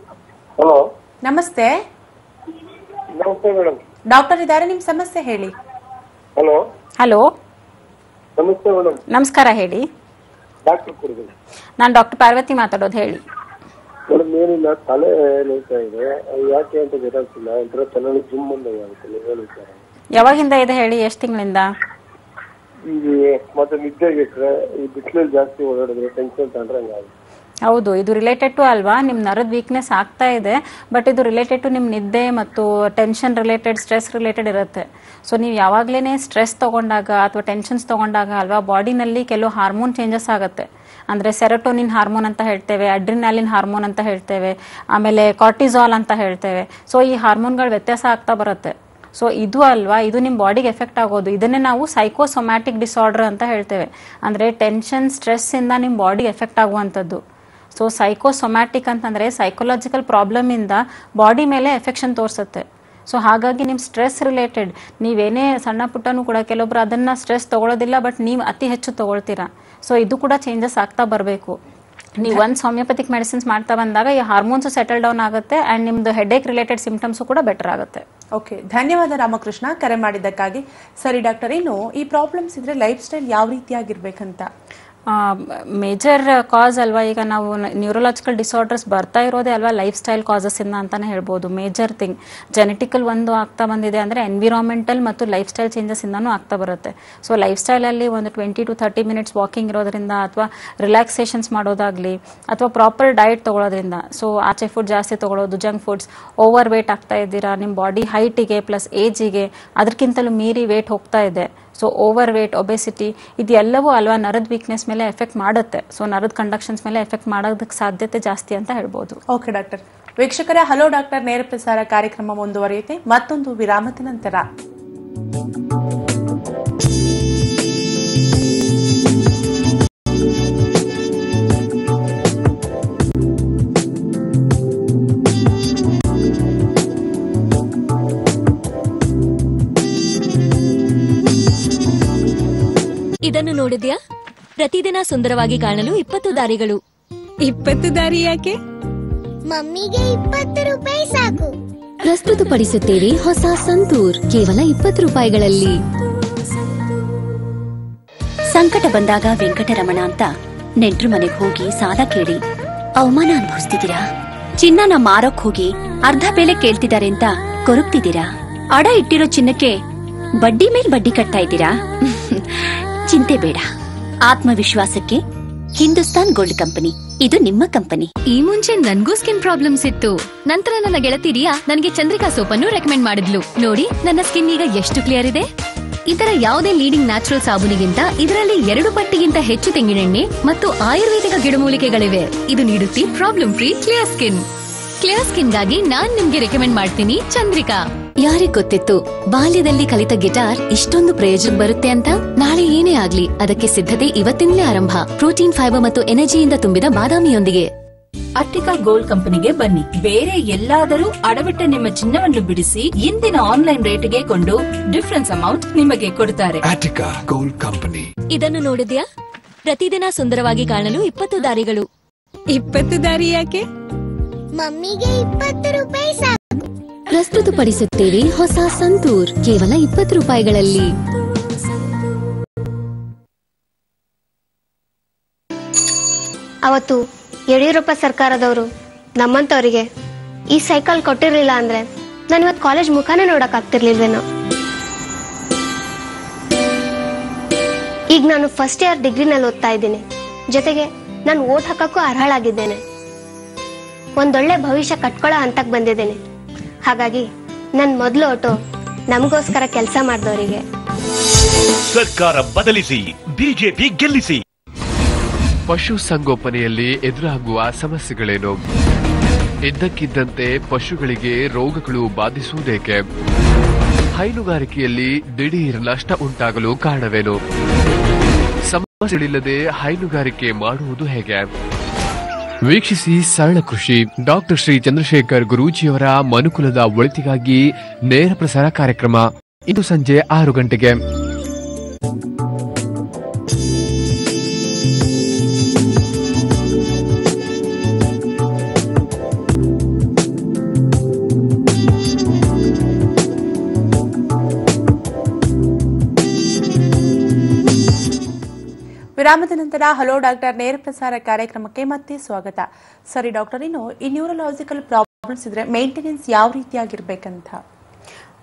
W: ಹಲೋ
A: ನಮಸ್ತೆ
W: ನಮಸ್ತೆ ಮೇಡಮ್
A: ಡಾಕ್ಟರ್ ಇದ್ದಾರೆ ನಿಮ್ ಸಮಸ್ಯೆ ಹೇಳಿ
W: ಹಲೋ
B: ಹಲೋ
W: ನಮಸ್ತೆ ಮೇಡಮ್
B: ನಮಸ್ಕಾರ ಹೇಳಿ
W: ಡಾಕ್ಟರ್ ಕೊಡ್ತೀನಿ
B: ನಾನು ಡಾಕ್ಟರ್ ಪಾರ್ವತಿ ಮಾತಾಡೋದು ಹೇಳಿ
W: ಮೇಡಮ್ ಏನಿಲ್ಲ ತಲೆ ನೋಯ್ತಾ ಇದೆ ಅದು ಯಾಕೆ ಅಂತ ಗೊತ್ತಾಗ್ತಿಲ್ಲ ಒಂಥರ ತಲೆ ಜುಮ್ ಬಂದಾಗ ಆಗುತ್ತೆ ನೀವು ಹೇಳಿ ಸರ್
B: ಯಾವಾಗಿಂದ ಇದೆ ಹೇಳಿ ಎಷ್ಟು ತಿಂಗಳಿಂದ
W: ಈಗ ಮತ್ತೆ ನಿದ್ದೆಗೆ ಈ ಬಿಸಿಲಲ್ಲಿ ಜಾಸ್ತಿ ಓಡಾಡಿದ್ರೆ ಟೆನ್ಷನ್ ತಗೊಂಡ್ರೆ ಹಂಗಾಗುತ್ತೆ
B: ಹೌದು ಇದು ರಿಲೇಟೆಡ್ ಟು ಅಲ್ವಾ ನಿಮ್ಮ ನರದ ವೀಕ್ನೆಸ್ ಆಗ್ತಾ ಇದೆ ಬಟ್ ಇದು ರಿಲೇಟೆಡ್ ಟು ನಿಮ್ಮ ನಿದ್ದೆ ಮತ್ತು ಟೆನ್ಷನ್ ರಿಲೇಟೆಡ್ ಸ್ಟ್ರೆಸ್ ರಿಲೇಟೆಡ್ ಇರುತ್ತೆ ಸೊ ನೀವು ಯಾವಾಗಲೇ ಸ್ಟ್ರೆಸ್ ತಗೊಂಡಾಗ ಅಥವಾ ಟೆನ್ಷನ್ಸ್ ತಗೊಂಡಾಗ ಅಲ್ವಾ ಬಾಡಿನಲ್ಲಿ ಕೆಲವು ಹಾರ್ಮೋನ್ ಚೇಂಜಸ್ ಆಗುತ್ತೆ ಅಂದರೆ ಸೆರೋಟೋನಿನ್ ಹಾರ್ಮೋನ್ ಅಂತ ಹೇಳ್ತೇವೆ ಅಡ್ರಿನಾಲಿನ್ ಹಾರ್ಮೋನ್ ಅಂತ ಹೇಳ್ತೇವೆ ಆಮೇಲೆ ಕಾರ್ಟಿಸಾಲ್ ಅಂತ ಹೇಳ್ತೇವೆ ಸೊ ಈ ಹಾರ್ಮೋನ್ಗಳು ವ್ಯತ್ಯಾಸ ಆಗ್ತಾ ಬರುತ್ತೆ ಸೊ ಇದು ಅಲ್ವಾ ಇದು ನಿಮ್ಮ ಬಾಡಿಗೆ ಎಫೆಕ್ಟ್ ಆಗೋದು ಇದನ್ನೇ ನಾವು ಸೈಕೋಸೊಮ್ಯಾಟಿಕ್ ಡಿಸಾರ್ಡರ್ ಅಂತ ಹೇಳ್ತೇವೆ ಅಂದರೆ ಟೆನ್ಷನ್ ಸ್ಟ್ರೆಸ್ಸಿಂದ ನಿಮ್ಮ ಬಾಡಿಗೆ ಎಫೆಕ್ಟ್ ಆಗುವಂಥದ್ದು ಸೊ ಸೈಕೋಸೊಮ್ಯಾಟಿಕ್ ಅಂತಂದರೆ ಸೈಕೊಲಾಜಿಕಲ್ ಪ್ರಾಬ್ಲಮಿಂದ ಬಾಡಿ ಮೇಲೆ ಎಫೆಕ್ಷನ್ ತೋರಿಸುತ್ತೆ ಸೊ ಹಾಗಾಗಿ ನಿಮ್ಮ ಸ್ಟ್ರೆಸ್ ರಿಲೇಟೆಡ್ ನೀವೇನೇ ಸಣ್ಣ ಪುಟ್ಟನೂ ಕೂಡ ಕೆಲವೊಬ್ರು ಅದನ್ನು ಸ್ಟ್ರೆಸ್ ತೊಗೊಳೋದಿಲ್ಲ ಬಟ್ ನೀವು ಅತಿ ಹೆಚ್ಚು ತೊಗೊಳ್ತೀರಾ ಸೊ ಇದು ಕೂಡ ಚೇಂಜಸ್ ಆಗ್ತಾ ಬರಬೇಕು ನೀವು ಒಂದು ಹೋಮಿಯೋಪತಿಕ್ ಮೆಡಿಸಿನ್ಸ್ ಮಾಡ್ತಾ ಬಂದಾಗ ಈ ಹಾರ್ಮೋನ್ಸು ಸೆಟಲ್ ಡೌನ್ ಆಗುತ್ತೆ ಆ್ಯಂಡ್ ನಿಮ್ಮದು ಹೆಡೇಕ್ ರಿಲೇಟೆಡ್ ಸಿಂಪ್ಟಮ್ಸು ಕೂಡ ಬೆಟರ್ ಆಗುತ್ತೆ
A: ಓಕೆ ಧನ್ಯವಾದ ರಾಮಕೃಷ್ಣ ಕರೆ ಮಾಡಿದ್ದಕ್ಕಾಗಿ ಸರಿ ಡಾಕ್ಟರ್ ಇನ್ನು ಈ ಪ್ರಾಬ್ಲಮ್ಸ್ ಇದ್ರೆ ಲೈಫ್ ಸ್ಟೈಲ್ ಯಾವ ರೀತಿಯಾಗಿರ್ಬೇಕಂತ
B: ಮೇಜರ್ ಕಾಸ್ ಅಲ್ವಾ ಈಗ ನಾವು ನ್ಯೂರೋಲಾಜಿಕಲ್ ಡಿಸಾರ್ಡರ್ಸ್ ಬರ್ತಾ ಇರೋದೇ ಅಲ್ವಾ ಲೈಫ್ ಸ್ಟೈಲ್ ಕಾಸಸ್ ಇಂದ ಅಂತಾನೆ ಹೇಳ್ಬೋದು ಮೇಜರ್ ಥಿಂಗ್ ಜೆನೆಟಿಕಲ್ ಒಂದು ಆಗ್ತಾ ಬಂದಿದೆ ಅಂದ್ರೆ ಎನ್ವಿರಾನ್ಮೆಂಟಲ್ ಮತ್ತು ಲೈಫ್ ಸ್ಟೈಲ್ ಚೇಂಜಸ್ ಇಂದಾನು ಆಗ್ತಾ ಬರುತ್ತೆ ಸೊ ಲೈಫ್ ಸ್ಟೈಲಲ್ಲಿ ಒಂದು twenty two thirty minutes walking ಇರೋದ್ರಿಂದ ಅಥವಾ ರಿಲ್ಯಾಕ್ಸೇಷನ್ಸ್ ಮಾಡೋದಾಗ್ಲಿ ಅಥವಾ ಪ್ರಾಪರ್ ಡಯಟ್ ತಗೊಳ್ಳೋದ್ರಿಂದ ಸೊ ಆಚೆ ಫುಡ್ ಜಾಸ್ತಿ ತಗೊಳ್ಳೋದು ಜಂಕ್ ಫುಡ್ಸ್ ಓವರ್ ವೇಟ್ ಆಗ್ತಾ ಇದ್ದೀರಾ ನಿಮ್ಮ ಬಾಡಿ ಹೈಟಿಗೆ ಪ್ಲಸ್ ಏಜಿಗೆ ಅದಕ್ಕಿಂತಲೂ ಮೀರಿ ವೇಟ್ ಹೋಗ್ತಾ ಇದೆ ಸೊ ಓವರ್ ವೇಟ್ ಒಬೆಸಿಟಿ ಇದೆಲ್ಲವೂ ಅಲ್ವಾ ನರದ ವೀಕ್ನೆಸ್ ಮೇಲೆ ಎಫೆಕ್ಟ್ ಮಾಡುತ್ತೆ ಸೊ ನರದ ಕಂಡಕ್ಷನ್ಸ್ ಮೇಲೆ ಎಫೆಕ್ಟ್ ಮಾಡೋದಕ್ಕೆ ಸಾಧ್ಯತೆ ಜಾಸ್ತಿ ಅಂತ ಹೇಳ್ಬೋದು
A: ಓಕೆ ಡಾಕ್ಟರ್ ವೀಕ್ಷಕರೇ ಹಲೋ ಡಾಕ್ಟರ್ ನೇರ ಪ್ರಸಾರ ಕಾರ್ಯಕ್ರಮ ಮುಂದುವರಿಯುತ್ತೆ ಮತ್ತೊಂದು ವಿರಾಮದ ನಂತರ
H: ಇದನ್ನು ನೋಡಿದ್ಯಾ ಪ್ರತಿದಿನ ಸುಂದರವಾಗಿ ಕಾಣಲು ಇಪ್ಪತ್ತು ದಾರಿಗಳು
C: ಇಪ್ಪತ್ತು ದಾರಿ ಯಾಕೆ
D: ಮಮ್ಮಿಗೆ ಇಪ್ಪತ್ತು ರೂಪಾಯಿ ಸಾಕು
H: ಪ್ರಸ್ತುತಪಡಿಸುತ್ತೇವೆ ಹೊಸ ಸಂತೂರ್ ಕೇವಲ ಇಪ್ಪತ್ತು ರೂಪಾಯಿಗಳಲ್ಲಿ
U: ಸಂಕಟ ಬಂದಾಗ ವೆಂಕಟರಮಣ ಅಂತ ನೆಂಟ್ರು ಮನೆಗೆ ಹೋಗಿ ಸಾಲ ಕೇಳಿ ಅವಮಾನ ಅನುಭವಿಸ್ತಿದ್ದೀರಾ ಚಿನ್ನನ ಮಾರೋಕ್ ಹೋಗಿ ಅರ್ಧ ಬೆಲೆ ಕೇಳ್ತಿದ್ದಾರೆ ಅಂತ ಕೊರಗ್ತಿದ್ದೀರಾ ಅಡ ಇಟ್ಟಿರೋ ಚಿನ್ನಕ್ಕೆ ಬಡ್ಡಿ ಮೇಲ್ ಬಡ್ಡಿ ಕಟ್ತಾ ಇದ್ದೀರಾ ಚಿಂತೆ ಬೇಡ ಆತ್ಮವಿಶ್ವಾಸಕ್ಕೆ ಹಿಂದೂಸ್ತಾನ್ ಗೋಲ್ಡ್ ಕಂಪನಿ ಇದು ನಿಮ್ಮ ಕಂಪನಿ
H: ಈ ಮುಂಚೆ ನನ್ಗೂ ಸ್ಕಿನ್ ಪ್ರಾಬ್ಲಮ್ಸ್ ಇತ್ತು ನಂತರ ನನ್ನ ಗೆಳತಿ ರಿಯಾ ನನಗೆ ಚಂದ್ರಿಕಾ ಸೋಪ್ ಅನ್ನು ರೆಕಮೆಂಡ್ ಮಾಡಿದ್ಲು ನೋಡಿ ನನ್ನ ಸ್ಕಿನ್ ಈಗ ಎಷ್ಟು ಕ್ಲಿಯರ್ ಇದೆ ಇತರ ಯಾವುದೇ ಲೀಡಿಂಗ್ ನ್ಯಾಚುರಲ್ ಸಾಬೂನಿಗಿಂತ ಇದರಲ್ಲಿ ಎರಡು ಪಟ್ಟಿಗಿಂತ ಹೆಚ್ಚು ತೆಂಗಿನೆಣ್ಣೆ ಮತ್ತು ಆಯುರ್ವೇದಿಕ ಗಿಡಮೂಲಿಕೆಗಳಿವೆ ಇದು ನೀಡುತ್ತೆ problem free clear skin clear ಸ್ಕಿನ್ಗಾಗಿ ನಾನ್ ನಿಮ್ಗೆ ರೆಕಮೆಂಡ್ ಮಾಡ್ತೀನಿ ಚಂದ್ರಿಕಾ ಯಾರಿಗ್ ಗೊತ್ತಿತ್ತು ಬಾಲ್ಯದಲ್ಲಿ ಕಲಿತ ಗಿಟಾರ್ ಇಷ್ಟೊಂದು ಪ್ರಯೋಜನ ಬರುತ್ತೆ ಅಂತ ನಾಳೆ ಏನೇ ಆಗ್ಲಿ ಅದಕ್ಕೆ ಸಿದ್ಧತೆ ಇವತ್ತಿಂದಲೇ ಆರಂಭ ಪ್ರೋಟೀನ್ ಫೈಬರ್ ಮತ್ತು ಎನರ್ಜಿಯಿಂದ ತುಂಬಿದ ಬಾದಾಮಿಯೊಂದಿಗೆ
F: ಅಟ್ಟಿಕಾ ಗೋಲ್ಡ್ ಕಂಪನಿಗೆ ಬನ್ನಿ ಬೇರೆ ಎಲ್ಲಾದರೂ ಅಡವಿಟ್ಟ ನಿಮ್ಮ ಚಿನ್ನವನ್ನು ಬಿಡಿಸಿ ಇಂದಿನ ಆನ್ಲೈನ್ ರೇಟ್ಗೆ ಕೊಂಡು ಡಿಫರೆನ್ಸ್ ಅಮೌಂಟ್ ನಿಮಗೆ ಕೊಡ್ತಾರೆ
G: Attica Gold Company.
H: ಇದನ್ನು ನೋಡಿದ್ಯಾ ಪ್ರತಿದಿನ ಸುಂದರವಾಗಿ ಕಾಣಲು ಇಪ್ಪತ್ತು ದಾರಿಗಳು
C: ಇಪ್ಪತ್ತು ದಾರಿ ಯಾಕೆ
D: ಮಮ್ಮಿಗೆ ಇಪ್ಪತ್ತು ರೂಪಾಯಿ ಸಾಕು
H: ಪ್ರಸ್ತುತಪಡಿಸುತ್ತೇವೆ ಹೊಸ ಸಂತೂರ್ ಕೇವಲ ಇಪ್ಪತ್ತು ರೂಪಾಯಿಗಳಲ್ಲಿ
J: ಅವತ್ತು ಯಡಿಯೂರಪ್ಪ ಸರ್ಕಾರದವರು ನಮ್ಮಂತವರಿಗೆ ಈ ಸೈಕಲ್ ಕೊಟ್ಟಿರ್ಲಿಲ್ಲ ಅಂದ್ರೆ ನಾನು ಇವತ್ತು ಕಾಲೇಜ್ ಮುಖಾನೇ ನೋಡಕ್ ಆಗ್ತಿರ್ಲಿಲ್ವೇನೋ ಈಗ ನಾನು ಫಸ್ಟ್ ಇಯರ್ ಡಿಗ್ರಿನಲ್ಲಿ ಓದ್ತಾ ಇದ್ದೀನಿ ಜೊತೆಗೆ ನಾನು ಓಟ್ ಹಾಕಕ್ಕೂ ಅರ್ಹಳಾಗಿದ್ದೇನೆ ಒಂದೊಳ್ಳೆ ಭವಿಷ್ಯ ಕಟ್ಕೊಳ್ಳೋ ಹಂತಕ್ಕೆ ಬಂದಿದ್ದೇನೆ ಹಾಗಾಗಿ ನನ್ನ ಮೊದಲು ಓಟು ನಮಗೋಸ್ಕರ ಕೆಲಸ ಮಾಡಿದವರಿಗೆ
N: ಸರ್ಕಾರ ಬದಲಿಸಿ ಬಿಜೆಪಿ ಗೆಲ್ಲಿಸಿ
O: ಪಶು ಸಂಗೋಪನೆಯಲ್ಲಿ ಎದುರಾಗುವ ಸಮಸ್ಯೆಗಳೇನು ಇದ್ದಕ್ಕಿದ್ದಂತೆ ಪಶುಗಳಿಗೆ ರೋಗಗಳು ಬಾಧಿಸುವುದೇಕೆ ಹೈನುಗಾರಿಕೆಯಲ್ಲಿ ದಿಢೀರ್ ನಷ್ಟ ಉಂಟಾಗಲು ಕಾರಣವೇನು ಸಮಸ್ಯೆಗಳಿಲ್ಲದೆ ಹೈನುಗಾರಿಕೆ ಮಾಡುವುದು ಹೇಗೆ ವೀಕ್ಷಿಸಿ ಸರಳ ಕೃಷಿ ಡಾಕ್ಟರ್ ಶ್ರೀ ಚಂದ್ರಶೇಖರ್ ಗುರೂಜಿಯವರ ಮನುಕುಲದ ಒಳಿತಿಗಾಗಿ ನೇರ ಪ್ರಸಾರ ಕಾರ್ಯಕ್ರಮ ಇಂದು ಸಂಜೆ ಆರು ಗಂಟೆಗೆ
A: ವಿರಾಮದ ನಂತರ ಹಲೋ ಡಾಕ್ಟರ್ ನೇರ ಪ್ರಸಾರ ಕಾರ್ಯಕ್ರಮಕ್ಕೆ ಮತ್ತೆ ಸ್ವಾಗತ ಸರಿ ಡಾಕ್ಟರ್ ಇನ್ನು ಈ ನ್ಯೂರಲಾಜಿಕಲ್ ಪ್ರಾಬ್ಲಮ್ಸ್ ಇದ್ರೆ ಮೇಂಟೆನೆನ್ಸ್ ಯಾವ ರೀತಿಯಾಗಿರ್ಬೇಕಂತ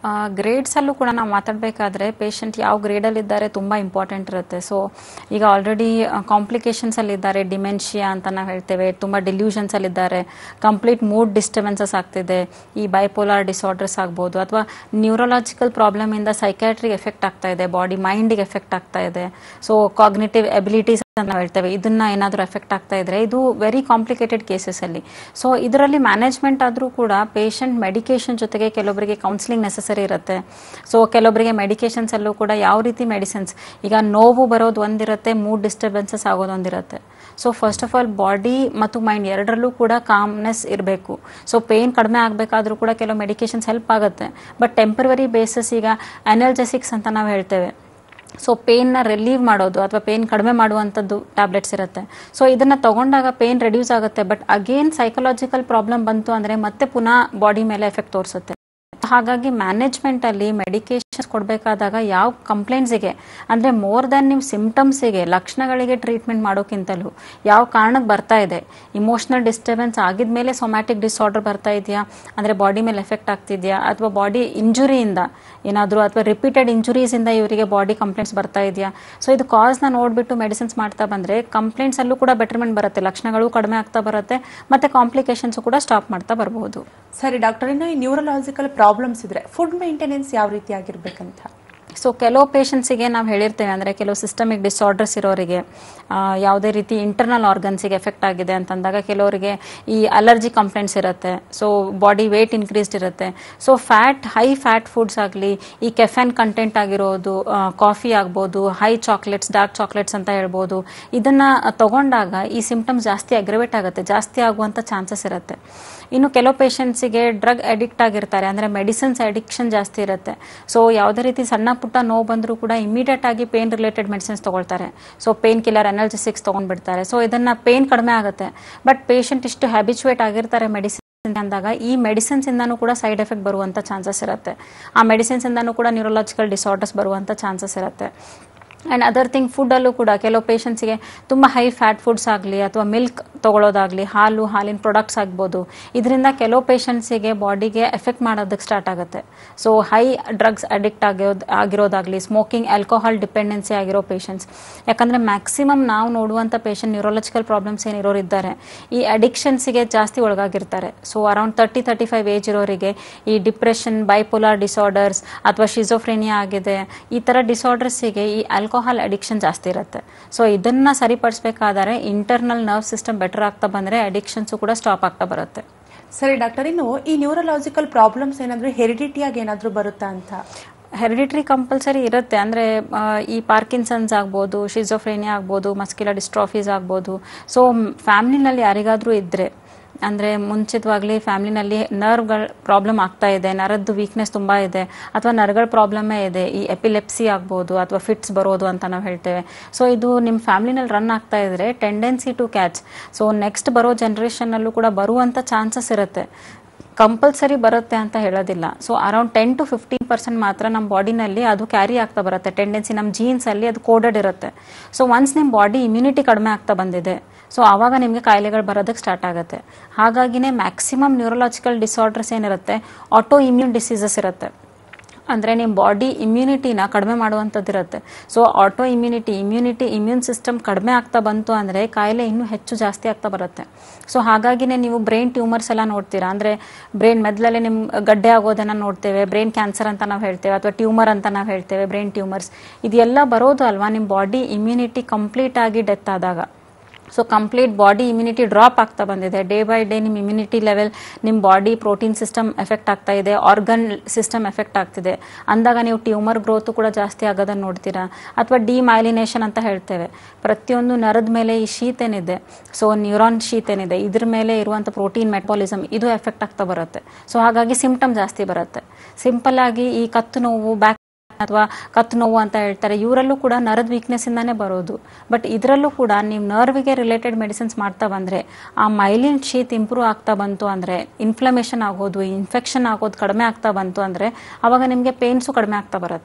B: ಗ್ರೇಡ್ಸ್ ಅಲ್ಲೂ ಕೂಡ ನಾವು ಮಾತಾಡಬೇಕಾದ್ರೆ ಪೇಷಂಟ್ ಯಾವ ಗ್ರೇಡಲ್ಲಿ ಇದ್ದಾರೆ ತುಂಬ ಇಂಪಾರ್ಟೆಂಟ್ ಇರುತ್ತೆ ಸೊ ಈಗ ಆಲ್ರೆಡಿ ಕಾಂಪ್ಲಿಕೇಶನ್ಸ್ ಅಲ್ಲಿ ಇದ್ದಾರೆ ಡಿಮೆನ್ಷಿಯಾ ಅಂತ ನಾವು ಹೇಳ್ತೇವೆ ತುಂಬ ಡಿಲ್ಯೂಷನ್ಸ್ ಅಲ್ಲಿ ಇದ್ದಾರೆ ಕಂಪ್ಲೀಟ್ ಮೂಡ್ ಡಿಸ್ಟರ್ಬೆನ್ಸಸ್ ಆಗ್ತಿದೆ ಈ ಬೈಪೋಲಾರ್ ಡಿಸಾರ್ಡರ್ಸ್ ಆಗ್ಬೋದು ಅಥವಾ ನ್ಯೂರೋಲಾಜಿಕಲ್ ಪ್ರಾಬ್ಲಮ್ ಇಂದ ಸೈಕ್ಯಾಟ್ರಿಗೆ ಎಫೆಕ್ಟ್ ಆಗ್ತಾ ಇದೆ ಬಾಡಿ ಮೈಂಡಿಗೆ ಎಫೆಕ್ಟ್ ಆಗ್ತಾ ಇದೆ ಸೊ ಕಾಗ್ನೇಟಿವ್ ಎಬಿಲಿಟೀಸ್ ಅಂತ ನಾವು ಹೇಳ್ತೇವೆ ಇದನ್ನ ಏನಾದರೂ ಎಫೆಕ್ಟ್ ಆಗ್ತಾ ಇದ್ರೆ ಇದು ವೆರಿ ಕಾಂಪ್ಲಿಕೇಟೆಡ್ ಕೇಸಸ್ ಅಲ್ಲಿ ಸೊ ಇದರಲ್ಲಿ ಮ್ಯಾನೇಜ್ಮೆಂಟ್ ಆದರೂ ಕೂಡ ಪೇಷಂಟ್ ಮೆಡಿಕೇಶನ್ ಜೊತೆಗೆ ಕೆಲವೊಬ್ಬರಿಗೆ ಕೌನ್ಸಿಲಿಂಗ್ ನೆಸಸರಿ ಇರುತ್ತೆ ಸೊ ಕೆಲವೊಬ್ಬರಿಗೆ ಮೆಡಿಕೇಶನ್ಸ್ ಅಲ್ಲೂ ಕೂಡ ಯಾವ ರೀತಿ ಮೆಡಿಸಿನ್ಸ್ ಈಗ ನೋವು ಬರೋದು ಒಂದಿರುತ್ತೆ ಮೂಡ್ ಡಿಸ್ಟರ್ಬೆನ್ಸಸ್ ಆಗೋದು ಒಂದಿರುತ್ತೆ so first of all body ಮತ್ತು ಮೈಂಡ್ ಎರಡರಲ್ಲೂ ಕೂಡ ಕಾಮ್ನೆಸ್ ಇರಬೇಕು ಸೊ ಪೇನ್ ಕಡಿಮೆ ಆಗಬೇಕಾದ್ರೂ ಕೂಡ ಕೆಲವು ಮೆಡಿಕೇಶನ್ಸ್ ಹೆಲ್ಪ್ ಆಗುತ್ತೆ ಬಟ್ ಟೆಂಪರವರಿ ಬೇಸಿಸ್ ಈಗ ಅನಲ್ಜೆಸಿಕ್ಸ್ ಅಂತ ನಾವು ಹೇಳ್ತೇವೆ ಸೊ ಪೇನ್ನ ರಿಲೀವ್ ಮಾಡೋದು ಅಥವಾ ಪೇನ್ ಕಡಿಮೆ ಮಾಡುವಂಥದ್ದು ಟ್ಯಾಬ್ಲೆಟ್ಸ್ ಇರುತ್ತೆ ಸೊ ಇದನ್ನು ತಗೊಂಡಾಗ ಪೇನ್ ರೆಡ್ಯೂಸ್ ಆಗುತ್ತೆ ಬಟ್ ಅಗೇನ್ ಸೈಕಲಾಜಿಕಲ್ ಪ್ರಾಬ್ಲಮ್ ಬಂತು ಅಂದರೆ ಮತ್ತೆ ಪುನಃ ಬಾಡಿ ಮೇಲೆ ಎಫೆಕ್ಟ್ ತೋರಿಸುತ್ತೆ ಹಾಗಾಗಿ ಮ್ಯಾನೇಜ್ಮೆಂಟ್ ಅಲ್ಲಿ ಮೆಡಿಕೇಶನ್ ಕೊಡಬೇಕಾದಾಗ ಯಾವ ಕಂಪ್ಲೇಂಟ್ಸಿಗೆ ಅಂದ್ರೆ ಮೋರ್ ದನ್ ನಿಮ್ಮ ಸಿಂಪ್ಟಮ್ಸಿಗೆ ಲಕ್ಷಣಗಳಿಗೆ ಟ್ರೀಟ್ಮೆಂಟ್ ಮಾಡೋಕ್ಕಿಂತಲೂ ಯಾವ ಕಾರಣಕ್ಕೆ ಬರ್ತಾ ಇದೆ ಇಮೋಷನಲ್ ಡಿಸ್ಟರ್ಬೆನ್ಸ್ ಆಗಿದ್ಮೇಲೆ ಸೊಮ್ಯಾಟಿಕ್ ಡಿಸಾರ್ಡರ್ ಬರ್ತಾ ಇದೆಯಾ ಅಂದ್ರೆ ಬಾಡಿ ಮೇಲೆ ಎಫೆಕ್ಟ್ ಆಗ್ತಿದೆಯಾ ಅಥವಾ ಬಾಡಿ ಇಂಜುರಿಯಿಂದ ಏನಾದರೂ ಅಥವಾ ರಿಪೀಟೆಡ್ ಇಂಜುರೀಸಿಂದ ಇವರಿಗೆ ಬಾಡಿ ಕಂಪ್ಲೇಂಟ್ಸ್ ಬರ್ತಾ ಇದೆಯಾ ಸೊ ಇದು ಕಾಸ್ನ ನೋಡಿಬಿಟ್ಟು ಮೆಡಿಸಿನ್ಸ್ ಮಾಡ್ತಾ ಬಂದರೆ ಕಂಪ್ಲೇಂಟ್ಸ್ ಅಲ್ಲೂ ಕೂಡ ಬೆಟರ್ಮೆಂಟ್ ಬರುತ್ತೆ ಲಕ್ಷಣಗಳು ಕಡಿಮೆ ಆಗ್ತಾ ಬರುತ್ತೆ ಮತ್ತೆ ಕಾಂಪ್ಲಿಕೇಶನ್ಸ್ ಕೂಡ ಸ್ಟಾಪ್ ಮಾಡ್ತಾ ಬರಬಹುದು
A: ಸರಿ ಡಾಕ್ಟರ್ ಇನ್ನು ಈ ನ್ಯೂರಲಾಜಿಕಲ್ ಪ್ರಾಬ್ಲಮ್ಸ್ ಇದ್ರೆ ಫುಡ್ ಮೇಂಟೆನೆನ್ಸ್ ಯಾವ ರೀತಿ ಆಗಿರ್ಬೇಕಂತ
B: ಸೊ ಕೆಲವು ಪೇಷಂಟ್ಸಿಗೆ ನಾವು ಹೇಳಿರ್ತೇವೆ ಅಂದರೆ ಕೆಲವು ಸಿಸ್ಟಮಿಕ್ ಡಿಸಾರ್ಡರ್ಸ್ ಇರೋರಿಗೆ ಆ, ಯಾವುದೇ ರೀತಿ ಇಂಟರ್ನಲ್ ಆರ್ಗನ್ಸಿಗೆ ಎಫೆಕ್ಟ್ ಆಗಿದೆ ಅಂತಂದಾಗ ಕೆಲವರಿಗೆ ಈ ಅಲರ್ಜಿ ಕಂಪ್ಲೇಂಟ್ಸ್ ಇರುತ್ತೆ ಸೊ ಬಾಡಿ ವೇಟ್ ಇನ್ಕ್ರೀಸ್ಡ್ ಇರುತ್ತೆ so fat high fat foods ಆಗಲಿ ಈ ಕೆಫೆನ್ ಕಂಟೆಂಟ್ ಆಗಿರೋದು ಕಾಫಿ ಆಗ್ಬೋದು ಹೈ ಚಾಕ್ಲೇಟ್ಸ್ ಡಾರ್ಕ್ ಚಾಕ್ಲೇಟ್ಸ್ ಅಂತ ಹೇಳ್ಬೋದು ಇದನ್ನು ತಗೊಂಡಾಗ ಈ ಸಿಂಪ್ಟಮ್ಸ್ ಜಾಸ್ತಿ ಅಗ್ರವೇಟ್ ಆಗುತ್ತೆ ಜಾಸ್ತಿ ಆಗುವಂಥ ಚಾನ್ಸಸ್ ಇರುತ್ತೆ ಇನ್ನು ಕೆಲವು ಪೇಷಂಟ್ಸಿಗೆ ಡ್ರಗ್ ಅಡಿಕ್ಟ್ ಆಗಿರ್ತಾರೆ ಅಂದರೆ ಮೆಡಿಸಿನ್ಸ್ ಅಡಿಕ್ಷನ್ ಜಾಸ್ತಿ ಇರುತ್ತೆ ಸೊ ಯಾವುದೇ ರೀತಿ ಸಣ್ಣ ಪುಟ್ಟ ನೋವು ಬಂದರೂ ಕೂಡ ಇಮಿಡಿಯೇಟ್ ಆಗಿ ಪೇನ್ ರಿಲೇಟೆಡ್ ಮೆಡಿಸಿನ್ಸ್ ತಗೊಳ್ತಾರೆ ಸೊ ಪೇನ್ ಕಿಲ್ಲರ್ ಎನರ್ಜಿಸಿಕ್ಸ್ ತೊಗೊಂಡ್ಬಿಡ್ತಾರೆ ಸೊ ಇದನ್ನು ಪೇನ್ ಕಡಿಮೆ ಆಗುತ್ತೆ ಬಟ್ ಪೇಷಂಟ್ ಇಷ್ಟು ಹ್ಯಾಬಿಚುವೇಟ್ ಆಗಿರ್ತಾರೆ ಮೆಡಿಸಿನ್ ಅಂದಾಗ ಈ ಮೆಡಿಸಿನ್ಸ್ ಇಂದಾನು ಕೂಡ ಸೈಡ್ ಎಫೆಕ್ಟ್ ಬರುವಂತ ಚಾನ್ಸಸ್ ಇರುತ್ತೆ ಆ ಮೆಡಿಸಿನ್ಸ್ ಇಂದಾನು ಕೂಡ ನ್ಯೂರಲಾಜಿಕಲ್ ಡಿಸಾರ್ಡರ್ಸ್ ಬರುವಂತ ಚಾನ್ಸಸ್ ಇರುತ್ತೆ ಆ್ಯಂಡ್ ಅದರ್ ಥಿಂಗ್ ಫುಡ್ಡಲ್ಲೂ ಕೂಡ ಕೆಲವು ಪೇಷಂಟ್ಸಿಗೆ ತುಂಬ ಹೈ ಫ್ಯಾಟ್ ಫುಡ್ಸ್ ಆಗಲಿ ಅಥವಾ ಮಿಲ್ಕ್ ತಗೊಳ್ಳೋದಾಗಲಿ ಹಾಲು ಹಾಲಿನ ಪ್ರಾಡಕ್ಟ್ಸ್ ಆಗ್ಬೋದು ಇದರಿಂದ ಕೆಲವು ಪೇಷಂಟ್ಸಿಗೆ ಬಾಡಿಗೆ ಎಫೆಕ್ಟ್ ಮಾಡೋದಕ್ಕೆ ಸ್ಟಾರ್ಟ್ ಆಗುತ್ತೆ ಸೊ ಹೈ ಡ್ರಗ್ಸ್ ಅಡಿಕ್ಟ್ ಆಗಿರೋದು ಆಗಿರೋದಾಗಲಿ ಸ್ಮೋಕಿಂಗ್ ಆಲ್ಕೋಹಾಲ್ ಡಿಪೆಂಡೆನ್ಸಿ ಆಗಿರೋ ಪೇಷಂಟ್ಸ್ ಯಾಕಂದರೆ ಮ್ಯಾಕ್ಸಿಮಮ್ ನಾವು ನೋಡುವಂಥ ಪೇಷಂಟ್ ನ್ಯೂರೋಲಜಿಕಲ್ ಪ್ರಾಬ್ಲಮ್ಸ್ ಏನಿರೋರು ಇದ್ದಾರೆ ಈ ಅಡಿಕ್ಷನ್ಸಿಗೆ ಜಾಸ್ತಿ ಒಳಗಾಗಿರ್ತಾರೆ so around thirty thirty five age ಇರೋರಿಗೆ ಈ ಡಿಪ್ರೆಷನ್ ಬೈಪೋಲಾರ್ ಡಿಸಾರ್ಡರ್ಸ್ ಅಥವಾ ಶಿಜೋಫ್ರೇನಿಯಾ ಆಗಿದೆ ಈ ಥರ ಡಿಸಾರ್ಡರ್ಸಿಗೆ ಈ ಆಲ್ಕೋಹಾಲ್ ಅಡಿಕ್ಷನ್ ಜಾಸ್ತಿ ಇರುತ್ತೆ ಸೊ ಇದನ್ನ ಸರಿಪಡಿಸಬೇಕಾದರೆ ಇಂಟರ್ನಲ್ ನರ್ವ್ ಸಿಸ್ಟಮ್ ಬೆಟರ್ ಆಗ್ತಾ ಬಂದರೆ ಅಡಿಕ್ಷನ್ಸು ಕೂಡ ಸ್ಟಾಪ್ ಆಗ್ತಾ ಬರುತ್ತೆ
A: ಸರಿ ಡಾಕ್ಟರ್ ಇನ್ನು ಈ ನ್ಯೂರಲಾಜಿಕಲ್ ಪ್ರಾಬ್ಲಮ್ಸ್ ಏನಾದರೂ ಹೆರಿಡಿಟಿಯಾಗಿ ಏನಾದರೂ ಬರುತ್ತಾ ಅಂತ
B: ಹೆರಿಡಿಟ್ರಿ ಕಂಪಲ್ಸರಿ ಇರುತ್ತೆ ಅಂದರೆ ಈ ಪಾರ್ಕಿನ್ಸನ್ಸ್ ಆಗ್ಬೋದು ಶಿಜೋಫ್ರೇನಿಯಾ ಆಗ್ಬೋದು ಮಸ್ಕ್ಯುಲರ್ ಡಿಸ್ಟ್ರಾಫೀಸ್ ಆಗ್ಬೋದು ಸೊ ಫ್ಯಾಮಿಲಿನಲ್ಲಿ ಯಾರಿಗಾದರೂ ಇದ್ದರೆ ಅಂದರೆ ಮುಂಚಿತವಾಗಲಿ ಫ್ಯಾಮಿಲಿನಲ್ಲಿ ನರ್ವ್ಗಳ ಪ್ರಾಬ್ಲಮ್ ಆಗ್ತಾ ಇದೆ ನರದ್ದು ವೀಕ್ನೆಸ್ ತುಂಬ ಇದೆ ಅಥವಾ ನರ್ಗಳ ಪ್ರಾಬ್ಲಮ್ಮೇ ಇದೆ ಈ ಎಪಿಲೆಪ್ಸಿ ಆಗ್ಬೋದು ಅಥವಾ ಫಿಟ್ಸ್ ಬರೋದು ಅಂತ ನಾವು ಹೇಳ್ತೇವೆ ಸೊ ಇದು ನಿಮ್ಮ ಫ್ಯಾಮಿಲಿನಲ್ಲಿ ರನ್ ಆಗ್ತಾ ಇದ್ರೆ tendency to catch so next ಬರೋ ಜನ್ರೇಷನ್ನಲ್ಲೂ ಕೂಡ ಬರುವಂಥ ಚಾನ್ಸಸ್ ಇರುತ್ತೆ ಕಂಪಲ್ಸರಿ ಬರುತ್ತೆ ಅಂತ ಹೇಳೋದಿಲ್ಲ so around ten to fifteen percent ಮಾತ್ರ ನಮ್ಮ ಬಾಡಿನಲ್ಲಿ ಅದು ಕ್ಯಾರಿ ಆಗ್ತಾ ಬರುತ್ತೆ ಟೆಂಡೆನ್ಸಿ ನಮ್ಮ ಜೀನ್ಸಲ್ಲಿ ಅದು ಕೋಡೆಡ್ ಇರುತ್ತೆ ಸೊ ಒನ್ಸ್ ನಿಮ್ಮ ಬಾಡಿ ಇಮ್ಯುನಿಟಿ ಕಡಿಮೆ ಆಗ್ತಾ ಬಂದಿದೆ ಸೊ ಆವಾಗ ನಿಮಗೆ ಕಾಯಿಲೆಗಳು ಬರೋದಕ್ಕೆ ಸ್ಟಾರ್ಟ್ ಆಗುತ್ತೆ ಹಾಗಾಗಿನೇ ಮ್ಯಾಕ್ಸಿಮಮ್ ನ್ಯೂರಲಾಜಿಕಲ್ ಡಿಸಾರ್ಡರ್ಸ್ ಏನಿರುತ್ತೆ ಆಟೋ ಇಮ್ಯೂನ್ ಡಿಸೀಸಸ್ ಇರುತ್ತೆ ಅಂದರೆ ನಿಮ್ಮ ಬಾಡಿ ಇಮ್ಯುನಿಟಿನ ಕಡಿಮೆ ಮಾಡುವಂಥದ್ದು ಇರುತ್ತೆ so auto immunity immunity immune system ಕಡಿಮೆ ಆಗ್ತಾ ಬಂತು ಅಂದರೆ ಕಾಯಿಲೆ ಇನ್ನೂ ಹೆಚ್ಚು ಜಾಸ್ತಿ ಆಗ್ತಾ ಬರುತ್ತೆ ಸೊ ಹಾಗಾಗಿನೇ ನೀವು ಬ್ರೈನ್ ಟ್ಯೂಮರ್ಸ್ ಎಲ್ಲ ನೋಡ್ತೀರಾ ಅಂದರೆ ಬ್ರೈನ್ ಮೆದ್ಲಲ್ಲಿ ನಿಮ್ಮ ಗಡ್ಡೆ ಆಗೋದನ್ನು ನೋಡ್ತೇವೆ ಬ್ರೈನ್ ಕ್ಯಾನ್ಸರ್ ಅಂತ ನಾವು ಹೇಳ್ತೇವೆ ಅಥವಾ ಟ್ಯೂಮರ್ ಅಂತ ನಾವು ಹೇಳ್ತೇವೆ ಬ್ರೈನ್ ಟ್ಯೂಮರ್ಸ್ ಇದೆಲ್ಲ ಬರೋದು ಅಲ್ವಾ ನಿಮ್ಮ ಬಾಡಿ ಇಮ್ಯುನಿಟಿ ಕಂಪ್ಲೀಟ್ ಆಗಿ ಡೆತ್ ಆದಾಗ so complete body immunity drop ಆಗ್ತಾ ಬಂದಿದೆ ಡೇ ಬೈ ಡೇ ನಿಮ್ಮ ಇಮ್ಯುನಿಟಿ ಲೆವೆಲ್ ನಿಮ್ಮ ಬಾಡಿ ಪ್ರೋಟೀನ್ ಸಿಸ್ಟಮ್ ಎಫೆಕ್ಟ್ ಆಗ್ತಾ ಇದೆ ಆರ್ಗನ್ ಸಿಸ್ಟಮ್ ಎಫೆಕ್ಟ್ ಆಗ್ತಿದೆ ಅಂದಾಗ ನೀವು ಟ್ಯೂಮರ್ ಗ್ರೋತ್ ಕೂಡ ಜಾಸ್ತಿ ಆಗೋದನ್ನು ನೋಡ್ತೀರಾ ಅಥವಾ ಡಿಮೈಲಿನೇಷನ್ ಅಂತ ಹೇಳ್ತೇವೆ ಪ್ರತಿಯೊಂದು ನರದ ಮೇಲೆ ಈ ಶೀತ್ ಏನಿದೆ ಸೊ ನ್ಯೂರಾನ್ ಶೀತ್ ಏನಿದೆ ಇದ್ರ ಮೇಲೆ ಇರುವಂಥ ಪ್ರೋಟೀನ್ ಮೆಟಾಲಿಸಮ್ ಇದು ಎಫೆಕ್ಟ್ ಆಗ್ತಾ ಬರುತ್ತೆ ಸೊ ಹಾಗಾಗಿ ಸಿಂಪ್ಟಮ್ ಜಾಸ್ತಿ ಬರುತ್ತೆ ಸಿಂಪಲ್ ಆಗಿ ಈ ಕತ್ತು ನೋವು ಬ್ಯಾಕ್ ಅಥವಾ ಕತ್ತು ನೋವು ಅಂತ ಹೇಳ್ತಾರೆ ಇವರಲ್ಲೂ ಕೂಡ ನರದ ವೀಕ್ನೆಸ್ ಇಂದಾನೇ ಬರೋದು ಬಟ್ ಇದರಲ್ಲೂ ಕೂಡ ನೀವು ನರ್ವ್ಗೆ ರಿಲೇಟೆಡ್ ಮೆಡಿಸಿನ್ಸ್ ಮಾಡ್ತಾ ಬಂದ್ರೆ ಆ ಮೈಲಿನ್ ಶೀತ್ ಇಂಪ್ರೂವ್ ಆಗ್ತಾ ಬಂತು ಅಂದ್ರೆ ಇನ್ಫ್ಲಮೇಷನ್ ಆಗೋದು ಇನ್ಫೆಕ್ಷನ್ ಆಗೋದು ಕಡಿಮೆ ಆಗ್ತಾ ಬಂತು ಅಂದ್ರೆ ಅವಾಗ ನಿಮಗೆ ಪೇನ್ಸು ಕಡಿಮೆ ಆಗ್ತಾ ಬರುತ್ತೆ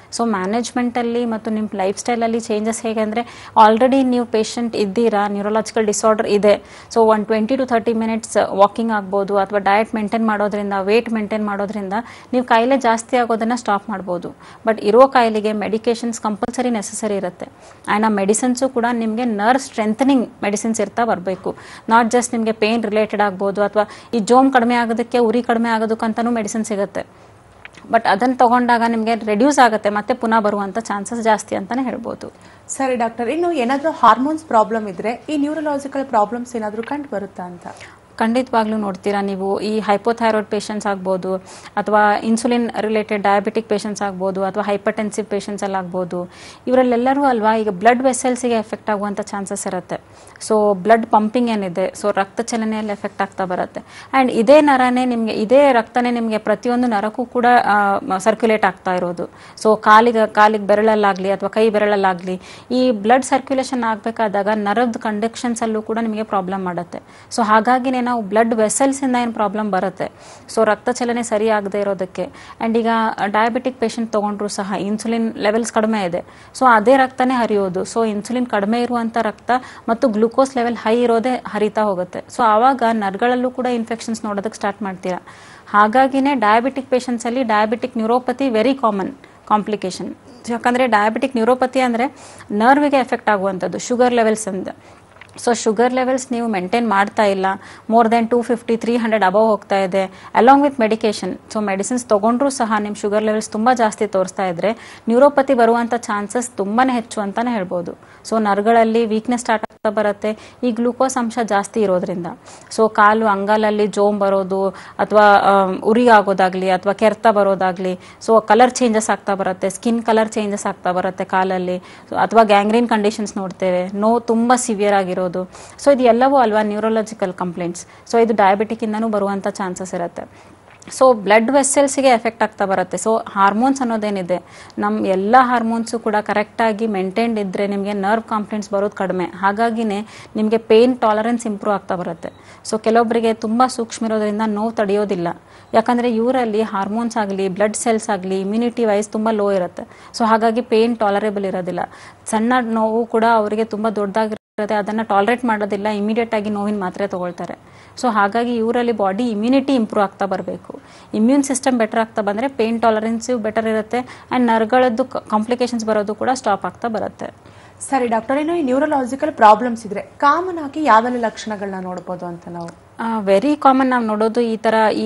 B: ಸೊ ಮ್ಯಾನೇಜ್ಮೆಂಟಲ್ಲಿ ಮತ್ತು ನಿಮ್ಮ ಲೈಫ್ ಸ್ಟೈಲಲ್ಲಿ ಚೇಂಜಸ್ ಹೇಗೆ ಅಂದರೆ ಆಲ್ರೆಡಿ ನೀವು ಪೇಷಂಟ್ ಇದ್ದೀರಾ ನ್ಯೂರಲಾಜಿಕಲ್ ಡಿಸಾರ್ಡರ್ ಇದೆ so one twenty two thirty minutes walking ಆಗ್ಬೋದು ಅಥವಾ ಡಯಟ್ ಮೇಂಟೈನ್ ಮಾಡೋದ್ರಿಂದ ವೇಟ್ ಮೇಂಟೈನ್ ಮಾಡೋದ್ರಿಂದ ನೀವು ಕಾಯಿಲೆ ಜಾಸ್ತಿ ಆಗೋದನ್ನು ಸ್ಟಾಪ್ ಮಾಡ್ಬೋದು ಬಟ್ ಇರೋ ಕಾಯಿಲೆಗೆ ಮೆಡಿಕೇಶನ್ಸ್ ಕಂಪಲ್ಸರಿ ನೆಸಸರಿ ಇರುತ್ತೆ ಆ್ಯಂಡ್ ಆ ಮೆಡಿಸಿನ್ಸು ಕೂಡ ನಿಮಗೆ ನರ್ವ್ ಸ್ಟ್ರೆಂಥನಿಂಗ್ ಮೆಡಿಸಿನ್ಸ್ ಇರ್ತಾ ಬರಬೇಕು ನಾಟ್ ಜಸ್ಟ್ ನಿಮಗೆ ಪೇನ್ ರಿಲೇಟೆಡ್ ಆಗ್ಬೋದು ಅಥವಾ ಈ ಜೋಮ್ ಕಡಿಮೆ ಆಗೋದಕ್ಕೆ ಉರಿ ಕಡಿಮೆ ಆಗೋದಕ್ಕಂತನೂ ಮೆಡಿಸಿನ್ ಸಿಗುತ್ತೆ ಬಟ್ ಅದನ್ನು ತಗೊಂಡಾಗ ನಿಮಗೆ ರೆಡ್ಯೂಸ್ ಆಗುತ್ತೆ ಮತ್ತೆ ಪುನಃ ಬರುವಂಥ ಚಾನ್ಸಸ್ ಜಾಸ್ತಿ ಅಂತಲೇ ಹೇಳ್ಬೋದು
A: ಸರಿ ಡಾಕ್ಟರ್ ಇನ್ನು ಏನಾದರೂ ಹಾರ್ಮೋನ್ಸ್ ಪ್ರಾಬ್ಲಮ್ ಇದ್ರೆ ಈ ನ್ಯೂರಲಾಜಿಕಲ್ ಪ್ರಾಬ್ಲಮ್ಸ್ ಏನಾದರೂ ಕಂಡು ಬರುತ್ತಾ ಅಂತ
B: ಖಂಡಿತವಾಗ್ಲೂ ನೋಡ್ತೀರಾ ನೀವು ಈ ಹೈಪೋಥೈರಾಯ್ಡ್ ಪೇಷಂಟ್ಸ್ ಆಗ್ಬೋದು ಅಥವಾ ಇನ್ಸುಲಿನ್ ರಿಲೇಟೆಡ್ ಡಯಾಬಿಟಿಕ್ ಪೇಷಂಟ್ಸ್ ಆಗ್ಬೋದು ಅಥವಾ ಹೈಪರ್ಟೆನ್ಸಿವ್ ಪೇಷಂಟ್ಸ್ ಎಲ್ಲ ಆಗ್ಬೋದು ಇವರಲ್ಲೆಲ್ಲರೂ ಅಲ್ವಾ ಈಗ ಬ್ಲಡ್ ವೆಸಲ್ಸಿಗೆ ಎಫೆಕ್ಟ್ ಆಗುವಂಥ ಚಾನ್ಸಸ್ ಇರುತ್ತೆ ಸೊ ಬ್ಲಡ್ ಪಂಪಿಂಗ್ ಏನಿದೆ ಸೊ ರಕ್ತ ಚಲನೆಯಲ್ಲಿ ಎಫೆಕ್ಟ್ ಆಗ್ತಾ ಬರುತ್ತೆ ಆ್ಯಂಡ್ ಇದೇ ನರನೇ ನಿಮಗೆ ಇದೇ ರಕ್ತನೇ ನಿಮಗೆ ಪ್ರತಿಯೊಂದು ನರಕ್ಕೂ ಕೂಡ ಸರ್ಕ್ಯುಲೇಟ್ ಆಗ್ತಾ ಇರೋದು ಸೊ ಕಾಲಿಗೆ ಕಾಲಿಗೆ ಬೆರಳಲ್ಲಾಗಲಿ ಅಥವಾ ಕೈ ಬೆರಳಲ್ಲಾಗಲಿ ಈ ಬ್ಲಡ್ ಸರ್ಕ್ಯುಲೇಷನ್ ಆಗಬೇಕಾದಾಗ ನರದ ಕಂಡಕ್ಷನ್ಸಲ್ಲೂ ಕೂಡ ನಿಮಗೆ ಪ್ರಾಬ್ಲಮ್ ಮಾಡುತ್ತೆ ಸೊ ಹಾಗಾಗಿನೇ ನಾವು ಬ್ಲಡ್ ವೆಸಲ್ಸಿಂದ ಏನು ಪ್ರಾಬ್ಲಮ್ ಬರುತ್ತೆ ಸೊ ರಕ್ತ ಚಲನೆ ಸರಿ ಆಗದೆ ಇರೋದಕ್ಕೆ ಆ್ಯಂಡ್ ಈಗ ಡಯಾಬಿಟಿಕ್ ಪೇಷಂಟ್ ತೊಗೊಂಡ್ರು ಸಹ ಇನ್ಸುಲಿನ್ ಲೆವೆಲ್ಸ್ ಕಡಿಮೆ ಇದೆ ಸೊ ಅದೇ ರಕ್ತನೇ ಹರಿಯೋದು ಸೊ ಇನ್ಸುಲಿನ್ ಕಡಿಮೆ ಇರುವಂಥ ರಕ್ತ ಮತ್ತು ಗ್ಲೂಕೋಸ್ ಲೆವೆಲ್ ಹೈ ಇರೋದೇ ಹರಿತಾ ಹೋಗುತ್ತೆ ಸೊ ಆವಾಗ ನರ್ಗಳಲ್ಲೂ ಕೂಡ ಇನ್ಫೆಕ್ಷನ್ಸ್ ನೋಡೋದಕ್ಕೆ ಸ್ಟಾರ್ಟ್ ಮಾಡ್ತೀರಾ ಹಾಗಾಗಿನೇ ಡಯಾಬಿಟಿಕ್ ಪೇಷಂಟ್ಸಲ್ಲಿ diabetic neuropathy very common complication ಯಾಕಂದರೆ ಡಯಾಬಿಟಿಕ್ ನ್ಯೂರೋಪತಿ ಅಂದರೆ ನರ್ವಿಗೆ ಎಫೆಕ್ಟ್ ಆಗುವಂಥದ್ದು ಶುಗರ್ ಲೆವೆಲ್ಸ್ ಅಂತ ಸೊ ಶುಗರ್ ಲೆವೆಲ್ಸ್ ನೀವು ಮೇಂಟೈನ್ ಮಾಡ್ತಾ ಇಲ್ಲ more than two fifty three hundred above ಹೋಗ್ತಾ ಇದೆ along with medication so medicines ತೊಗೊಂಡ್ರೂ ಸಹ ನಿಮ್ಮ ಶುಗರ್ ಲೆವೆಲ್ಸ್ ತುಂಬ ಜಾಸ್ತಿ ತೋರಿಸ್ತಾ ಇದ್ರೆ ನ್ಯೂರೋಪತಿ ಬರುವಂಥ ಚಾನ್ಸಸ್ ತುಂಬಾ ಹೆಚ್ಚು ಅಂತಲೇ ಹೇಳ್ಬೋದು ಸೊ ನರ್ಗಳಲ್ಲಿ ವೀಕ್ನೆಸ್ ಸ್ಟಾರ್ಟ್ ಆಗ್ತಾ ಬರುತ್ತೆ ಈ ಗ್ಲೂಕೋಸ್ ಅಂಶ ಜಾಸ್ತಿ ಇರೋದ್ರಿಂದ ಸೊ ಕಾಲು ಅಂಗಾಲಲ್ಲಿ ಜೋಮ್ ಬರೋದು ಅಥವಾ ಉರಿ ಆಗೋದಾಗ್ಲಿ ಅಥವಾ ಕೆರೆತ ಬರೋದಾಗ್ಲಿ ಸೊ ಕಲರ್ ಚೇಂಜಸ್ ಆಗ್ತಾ ಬರುತ್ತೆ ಸ್ಕಿನ್ ಕಲರ್ ಚೇಂಜಸ್ ಆಗ್ತಾ ಬರುತ್ತೆ ಕಾಲಲ್ಲಿ ಅಥವಾ ಗ್ಯಾಂಗ್ರೀನ್ ಕಂಡೀಷನ್ಸ್ ನೋಡ್ತೇವೆ ನೋವು ತುಂಬ ಸಿವಿಯರ್ ಆಗಿರೋದು ಸೊ ಇದು ಎಲ್ಲವೂ ಅಲ್ವಾ ನ್ಯೂರೋಲಾಜಿಕಲ್ ಕಂಪ್ಲೇಂಟ್ಸ್ ಸೊ ಇದು ಡಯಾಬಿಟಿಕ್ ಇಂದನೂ ಬರುವಂಥ ಚಾನ್ಸಸ್ ಇರುತ್ತೆ ಸೊ ಬ್ಲಡ್ ವೆಸಲ್ಸ್ಗೆ ಎಫೆಕ್ಟ್ ಆಗ್ತಾ ಬರುತ್ತೆ ಸೊ ಹಾರ್ಮೋನ್ಸ್ ಅನ್ನೋದೇನಿದೆ ನಮ್ಮ ಎಲ್ಲ ಹಾರ್ಮೋನ್ಸು ಕೂಡ ಕರೆಕ್ಟಾಗಿ ಮೇಂಟೈನ್ಡ್ ಇದ್ದರೆ ನಿಮಗೆ ನರ್ವ್ ಕಾಂಪ್ಲೇಂಟ್ಸ್ ಬರೋದು ಕಡಿಮೆ ಹಾಗಾಗಿನೇ ನಿಮಗೆ ಪೇನ್ ಟಾಲರೆನ್ಸ್ ಇಂಪ್ರೂವ್ ಆಗ್ತಾ ಬರುತ್ತೆ ಸೊ ಕೆಲವೊಬ್ಬರಿಗೆ ತುಂಬ ಸೂಕ್ಷ್ಮ ಇರೋದ್ರಿಂದ ನೋವು ತಡೆಯೋದಿಲ್ಲ ಯಾಕಂದರೆ ಇವರಲ್ಲಿ ಹಾರ್ಮೋನ್ಸ್ ಆಗಲಿ ಬ್ಲಡ್ ಸೆಲ್ಸ್ ಆಗಲಿ ಇಮ್ಯುನಿಟಿ ವೈಸ್ ತುಂಬ ಲೋ ಇರುತ್ತೆ ಸೊ ಹಾಗಾಗಿ ಪೇನ್ ಟಾಲರೇಬಲ್ ಇರೋದಿಲ್ಲ ಸಣ್ಣ ನೋವು ಕೂಡ ಅವರಿಗೆ ತುಂಬ ದೊಡ್ಡದಾಗಿ ಇರುತ್ತೆ ಅದನ್ನು ಟಾಲರೇಟ್ ಮಾಡೋದಿಲ್ಲ ಇಮಿಡಿಯೇಟ್ ಆಗಿ ನೋವಿನ ಮಾತ್ರೆ ತಗೊಳ್ತಾರೆ ಸೊ ಹಾಗಾಗಿ ಇವರಲ್ಲಿ ಬಾಡಿ ಇಮ್ಯುನಿಟಿ ಇಂಪ್ರೂವ್ ಆಗ್ತಾ ಬರಬೇಕು ಇಮ್ಯೂನ್ ಸಿಸ್ಟಮ್ ಬೆಟರ್ ಆಗ್ತಾ ಬಂದರೆ ಪೇನ್ ಟಾಲರೆನ್ಸು ಬೆಟರ್ ಇರುತ್ತೆ ಆ್ಯಂಡ್ ನರ್ಗಳದ್ದು ಕಾಂಪ್ಲಿಕೇಶನ್ಸ್ ಬರೋದು ಕೂಡ ಸ್ಟಾಪ್ ಆಗ್ತಾ ಬರುತ್ತೆ
A: ಸರಿ ಡಾಕ್ಟರ್ ಇನ್ನು ಈ ನ್ಯೂರಲಾಜಿಕಲ್ ಪ್ರಾಬ್ಲಮ್ಸ್ ಇದ್ರೆ ಕಾಮನ್ ಆಗಿ ಯಾವೆಲ್ಲ ಲಕ್ಷಣಗಳನ್ನ ನೋಡ್ಬೋದು ಅಂತ ನಾವು
B: ವೆರಿ ಕಾಮನ್ ನಾವು ನೋಡೋದು ಈ ಥರ ಈ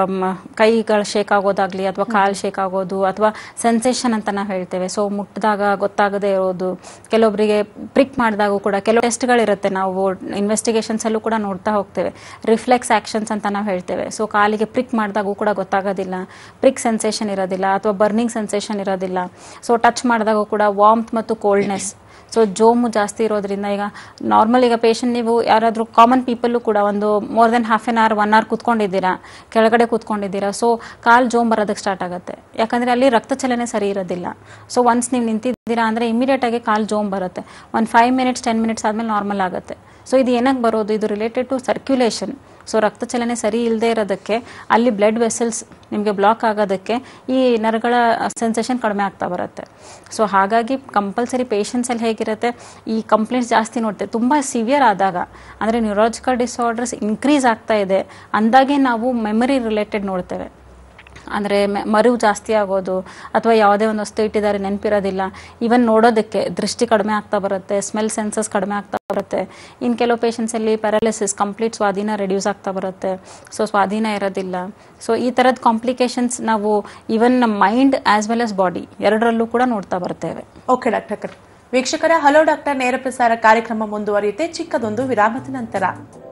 B: ಕೈಗಳು ಶೇಕ್ ಆಗೋದಾಗ್ಲಿ ಅಥವಾ ಕಾಲು ಶೇಕ್ ಆಗೋದು ಅಥವಾ ಸೆನ್ಸೇಷನ್ ಅಂತ ನಾವು ಹೇಳ್ತೇವೆ ಸೊ ಮುಟ್ಟಿದಾಗ ಗೊತ್ತಾಗದೇ ಇರೋದು ಕೆಲವೊಬ್ಬರಿಗೆ ಪ್ರಿಕ್ ಮಾಡಿದಾಗೂ ಕೂಡ ಕೆಲವು ಟೆಸ್ಟ್ಗಳಿರುತ್ತೆ ನಾವು ಇನ್ವೆಸ್ಟಿಗೇಷನ್ಸ್ ಅಲ್ಲೂ ಕೂಡ ನೋಡ್ತಾ ಹೋಗ್ತೇವೆ ರಿಫ್ಲೆಕ್ಸ್ ಆಕ್ಷನ್ಸ್ ಅಂತ ನಾವು ಹೇಳ್ತೇವೆ ಸೊ ಕಾಲಿಗೆ ಪ್ರಿಕ್ ಮಾಡಿದಾಗೂ ಕೂಡ ಗೊತ್ತಾಗೋದಿಲ್ಲ ಪ್ರಿಕ್ ಸೆನ್ಸೇಷನ್ ಇರೋದಿಲ್ಲ ಅಥವಾ ಬರ್ನಿಂಗ್ ಸೆನ್ಸೇಷನ್ ಇರೋದಿಲ್ಲ ಸೊ ಟಚ್ ಮಾಡಿದಾಗೂ ಕೂಡ ವಾಮ್ತ್ ಮತ್ತು ಕೋಲ್ಡ್ನೆಸ್ ಸೊ ಜೋಮು ಜಾಸ್ತಿ ಇರೋದ್ರಿಂದ ಈಗ ನಾರ್ಮಲ್ ಈಗ ಪೇಷಂಟ್ ನೀವು ಯಾರಾದರೂ ಕಾಮನ್ ಪೀಪಲ್ಲು ಕೂಡ ಒಂದು more than half an hour one hour ಕೂತ್ಕೊಂಡಿದ್ದೀರಾ ಕೆಳಗಡೆ ಕೂತ್ಕೊಂಡಿದ್ದೀರಾ ಸೊ ಕಾಲು ಜೋಮ್ ಬರೋದಕ್ಕೆ ಸ್ಟಾರ್ಟ್ ಆಗುತ್ತೆ ಯಾಕಂದರೆ ಅಲ್ಲಿ ರಕ್ತ ಚಲನೆ ಸರಿ ಇರೋದಿಲ್ಲ ಸೊ ಒನ್ಸ್ ನೀವು ನಿಂತಿದ್ದೀರಾ ಅಂದರೆ ಇಮಿಡಿಯೇಟಾಗಿ ಕಾಲು ಜೋಮ್ ಬರುತ್ತೆ ಒಂದು ಫೈವ್ ಮಿನಿಟ್ಸ್ ಟೆನ್ ಮಿನಿಟ್ಸ್ ಆದಮೇಲೆ ನಾರ್ಮಲ್ ಆಗುತ್ತೆ ಸೊ ಇದು ಏನಕ್ಕೆ ಬರೋದು ಇದು ರಿಲೇಟೆಡ್ ಟು ಸರ್ಕ್ಯುಲೇಷನ್ ಸೊ ರಕ್ತ ಚಲನೆ ಸರಿ ಇಲ್ಲದೆ ಇರೋದಕ್ಕೆ ಅಲ್ಲಿ ಬ್ಲಡ್ ವೆಸಲ್ಸ್ ನಿಮಗೆ ಬ್ಲಾಕ್ ಆಗೋದಕ್ಕೆ ಈ ನರಗಳ ಸೆನ್ಸೇಷನ್ ಕಡಿಮೆ ಆಗ್ತಾ ಬರುತ್ತೆ ಸೊ ಹಾಗಾಗಿ ಕಂಪಲ್ಸರಿ ಪೇಷಂಟ್ಸಲ್ಲಿ ಹೇಗಿರುತ್ತೆ ಈ ಕಂಪ್ಲೇಂಟ್ಸ್ ಜಾಸ್ತಿ ನೋಡ್ತೇವೆ ತುಂಬ ಸಿವಿಯರ್ ಆದಾಗ ಅಂದರೆ ನ್ಯೂರಾಲಜಿಕಲ್ ಡಿಸಾರ್ಡರ್ಸ್ ಇನ್ಕ್ರೀಸ್ ಆಗ್ತಾ ಇದೆ ಅಂದಾಗೆ ನಾವು ಮೆಮರಿ ರಿಲೇಟೆಡ್ ನೋಡ್ತೇವೆ ಅಂದರೆ ಮರಿವು ಜಾಸ್ತಿ ಆಗೋದು ಅಥವಾ ಯಾವುದೇ ಒಂದು ವಸ್ತು ಇಟ್ಟಿದ್ದಾರೆ ನೆನಪಿರೋದಿಲ್ಲ ಇವನ್ ನೋಡೋದಕ್ಕೆ ದೃಷ್ಟಿ ಕಡಿಮೆ ಆಗ್ತಾ ಬರುತ್ತೆ ಸ್ಮೆಲ್ ಸೆನ್ಸಸ್ ಕಡಿಮೆ ಆಗ್ತಾ ಬರುತ್ತೆ ಇನ್ನು ಕೆಲವು ಪೇಷಂಟ್ಸಲ್ಲಿ ಪ್ಯಾರಾಲಿಸಿಸ್ ಕಂಪ್ಲೀಟ್ ಸ್ವಾಧೀನ ರೆಡ್ಯೂಸ್ ಆಗ್ತಾ ಬರುತ್ತೆ ಸೊ ಸ್ವಾಧೀನ ಇರೋದಿಲ್ಲ ಸೊ ಈ ಥರದ ಕಾಂಪ್ಲಿಕೇಶನ್ಸ್ ನಾವು ಇವನ್ ನಮ್ಮ mind as well as body ಎರಡರಲ್ಲೂ ಕೂಡ ನೋಡ್ತಾ ಬರ್ತೇವೆ
A: ಓಕೆ ಡಾಕ್ಟರ್ ವೀಕ್ಷಕರ ಹಲೋ ಡಾಕ್ಟರ್ ನೇರ ಪ್ರಸಾರ ಕಾರ್ಯಕ್ರಮ ಮುಂದುವರಿಯುತ್ತೆ ಚಿಕ್ಕದೊಂದು ವಿರಾಮದ ನಂತರ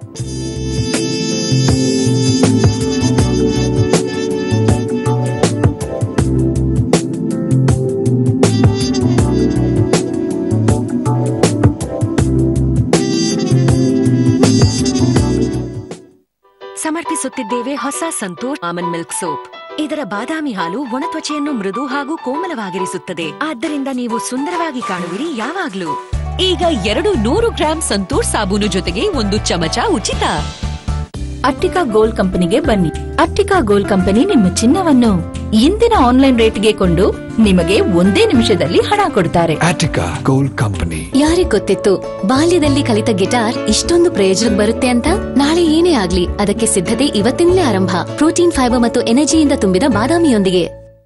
E: ಸಮರ್ಪಿಸುತ್ತಿದ್ದೇವೆ ಹೊಸ ಸಂತೂರ್ ಆಮನ್ ಮಿಲ್ಕ್ ಸೋಪ್ ಇದರ ಬಾದಾಮಿ ಹಾಲು ಒಣ ತ್ವಚೆಯನ್ನು ಮೃದು ಹಾಗೂ ಕೋಮಲವಾಗಿರಿಸುತ್ತದೆ ಆದ್ದರಿಂದ ನೀವು ಸುಂದರವಾಗಿ ಕಾಣುವಿರಿ ಯಾವಾಗ್ಲೂ ಈಗ ಎರಡು ನೂರು ಗ್ರಾಂ ಸಂತೂರ್ ಸಾಬೂನು ಜೊತೆಗೆ ಒಂದು ಚಮಚ ಉಚಿತ
F: ಅಟ್ಟಿಕಾ ಗೋಲ್ಡ್ ಕಂಪನಿಗೆ ಬನ್ನಿ ಅಟ್ಟಿಕಾ ಗೋಲ್ಡ್ ಕಂಪನಿ ನಿಮ್ಮ ಚಿನ್ನವನ್ನು ಇಂದಿನ ಆನ್ಲೈನ್ ರೇಟ್ಗೆ ಕೊಂಡು ನಿಮಗೆ ಒಂದೇ ನಿಮಿಷದಲ್ಲಿ ಹಣ ಕೊಡ್ತಾರೆ
G: Attica Gold Company.
H: ಯಾರಿಗ್ ಗೊತ್ತಿತ್ತು ಬಾಲ್ಯದಲ್ಲಿ ಕಲಿತ ಗಿಟಾರ್ ಇಷ್ಟೊಂದು ಪ್ರಯೋಜನಕ್ಕೆ ಬರುತ್ತೆ ಅಂತ ನಾಳೆ ಏನೇ ಆಗ್ಲಿ ಅದಕ್ಕೆ ಸಿದ್ಧತೆ ಇವತ್ತಿಂದಲೇ ಆರಂಭ ಪ್ರೋಟೀನ್ ಫೈಬರ್ ಮತ್ತು ಎನರ್ಜಿಯಿಂದ ತುಂಬಿದ ಬಾದಾಮಿಯೊಂದಿಗೆ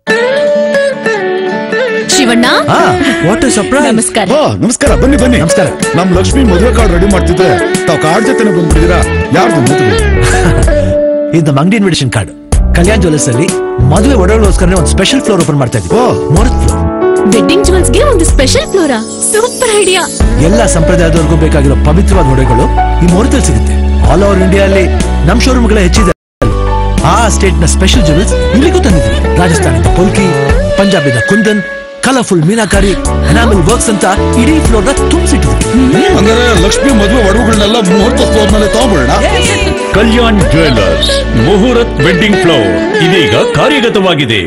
H: ಶಿವಣ್ಣ
K: ವಾಟ್ ಸರ್ಪ್ರೈಸ್
H: ನಮಸ್ಕಾರ.
K: ನಮಸ್ಕಾರ ಬನ್ನಿ ಬನ್ನಿ ನಮಸ್ಕಾರ ನಮ್ ಲಕ್ಷ್ಮಿ ಮದುವೆ ಕಾರ್ಡ್ ರೆಡಿ ಮಾಡ್ತಿದ್ರೆ ತಾವ್ ಕಾರ್ಡ್ ಜೊತೆನೆ ಬಂದ್ಬಿಟ್ಟಿದ್ದೀರಾ ಯಾರ್ದು ಮದುವೆ
M: ಇದು ನಮ್ಮ ಅಂಗಡಿ ಇನ್ವಿಟೇಷನ್ ಕಾರ್ಡ್ ಕಲ್ಯಾಣ್ ಜ್ಯುವೆಲ್ಸ್ ಅಲ್ಲಿ ಮದುವೆ ಒಡವೆಗೋಸ್ಕರ ಒಂದು ಸ್ಪೆಷಲ್ ಫ್ಲೋರ್ ಓಪನ್ ಮಾಡ್ತಾ ಇದ್ದೀವಿ ಮುಹೂರ್ತ ಫ್ಲೋರ್
H: ವೆಡ್ಡಿಂಗ್ ಜುವೆಲ್ಸ್ಗೆ ಒಂದು ಸ್ಪೆಷಲ್ ಫ್ಲೋರಾ ಸೂಪರ್ ಐಡಿಯಾ
M: ಎಲ್ಲ ಸಂಪ್ರದಾಯದವರೆಗೂ ಬೇಕಾಗಿರೋ ಪವಿತ್ರವಾದ ಒಡವೆಗಳು ಈ ಮುಹೂರ್ತದಲ್ಲಿ ಸಿಗುತ್ತೆ ಆಲ್ ಓವರ್ ಇಂಡಿಯಾ ಅಲ್ಲಿ ನಮ್ ಶೋರೂಮ್ಗಳ ಹೆಚ್ಚಿದೆ ಆ ಸ್ಟೇಟ್ ನ ಸ್ಪೆಷಲ್ ಜುವೆಲ್ಸ್ ಇಲ್ಲಿಗೂ ತಂದಿದ್ದೀವಿ ರಾಜಸ್ಥಾನದ ಪೊಲ್ಕಿ ಪಂಜಾಬಿನ kundan colourful meenakari enamel works ಅಂತ ಇಡೀ ಫ್ಲೋರ್ ನ ತುಂಬಿಸಿಟ್ಟಿದ್ದೀವಿ
K: ಹಂಗಾರೆ ಲಕ್ಷ್ಮಿ ಮದುವೆ ಒಡವುಗಳನ್ನೆಲ್ಲ ಮುಹೂರ್ತ ಫ್ಲೋರ್ ಮೇಲೆ ತಗೊಂಡ್ಬಿಡೋಣ
N: Kalyan jewellers Muhurat wedding floor ಇದೀಗ ಕಾರ್ಯಗತವಾಗಿದೆ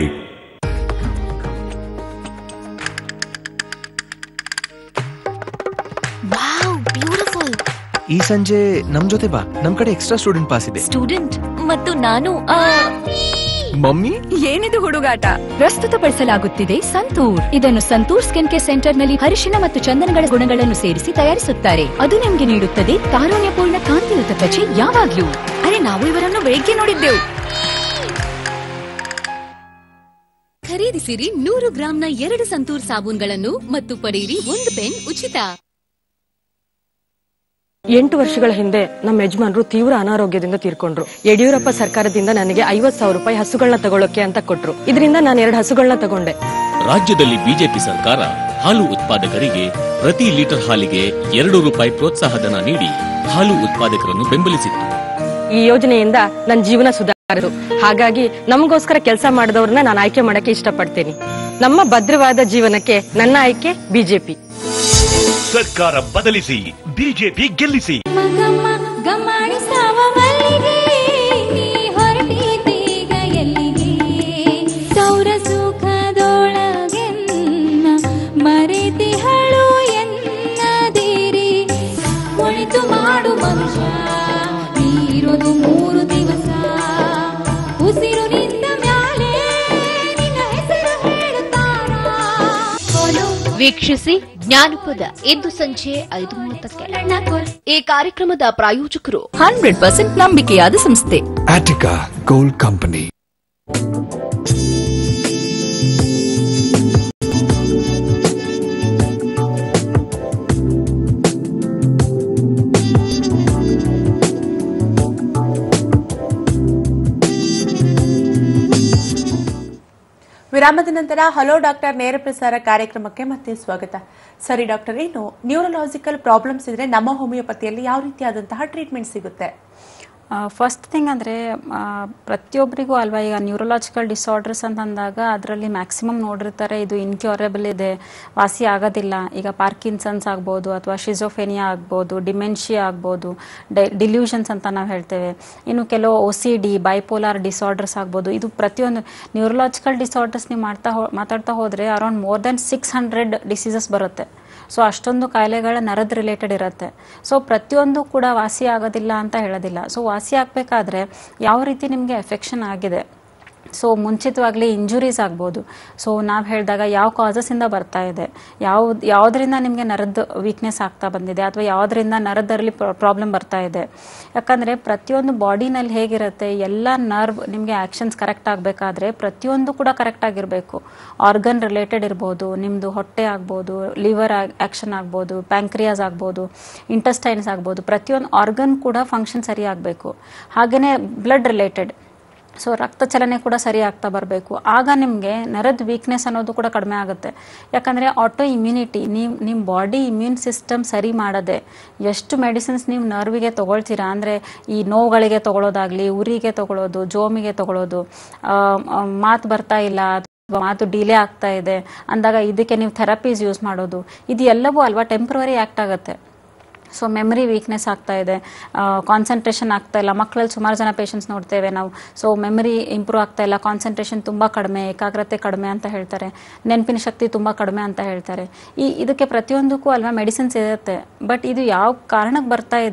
H: ಬ್ಯೂಟಿಫುಲ್
L: ಈ ಸಂಜೆ ನಮ್ ಜೊತೆ ಬಾ ನಮ್ ಕಡೆ ಎಕ್ಸ್ಟ್ರಾ ಸ್ಟೂಡೆಂಟ್ ಪಾಸ್ ಇದೆ
H: ಸ್ಟೂಡೆಂಟ್ ಮತ್ತು ನಾನು
L: ಮಮ್ಮಿ
T: ಏನಿದು ಹುಡುಗಾಟ ಪ್ರಸ್ತುತಪಡಿಸಲಾಗುತ್ತಿದೆ ಸಂತೂರ್ ಇದನ್ನು ಸಂತೂರ್ ಸ್ಕಿನ್ ಕೇರ್ ಸೆಂಟರ್ ನಲ್ಲಿ ಅರಿಶಿನ ಮತ್ತು ಚಂದನಗಳ ಗುಣಗಳನ್ನು ಸೇರಿಸಿ ತಯಾರಿಸುತ್ತಾರೆ ಅದು ನಿಮಗೆ ನೀಡುತ್ತದೆ ತಾರುಣ್ಯಪೂರ್ಣ ಕಾಂತಿಯುತ ತ್ವಚೆ ಯಾವಾಗ್ಲೂ
H: ಅರೆ ನಾವು ಇವರನ್ನು ಬೆಳಿಗ್ಗೆ ನೋಡಿದ್ದೆವು ಖರೀದಿಸಿರಿ ನೂರು ಗ್ರಾಂನ ಎರಡು ಸಂತೂರ್ ಸಾಬೂನ್ಗಳನ್ನು ಮತ್ತು ಪಡೆಯಿರಿ ಒಂದು ಪೆನ್ ಉಚಿತ
P: ಎಂಟು ವರ್ಷಗಳ ಹಿಂದೆ ನಮ್ಮ ಯಜಮಾನರು ತೀವ್ರ ಅನಾರೋಗ್ಯದಿಂದ ತೀರ್ಕೊಂಡ್ರು ಯಡಿಯೂರಪ್ಪ ಸರ್ಕಾರದಿಂದ ನನಗೆ ಐವತ್ ಸಾವಿರ ರೂಪಾಯಿ ಹಸುಗಳನ್ನ ತಗೊಳ್ಳೋಕೆ ಅಂತ ಕೊಟ್ರು ಇದರಿಂದ ನಾನು ಎರಡು ಹಸುಗಳನ್ನ ತಗೊಂಡೆ
V: ರಾಜ್ಯದಲ್ಲಿ ಬಿಜೆಪಿ ಸರ್ಕಾರ ಹಾಲು ಉತ್ಪಾದಕರಿಗೆ ಪ್ರತಿ ಲೀಟರ್ ಹಾಲಿಗೆ ಎರಡು ರೂಪಾಯಿ ಪ್ರೋತ್ಸಾಹಧನ ನೀಡಿ ಹಾಲು ಉತ್ಪಾದಕರನ್ನು ಬೆಂಬಲಿಸಿತ್ತು
P: ಈ ಯೋಜನೆಯಿಂದ ನನ್ನ ಜೀವನ ಸುಧಾರಿತು ಹಾಗಾಗಿ ನಮಗೋಸ್ಕರ ಕೆಲಸ ಮಾಡಿದವ್ರನ್ನ ನಾನು ಆಯ್ಕೆ ಮಾಡಕ್ಕೆ ಇಷ್ಟಪಡ್ತೀನಿ ನಮ್ಮ ಭದ್ರವಾದ ಜೀವನಕ್ಕೆ ನನ್ನ ಆಯ್ಕೆ ಬಿಜೆಪಿ
N: ಸರ್ಕಾರ ಬದಲಿಸಿ ಬಿಜೆಪಿ ಗೆಲ್ಲಿಸಿ
X: ಗಮನಿಸವ ಮಲ್ಲಿಗೆ ನೀ ಹೊರಟಿದ್ದೀಗ ಎಲ್ಲಿಗೆ ಸೌರ ಸುಖದೊಳಗೆನ್ನ ಮರೆತಿಹಳು ಎನ್ನದಿರಿ ಒಳಿತು ಮಾಡು ಮನುಷ್ಯ ನೀರೊಂದು ಮೂರು ದಿವಸ ಉಸಿರು ನಿಂತ ಮ್ಯಾಲೆ ನಿನ್ನ ಹೆಸರು ಹೇಳುತ್ತಾರಾ
Y: ವೀಕ್ಷಿಸಿ ಜ್ಞಾನಪದ ಇಂದು ಸಂಜೆ ಐದು ಮೂವತ್ತಕ್ಕೆ ಈ ಕಾರ್ಯಕ್ರಮದ ಪ್ರಾಯೋಜಕರು
F: ಹಂಡ್ರೆಡ್ ಪರ್ಸೆಂಟ್ ನಂಬಿಕೆಯಾದ ಸಂಸ್ಥೆ
G: Attica Gold Company.
A: ವಿರಾಮದ ನಂತರ ಹಲೋ ಡಾಕ್ಟರ್ ನೇರ ಪ್ರಸಾರ ಕಾರ್ಯಕ್ರಮಕ್ಕೆ ಮತ್ತೆ ಸ್ವಾಗತ ಸರಿ ಡಾಕ್ಟರ್ ಏನು ನ್ಯೂರಲಾಜಿಕಲ್ ಪ್ರಾಬ್ಲಮ್ಸ್ ಇದ್ರೆ ನಮ್ಮ ಹೋಮಿಯೋಪತಿಯಲ್ಲಿ ಯಾವ ರೀತಿಯಾದಂತಹ ಟ್ರೀಟ್ಮೆಂಟ್ ಸಿಗುತ್ತೆ
B: ಫಸ್ಟ್ ಥಿಂಗ್ ಅಂದರೆ ಪ್ರತಿಯೊಬ್ಬರಿಗೂ ಅಲ್ವಾ ಈಗ ನ್ಯೂರಲಾಜಿಕಲ್ ಡಿಸಾರ್ಡರ್ಸ್ ಅಂತ ಅಂದಾಗ ಅದರಲ್ಲಿ ಮ್ಯಾಕ್ಸಿಮಮ್ ನೋಡಿರ್ತಾರೆ ಇದು ಇನ್ಕ್ಯೂರಬಲ್ ಇದೆ ವಾಸಿ ಆಗೋದಿಲ್ಲ ಈಗ ಪಾರ್ಕಿನ್ಸನ್ಸ್ ಆಗ್ಬೋದು ಅಥವಾ ಶಿಜೋಫೆನಿಯಾ ಆಗ್ಬೋದು ಡಿಮೆನ್ಷಿಯಾ ಆಗ್ಬೋದು ಡಿಲ್ಯೂಷನ್ಸ್ ಅಂತ ನಾವು ಹೇಳ್ತೇವೆ ಇನ್ನು ಕೆಲವು O C D bipolar disorders ಆಗ್ಬೋದು ಇದು ಪ್ರತಿಯೊಂದು ನ್ಯೂರಲಾಜಿಕಲ್ ಡಿಸಾರ್ಡರ್ಸ್ ನೀವು ಮಾಡ್ತಾ ಹೋ ಮಾತಾಡ್ತಾ ಹೋದರೆ around more than six hundred diseases ಬರುತ್ತೆ ಸೊ ಅಷ್ಟೊಂದು ಕಾಯಿಲೆಗಳ ನರದ ರಿಲೇಟೆಡ್ ಇರುತ್ತೆ ಸೊ ಪ್ರತಿಯೊಂದು ಕೂಡ ವಾಸಿ ಆಗೋದಿಲ್ಲ ಅಂತ ಹೇಳೋದಿಲ್ಲ ಸೊ ವಾಸಿ ಆಗಬೇಕಾದ್ರೆ ಯಾವ ರೀತಿ ನಿಮಗೆ ಎಫೆಕ್ಷನ್ ಆಗಿದೆ ಸೊ ಮುಂಚಿತವಾಗಲಿ ಇಂಜುರೀಸ್ ಆಗ್ಬೋದು ಸೊ ನಾವು ಹೇಳಿದಾಗ ಯಾವ ಕಾಸಸ್ಸಿಂದ ಬರ್ತಾ ಇದೆ ಯಾವ ಯಾವುದರಿಂದ ನಿಮಗೆ ನರದ ವೀಕ್ನೆಸ್ ಆಗ್ತಾ ಬಂದಿದೆ ಅಥವಾ ಯಾವುದರಿಂದ ನರದಲ್ಲಿ ಪ್ರಾಬ್ಲಮ್ ಬರ್ತಾ ಇದೆ ಯಾಕಂದರೆ ಪ್ರತಿಯೊಂದು ಬಾಡಿನಲ್ಲಿ ಹೇಗಿರುತ್ತೆ ಎಲ್ಲ ನರ್ವ್ ನಿಮಗೆ ಆ್ಯಕ್ಷನ್ಸ್ ಕರೆಕ್ಟ್ ಆಗಬೇಕಾದ್ರೆ ಪ್ರತಿಯೊಂದು ಕೂಡ ಕರೆಕ್ಟ್ ಆಗಿರಬೇಕು ಆರ್ಗನ್ ರಿಲೇಟೆಡ್ ಇರ್ಬೋದು ನಿಮ್ಮದು ಹೊಟ್ಟೆ ಆಗ್ಬೋದು ಲಿವರ್ ಆ್ಯಕ್ಷನ್ ಆಗ್ಬೋದು ಪ್ಯಾಂಕ್ರಿಯಾಸ್ ಆಗ್ಬೋದು ಇಂಟೆಸ್ಟೈನ್ಸ್ ಆಗ್ಬೋದು ಪ್ರತಿಯೊಂದು ಆರ್ಗನ್ ಕೂಡ ಫಂಕ್ಷನ್ ಸರಿ ಆಗಬೇಕು ಹಾಗೆಯೇ ಬ್ಲಡ್ ರಿಲೇಟೆಡ್ ಸೊ ರಕ್ತ ಚಲನೆ ಕೂಡ ಸರಿ ಆಗ್ತಾ ಬರಬೇಕು ಆಗ ನಿಮಗೆ ನರದ ವೀಕ್ನೆಸ್ ಅನ್ನೋದು ಕೂಡ ಕಡಿಮೆ ಆಗುತ್ತೆ ಯಾಕಂದರೆ ಆಟೋ ಇಮ್ಯುನಿಟಿ ನೀವು ನಿಮ್ಮ ಬಾಡಿ ಇಮ್ಯೂನ್ ಸಿಸ್ಟಮ್ ಸರಿ ಮಾಡದೆ ಎಷ್ಟು ಮೆಡಿಸಿನ್ಸ್ ನೀವು ನರ್ವಿಗೆ ತೊಗೊಳ್ತೀರಾ ಅಂದರೆ ಈ ನೋವುಗಳಿಗೆ ತೊಗೊಳೋದಾಗಲಿ ಉರಿಗೆ ತೊಗೊಳೋದು ಜೋಮಿಗೆ ತೊಗೊಳೋದು ಮಾತು ಬರ್ತಾ ಇಲ್ಲ ಅಥವಾ ಮಾತು ಡಿಲೇ ಆಗ್ತಾ ಇದೆ ಅಂದಾಗ ಇದಕ್ಕೆ ನೀವು ಥೆರಪೀಸ್ ಯೂಸ್ ಮಾಡೋದು ಇದು ಎಲ್ಲವೂ ಅಲ್ವಾ ಟೆಂಪ್ರವರಿ ಆ್ಯಕ್ಟ್ ಆಗುತ್ತೆ ಸೊ ಮೆಮರಿ ವೀಕ್ನೆಸ್ ಆಗ್ತಾ ಇದೆ ಕಾನ್ಸಂಟ್ರೇಷನ್ ಆಗ್ತಾ ಇಲ್ಲ ಮಕ್ಕಳಲ್ಲಿ ಸುಮಾರು ಜನ ಪೇಷಂಟ್ಸ್ ನೋಡ್ತೇವೆ ನಾವು ಸೊ ಮೆಮರಿ ಇಂಪ್ರೂವ್ ಆಗ್ತಾ ಇಲ್ಲ ಕಾನ್ಸಂಟ್ರೇಷನ್ ತುಂಬ ಕಡಿಮೆ ಏಕಾಗ್ರತೆ ಕಡಿಮೆ ಅಂತ ಹೇಳ್ತಾರೆ ನೆನಪಿನ ಶಕ್ತಿ ತುಂಬ ಕಡಿಮೆ ಅಂತ ಹೇಳ್ತಾರೆ ಈ ಇದಕ್ಕೆ ಪ್ರತಿಯೊಂದಕ್ಕೂ ಅಲ್ವಾ ಮೆಡಿಸಿನ್ಸ್ ಇರುತ್ತೆ ಬಟ್ ಇದು ಯಾವ ಕಾರಣಕ್ಕೆ ಬರ್ತಾ ಇದೆ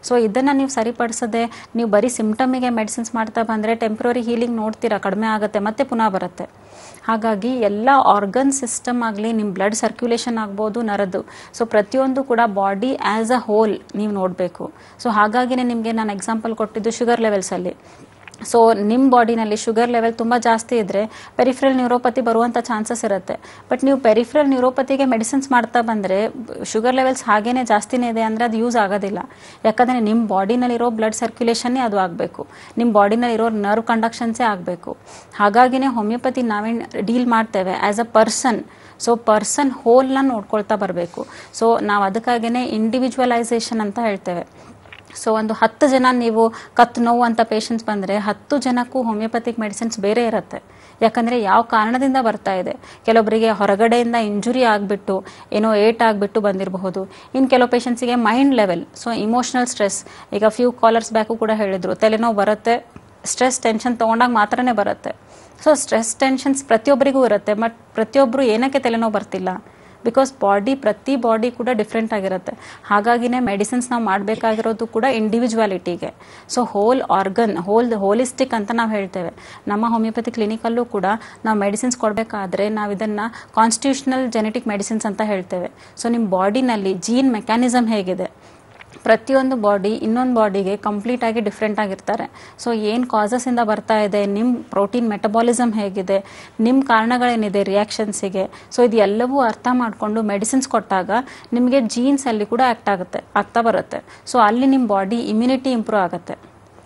B: ಸೊ ಇದನ್ನು ನೀವು ಸರಿಪಡಿಸದೆ ನೀವು ಬರೀ ಸಿಮ್ಟಮಿಗೆ ಮೆಡಿಸಿನ್ಸ್ ಮಾಡ್ತಾ ಬಂದರೆ ಟೆಂಪ್ರರಿ ಹೀಲಿಂಗ್ ನೋಡ್ತೀರಾ ಕಡಿಮೆ ಆಗುತ್ತೆ ಮತ್ತೆ ಪುನಃ ಬರುತ್ತೆ ಹಾಗಾಗಿ ಎಲ್ಲ ಆರ್ಗನ್ ಸಿಸ್ಟಮ್ ಆಗಲಿ ನಿಮ್ಮ ಬ್ಲಡ್ ಸರ್ಕ್ಯುಲೇಷನ್ ಆಗ್ಬೋದು ನರದು ಸೊ ಪ್ರತಿಯೊಂದು ಕೂಡ ಬಾಡಿ ಆ್ಯಸ್ ಅ ಹೋಲ್ ನೀವು ನೋಡಬೇಕು ಸೊ ಹಾಗಾಗಿನೇ ನಿಮಗೆ ನಾನು ಎಕ್ಸಾಂಪಲ್ ಕೊಟ್ಟಿದ್ದು ಶುಗರ್ ಲೆವೆಲ್ಸಲ್ಲಿ ಸೊ ನಿಮ್ಮ ಬಾಡಿನಲ್ಲಿ ಶುಗರ್ ಲೆವೆಲ್ ತುಂಬ ಜಾಸ್ತಿ ಇದ್ದರೆ ಪೆರಿಫ್ರಲ್ ನ್ಯೂರೋಪತಿ ಬರುವಂಥ ಚಾನ್ಸಸ್ ಇರುತ್ತೆ ಬಟ್ ನೀವು ಪೆರಿಫ್ರಲ್ ನ್ಯೂರೋಪತಿಗೆ ಮೆಡಿಸಿನ್ಸ್ ಮಾಡ್ತಾ ಬಂದರೆ ಶುಗರ್ ಲೆವೆಲ್ಸ್ ಹಾಗೇನೆ ಜಾಸ್ತಿನೇ ಇದೆ ಅಂದರೆ ಅದು ಯೂಸ್ ಆಗೋದಿಲ್ಲ ಯಾಕಂದರೆ ನಿಮ್ಮ ಬಾಡಿನಲ್ಲಿರೋ ಬ್ಲಡ್ ಸರ್ಕ್ಯುಲೇಷನ್ನೇ ಅದು ಆಗಬೇಕು ನಿಮ್ಮ ಬಾಡಿನಲ್ಲಿರೋ ನರ್ವ್ ಕಂಡಕ್ಷನ್ಸೇ ಆಗಬೇಕು ಹಾಗಾಗಿನೇ ಹೋಮಿಯೋಪತಿ ನಾವೇನು ಡೀಲ್ ಮಾಡ್ತೇವೆ as a person so person ಹೋಲ್ನ ನೋಡ್ಕೊಳ್ತಾ ಬರಬೇಕು ಸೊ ನಾವು ಅದಕ್ಕಾಗಿಯೇ ಇಂಡಿವಿಜುವಲೈಸೇಷನ್ ಅಂತ ಹೇಳ್ತೇವೆ ಸೊ ಒಂದು ಹತ್ತು ಜನ ನೀವು ಕತ್ತು ನೋವು ಅಂತ ಪೇಷಂಟ್ಸ್ ಬಂದರೆ ಹತ್ತು ಜನಕ್ಕೂ ಹೋಮಿಯೋಪತಿಕ್ ಮೆಡಿಸಿನ್ಸ್ ಬೇರೆ ಇರುತ್ತೆ ಯಾಕಂದರೆ ಯಾವ ಕಾರಣದಿಂದ ಬರ್ತಾ ಇದೆ ಕೆಲವೊಬ್ಬರಿಗೆ ಹೊರಗಡೆಯಿಂದ ಇಂಜುರಿ ಆಗಿಬಿಟ್ಟು ಏನೋ ಏಟ್ ಆಗಿಬಿಟ್ಟು ಬಂದಿರಬಹುದು ಇನ್ನು ಕೆಲವು ಪೇಷಂಟ್ಸಿಗೆ mind level so emotional stress ಈಗ ಫ್ಯೂ ಕಾಲರ್ಸ್ ಬ್ಯಾಕು ಕೂಡ ಹೇಳಿದರು ತಲೆನೋವು ಬರುತ್ತೆ ಸ್ಟ್ರೆಸ್ ಟೆನ್ಷನ್ ತೊಗೊಂಡಾಗ ಮಾತ್ರನೇ ಬರುತ್ತೆ ಸೊ ಸ್ಟ್ರೆಸ್ ಟೆನ್ಷನ್ಸ್ ಪ್ರತಿಯೊಬ್ಬರಿಗೂ ಇರುತ್ತೆ ಬಟ್ ಪ್ರತಿಯೊಬ್ಬರು ಏನಕ್ಕೆ ತಲೆನೋವು ಬರ್ತಿಲ್ಲ ಬಿಕಾಸ್ ಬಾಡಿ ಪ್ರತಿ ಬಾಡಿ ಕೂಡ ಡಿಫ್ರೆಂಟ್ ಆಗಿರುತ್ತೆ ಹಾಗಾಗಿನೇ ಮೆಡಿಸಿನ್ಸ್ ನಾವು ಮಾಡಬೇಕಾಗಿರೋದು ಕೂಡ ಇಂಡಿವಿಜುವಾಲಿಟಿಗೆ so whole organ whole holistic ಅಂತ ನಾವು ಹೇಳ್ತೇವೆ ನಮ್ಮ ಹೋಮಿಯೋಪತಿ ಕ್ಲಿನಿಕಲ್ಲೂ ಕೂಡ ನಾವು ಮೆಡಿಸಿನ್ಸ್ ಕೊಡಬೇಕಾದ್ರೆ ನಾವು ಇದನ್ನು ಕಾನ್ಸ್ಟಿಟ್ಯೂಷನಲ್ ಜೆನೆಟಿಕ್ ಮೆಡಿಸಿನ್ಸ್ ಅಂತ ಹೇಳ್ತೇವೆ ಸೊ ನಿಮ್ಮ ಬಾಡಿನಲ್ಲಿ ಜೀನ್ ಮೆಕ್ಯಾನಿಸಮ್ ಹೇಗಿದೆ ಪ್ರತಿಯೊಂದು ಬಾಡಿ ಇನ್ನೊಂದು ಬಾಡಿಗೆ ಕಂಪ್ಲೀಟ್ ಆಗಿ ಡಿಫ್ರೆಂಟ್ ಆಗಿರ್ತಾರೆ ಸೊ ಏನು ಕಾಸಸ್ಸಿಂದ ಬರ್ತಾ ಇದೆ ನಿಮ್ಮ ಪ್ರೋಟೀನ್ ಮೆಟಬಾಲಿಸಮ್ ಹೇಗಿದೆ ನಿಮ್ಮ ಕಾರಣಗಳೇನಿದೆ ರಿಯಾಕ್ಷನ್ಸಿಗೆ ಸೊ ಇದು ಎಲ್ಲವೂ ಅರ್ಥ ಮಾಡಿಕೊಂಡು ಮೆಡಿಸಿನ್ಸ್ ಕೊಟ್ಟಾಗ ನಿಮಗೆ ಜೀನ್ಸ್ ಅಲ್ಲಿ ಕೂಡ ಆ್ಯಕ್ಟ್ ಆಗುತ್ತೆ ಆಗ್ತಾ ಬರುತ್ತೆ ಸೊ ಅಲ್ಲಿ ನಿಮ್ಮ ಬಾಡಿ ಇಮ್ಯುನಿಟಿ ಇಂಪ್ರೂವ್ ಆಗುತ್ತೆ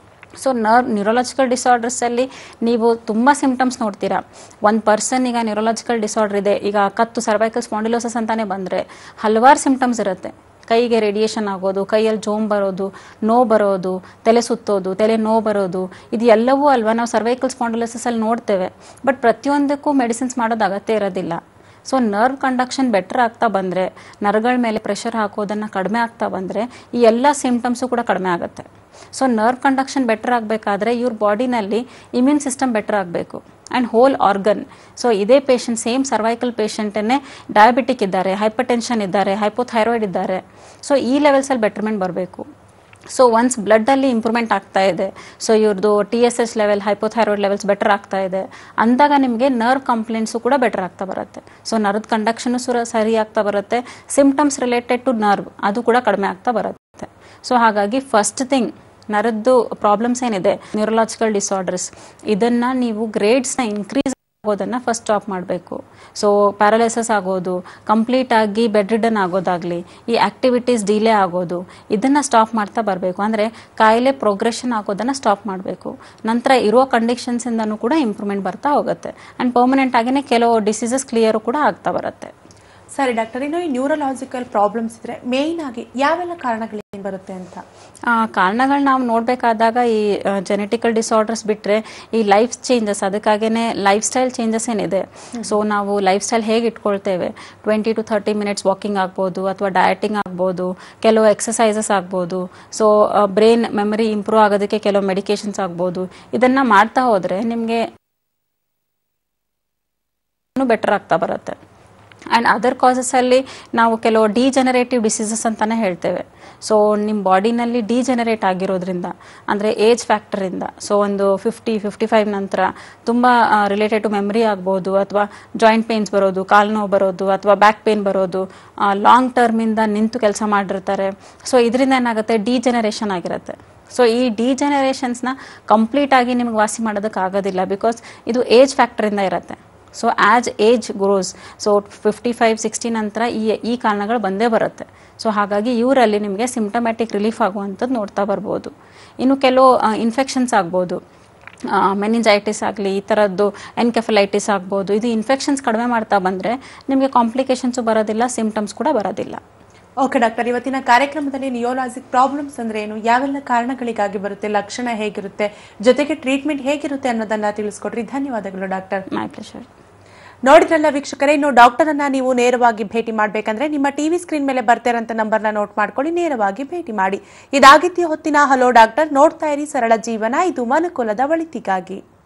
B: ಸೊ ನರ್ವ್ ನ್ಯೂರೋಲಾಜಿಕಲ್ ಡಿಸಾರ್ಡರ್ಸಲ್ಲಿ ನೀವು ತುಂಬ ಸಿಂಪ್ಟಮ್ಸ್ ನೋಡ್ತೀರಾ ಒಂದು ಪರ್ಸನ್ ಈಗ ನ್ಯೂರೋಲಾಜಿಕಲ್ ಡಿಸಾರ್ಡರ್ ಇದೆ ಈಗ ಕತ್ತು ಸರ್ವೈಕಲ್ ಸ್ಪಾಂಡಿಲೋಸಸ್ ಅಂತಾನೆ ಬಂದರೆ ಹಲವಾರು ಸಿಂಪ್ಟಮ್ಸ್ ಇರುತ್ತೆ ಕೈಗೆ ರೇಡಿಯೇಷನ್ ಆಗೋದು ಕೈಯಲ್ಲಿ ಜೋಮ್ ಬರೋದು ನೋವು ಬರೋದು ತಲೆ ಸುತ್ತೋದು ತಲೆ ನೋವು ಬರೋದು ಇದು ಎಲ್ಲವೂ ಅಲ್ವಾ ನಾವು ಸರ್ವೈಕಲ್ ಸ್ಪಾಂಡಿಲೋಸಸ್ ಅಲ್ಲಿ ನೋಡ್ತೇವೆ ಬಟ್ ಪ್ರತಿಯೊಂದಕ್ಕೂ ಮೆಡಿಸಿನ್ಸ್ ಮಾಡೋದು ಅಗತ್ಯ ಇರೋದಿಲ್ಲ ಸೊ ನರ್ವ್ ಕಂಡಕ್ಷನ್ ಬೆಟರ್ ಆಗ್ತಾ ಬಂದರೆ ನರ್ಗಳ ಮೇಲೆ ಪ್ರೆಷರ್ ಹಾಕೋದನ್ನು ಕಡಿಮೆ ಆಗ್ತಾ ಬಂದರೆ ಈ ಎಲ್ಲ ಸಿಂಪ್ಟಮ್ಸು ಕೂಡ ಕಡಿಮೆ ಆಗುತ್ತೆ ಸೊ ನರ್ವ್ ಕಂಡಕ್ಷನ್ ಬೆಟರ್ ಆಗಬೇಕಾದ್ರೆ ಇವ್ರ ಬಾಡಿನಲ್ಲಿ ಇಮ್ಯೂನ್ ಸಿಸ್ಟಮ್ ಬೆಟರ್ ಆಗಬೇಕು ಆ್ಯಂಡ್ ಹೋಲ್ ಆರ್ಗನ್ ಸೊ ಇದೇ ಪೇಷಂಟ್ ಸೇಮ್ ಸರ್ವೈಕಲ್ ಪೇಷಂಟನ್ನೇ ಡಯಾಬಿಟಿಕ್ ಇದ್ದಾರೆ ಹೈಪರ್ ಟೆನ್ಷನ್ ಇದ್ದಾರೆ ಹೈಪೋಥೈರಾಯ್ಡ್ ಇದ್ದಾರೆ ಸೊ ಈ ಲೆವೆಲ್ಸಲ್ಲಿ ಬೆಟರ್ಮೆಂಟ್ ಬರಬೇಕು ಸೊ ಒನ್ಸ್ ಬ್ಲಡ್ಡಲ್ಲಿ ಇಂಪ್ರೂವ್ಮೆಂಟ್ ಆಗ್ತಾ ಇದೆ ಸೊ ಇವ್ರದ್ದು T S S level hypothyroid levels better ಆಗ್ತಾ ಇದೆ ಅಂದಾಗ ನಿಮಗೆ ನರ್ವ್ ಕಂಪ್ಲೇಂಟ್ಸು ಕೂಡ ಬೆಟರ್ ಆಗ್ತಾ ಬರುತ್ತೆ ಸೊ ನರ್ವ್ ಕಂಡಕ್ಷನು ಸುರ ಸರಿ ಆಗ್ತಾ ಬರುತ್ತೆ ಸಿಂಪ್ಟಮ್ಸ್ ರಿಲೇಟೆಡ್ ಟು ನರ್ವ್ ಅದು ಕೂಡ ಕಡಿಮೆ ಆಗ್ತಾ ಬರುತ್ತೆ ಸೊ ಹಾಗಾಗಿ ಫಸ್ಟ್ ಥಿಂಗ್ ನರದ್ದು ಪ್ರಾಬ್ಲಮ್ಸ್ ಏನಿದೆ ನ್ಯೂರಲಾಜಿಕಲ್ ಡಿಸಾರ್ಡರ್ಸ್ ಇದನ್ನ ನೀವು ಗ್ರೇಡ್ಸ್ನ ಇನ್ಕ್ರೀಸ್ ಆಗೋದನ್ನ ಫಸ್ಟ್ ಸ್ಟಾಪ್ ಮಾಡಬೇಕು ಸೊ ಪ್ಯಾರಲೈಸಸ್ ಆಗೋದು ಕಂಪ್ಲೀಟ್ ಆಗಿ ಬೆಡ್ ರಿಡನ್ ಆಗೋದಾಗ್ಲಿ ಈ ಆಕ್ಟಿವಿಟೀಸ್ ಡಿಲೇ ಆಗೋದು ಇದನ್ನ ಸ್ಟಾಪ್ ಮಾಡ್ತಾ ಬರಬೇಕು ಅಂದ್ರೆ ಕಾಯಿಲೆ ಪ್ರೋಗ್ರೆಷನ್ ಆಗೋದನ್ನ ಸ್ಟಾಪ್ ಮಾಡಬೇಕು ನಂತರ ಇರೋ ಕಂಡೀಷನ್ಸ್ ಇಂದನೂ ಕೂಡ ಇಂಪ್ರೂವ್ಮೆಂಟ್ ಬರ್ತಾ ಹೋಗುತ್ತೆ ಅಂಡ್ ಪರ್ಮನೆಂಟ್ ಆಗಿನೇ ಕೆಲವು ಡಿಸೀಸಸ್ ಕ್ಲಿಯರ್ ಕೂಡ ಆಗ್ತಾ ಬರುತ್ತೆ
A: ಸರಿ ಡಾಕ್ಟರ್ ಇನ್ನು ಈ ನ್ಯೂರಲಾಜಿಕಲ್ ಪ್ರಾಬ್ಲಮ್ಸ್ ಇದ್ರೆ ಮೇಯ್ನ್ ಆಗಿ ಯಾವೆಲ್ಲ ಕಾರಣಗಳೇನು ಬರುತ್ತೆ ಅಂತ
B: ಕಾರಣಗಳು ನಾವು ನೋಡಬೇಕಾದಾಗ ಈ ಜೆನೆಟಿಕಲ್ ಡಿಸಾರ್ಡರ್ಸ್ ಬಿಟ್ಟರೆ ಈ ಲೈಫ್ ಚೇಂಜಸ್ ಅದಕ್ಕಾಗೇ ಲೈಫ್ ಸ್ಟೈಲ್ ಚೇಂಜಸ್ ಏನಿದೆ ಸೊ ನಾವು ಲೈಫ್ ಸ್ಟೈಲ್ ಹೇಗೆ ಇಟ್ಕೊಳ್ತೇವೆ twenty two thirty minutes walking ಆಗ್ಬೋದು ಅಥವಾ ಡಯಟಿಂಗ್ ಆಗ್ಬೋದು ಕೆಲವು ಎಕ್ಸಸೈಸಸ್ ಆಗ್ಬೋದು ಸೊ ಬ್ರೈನ್ ಮೆಮರಿ ಇಂಪ್ರೂವ್ ಆಗೋದಕ್ಕೆ ಕೆಲವು ಮೆಡಿಕೇಶನ್ಸ್ ಆಗ್ಬೋದು ಇದನ್ನ ಮಾಡ್ತಾ ಹೋದರೆ ನಿಮಗೆ ಬೆಟರ್ ಆಗ್ತಾ ಬರುತ್ತೆ ಆ್ಯಂಡ್ ಅದರ್ ಕಾಸಸಲ್ಲಿ ನಾವು ಕೆಲವು ಡಿಜೆನರೇಟಿವ್ ಡಿಸೀಸಸ್ ಅಂತಲೇ ಹೇಳ್ತೇವೆ ಸೊ ನಿಮ್ಮ ಬಾಡಿನಲ್ಲಿ ಡಿಜೆನರೇಟ್ ಆಗಿರೋದ್ರಿಂದ ಅಂದರೆ ಏಜ್ ಫ್ಯಾಕ್ಟರಿಂದ ಸೊ ಒಂದು ಫಿಫ್ಟಿ ಫಿಫ್ಟಿ ಫೈವ್ ನಂತರ ತುಂಬ ರಿಲೇಟೆಡ್ ಟು ಮೆಮರಿ ಆಗ್ಬೋದು ಅಥವಾ ಜಾಯಿಂಟ್ ಪೇನ್ಸ್ ಬರೋದು ಕಾಲು ನೋವು ಬರೋದು ಅಥವಾ ಬ್ಯಾಕ್ ಪೇನ್ ಬರೋದು ಲಾಂಗ್ ಟರ್ಮಿಂದ ನಿಂತು ಕೆಲಸ ಮಾಡಿರ್ತಾರೆ ಸೊ ಇದರಿಂದ ಏನಾಗುತ್ತೆ ಡಿಜೆನರೇಷನ್ ಆಗಿರುತ್ತೆ ಸೊ ಈ ಡಿಜೆನರೇಷನ್ಸ್ನ ಕಂಪ್ಲೀಟ್ ಆಗಿ ನಿಮ್ಗೆ ವಾಸಿ ಮಾಡೋದಕ್ಕೆ ಆಗೋದಿಲ್ಲ ಬಿಕಾಸ್ ಇದು ಏಜ್ ಫ್ಯಾಕ್ಟರಿಂದ ಇರುತ್ತೆ so as age grows so fifty five sixty ನಂತರ ಈ ಈ ಕಾರಣಗಳು ಬಂದೇ ಬರುತ್ತೆ ಸೊ ಹಾಗಾಗಿ ಇವರಲ್ಲಿ ನಿಮಗೆ ಸಿಂಪ್ಟಮ್ಯಾಟಿಕ್ ರಿಲೀಫ್ ಆಗುವಂಥದ್ದು ನೋಡ್ತಾ ಬರ್ಬೋದು ಇನ್ನು ಕೆಲವು ಇನ್ಫೆಕ್ಷನ್ಸ್ ಆಗ್ಬೋದು ಮೆನಿಂಜೈಟಿಸ್ ಆಗಲಿ ಈ ಥರದ್ದು ಎನ್ಕೆಫಲೈಟಿಸ್ ಆಗ್ಬೋದು ಇದು ಇನ್ಫೆಕ್ಷನ್ಸ್ ಕಡಿಮೆ ಮಾಡ್ತಾ ಬಂದರೆ ನಿಮಗೆ ಕಾಂಪ್ಲಿಕೇಶನ್ಸು ಬರೋದಿಲ್ಲ ಸಿಂಪ್ಟಮ್ಸ್ ಕೂಡ ಬರೋದಿಲ್ಲ
A: ಓಕೆ ಡಾಕ್ಟರ್ ಇವತ್ತಿನ ಕಾರ್ಯಕ್ರಮದಲ್ಲಿ ನಿಯೋಲಾಜಿಕ್ ಪ್ರಾಬ್ಲಮ್ಸ್ ಅಂದ್ರೆ ಏನು ಯಾವೆಲ್ಲ ಕಾರಣಗಳಿಗಾಗಿ ಬರುತ್ತೆ ಲಕ್ಷಣ ಹೇಗಿರುತ್ತೆ ಜೊತೆಗೆ ಟ್ರೀಟ್ಮೆಂಟ್ ಹೇಗಿರುತ್ತೆ ಅನ್ನೋದನ್ನ ತಿಳಿಸ್ಕೊಡ್ರಿ ಧನ್ಯವಾದಗಳು ಡಾಕ್ಟರ್
B: ಮೈ ಪ್ಲೆಷರ್
A: ನೋಡಿದ್ರಲ್ಲ ವೀಕ್ಷಕರೇ ಇನ್ನು ಡಾಕ್ಟರ್ ಅನ್ನ ನೀವು ನೇರವಾಗಿ ಭೇಟಿ ಮಾಡಬೇಕಂದ್ರೆ ನಿಮ್ಮ ಟಿವಿ ಸ್ಕ್ರೀನ್ ಮೇಲೆ ಬರ್ತಿರೋಂಥ ನಂಬರ್ನ ನೋಟ್ ಮಾಡ್ಕೊಳ್ಳಿ ನೇರವಾಗಿ ಭೇಟಿ ಮಾಡಿ ಇದಾಗಿತ್ಯ ಹೊತ್ತಿನ ಹಲೋ ಡಾಕ್ಟರ್ ನೋಡ್ತಾ ಇರಿ ಸರಳ ಜೀವನ ಇದು ಮನುಕುಲದ ಒಳಿತಿಗಾಗಿ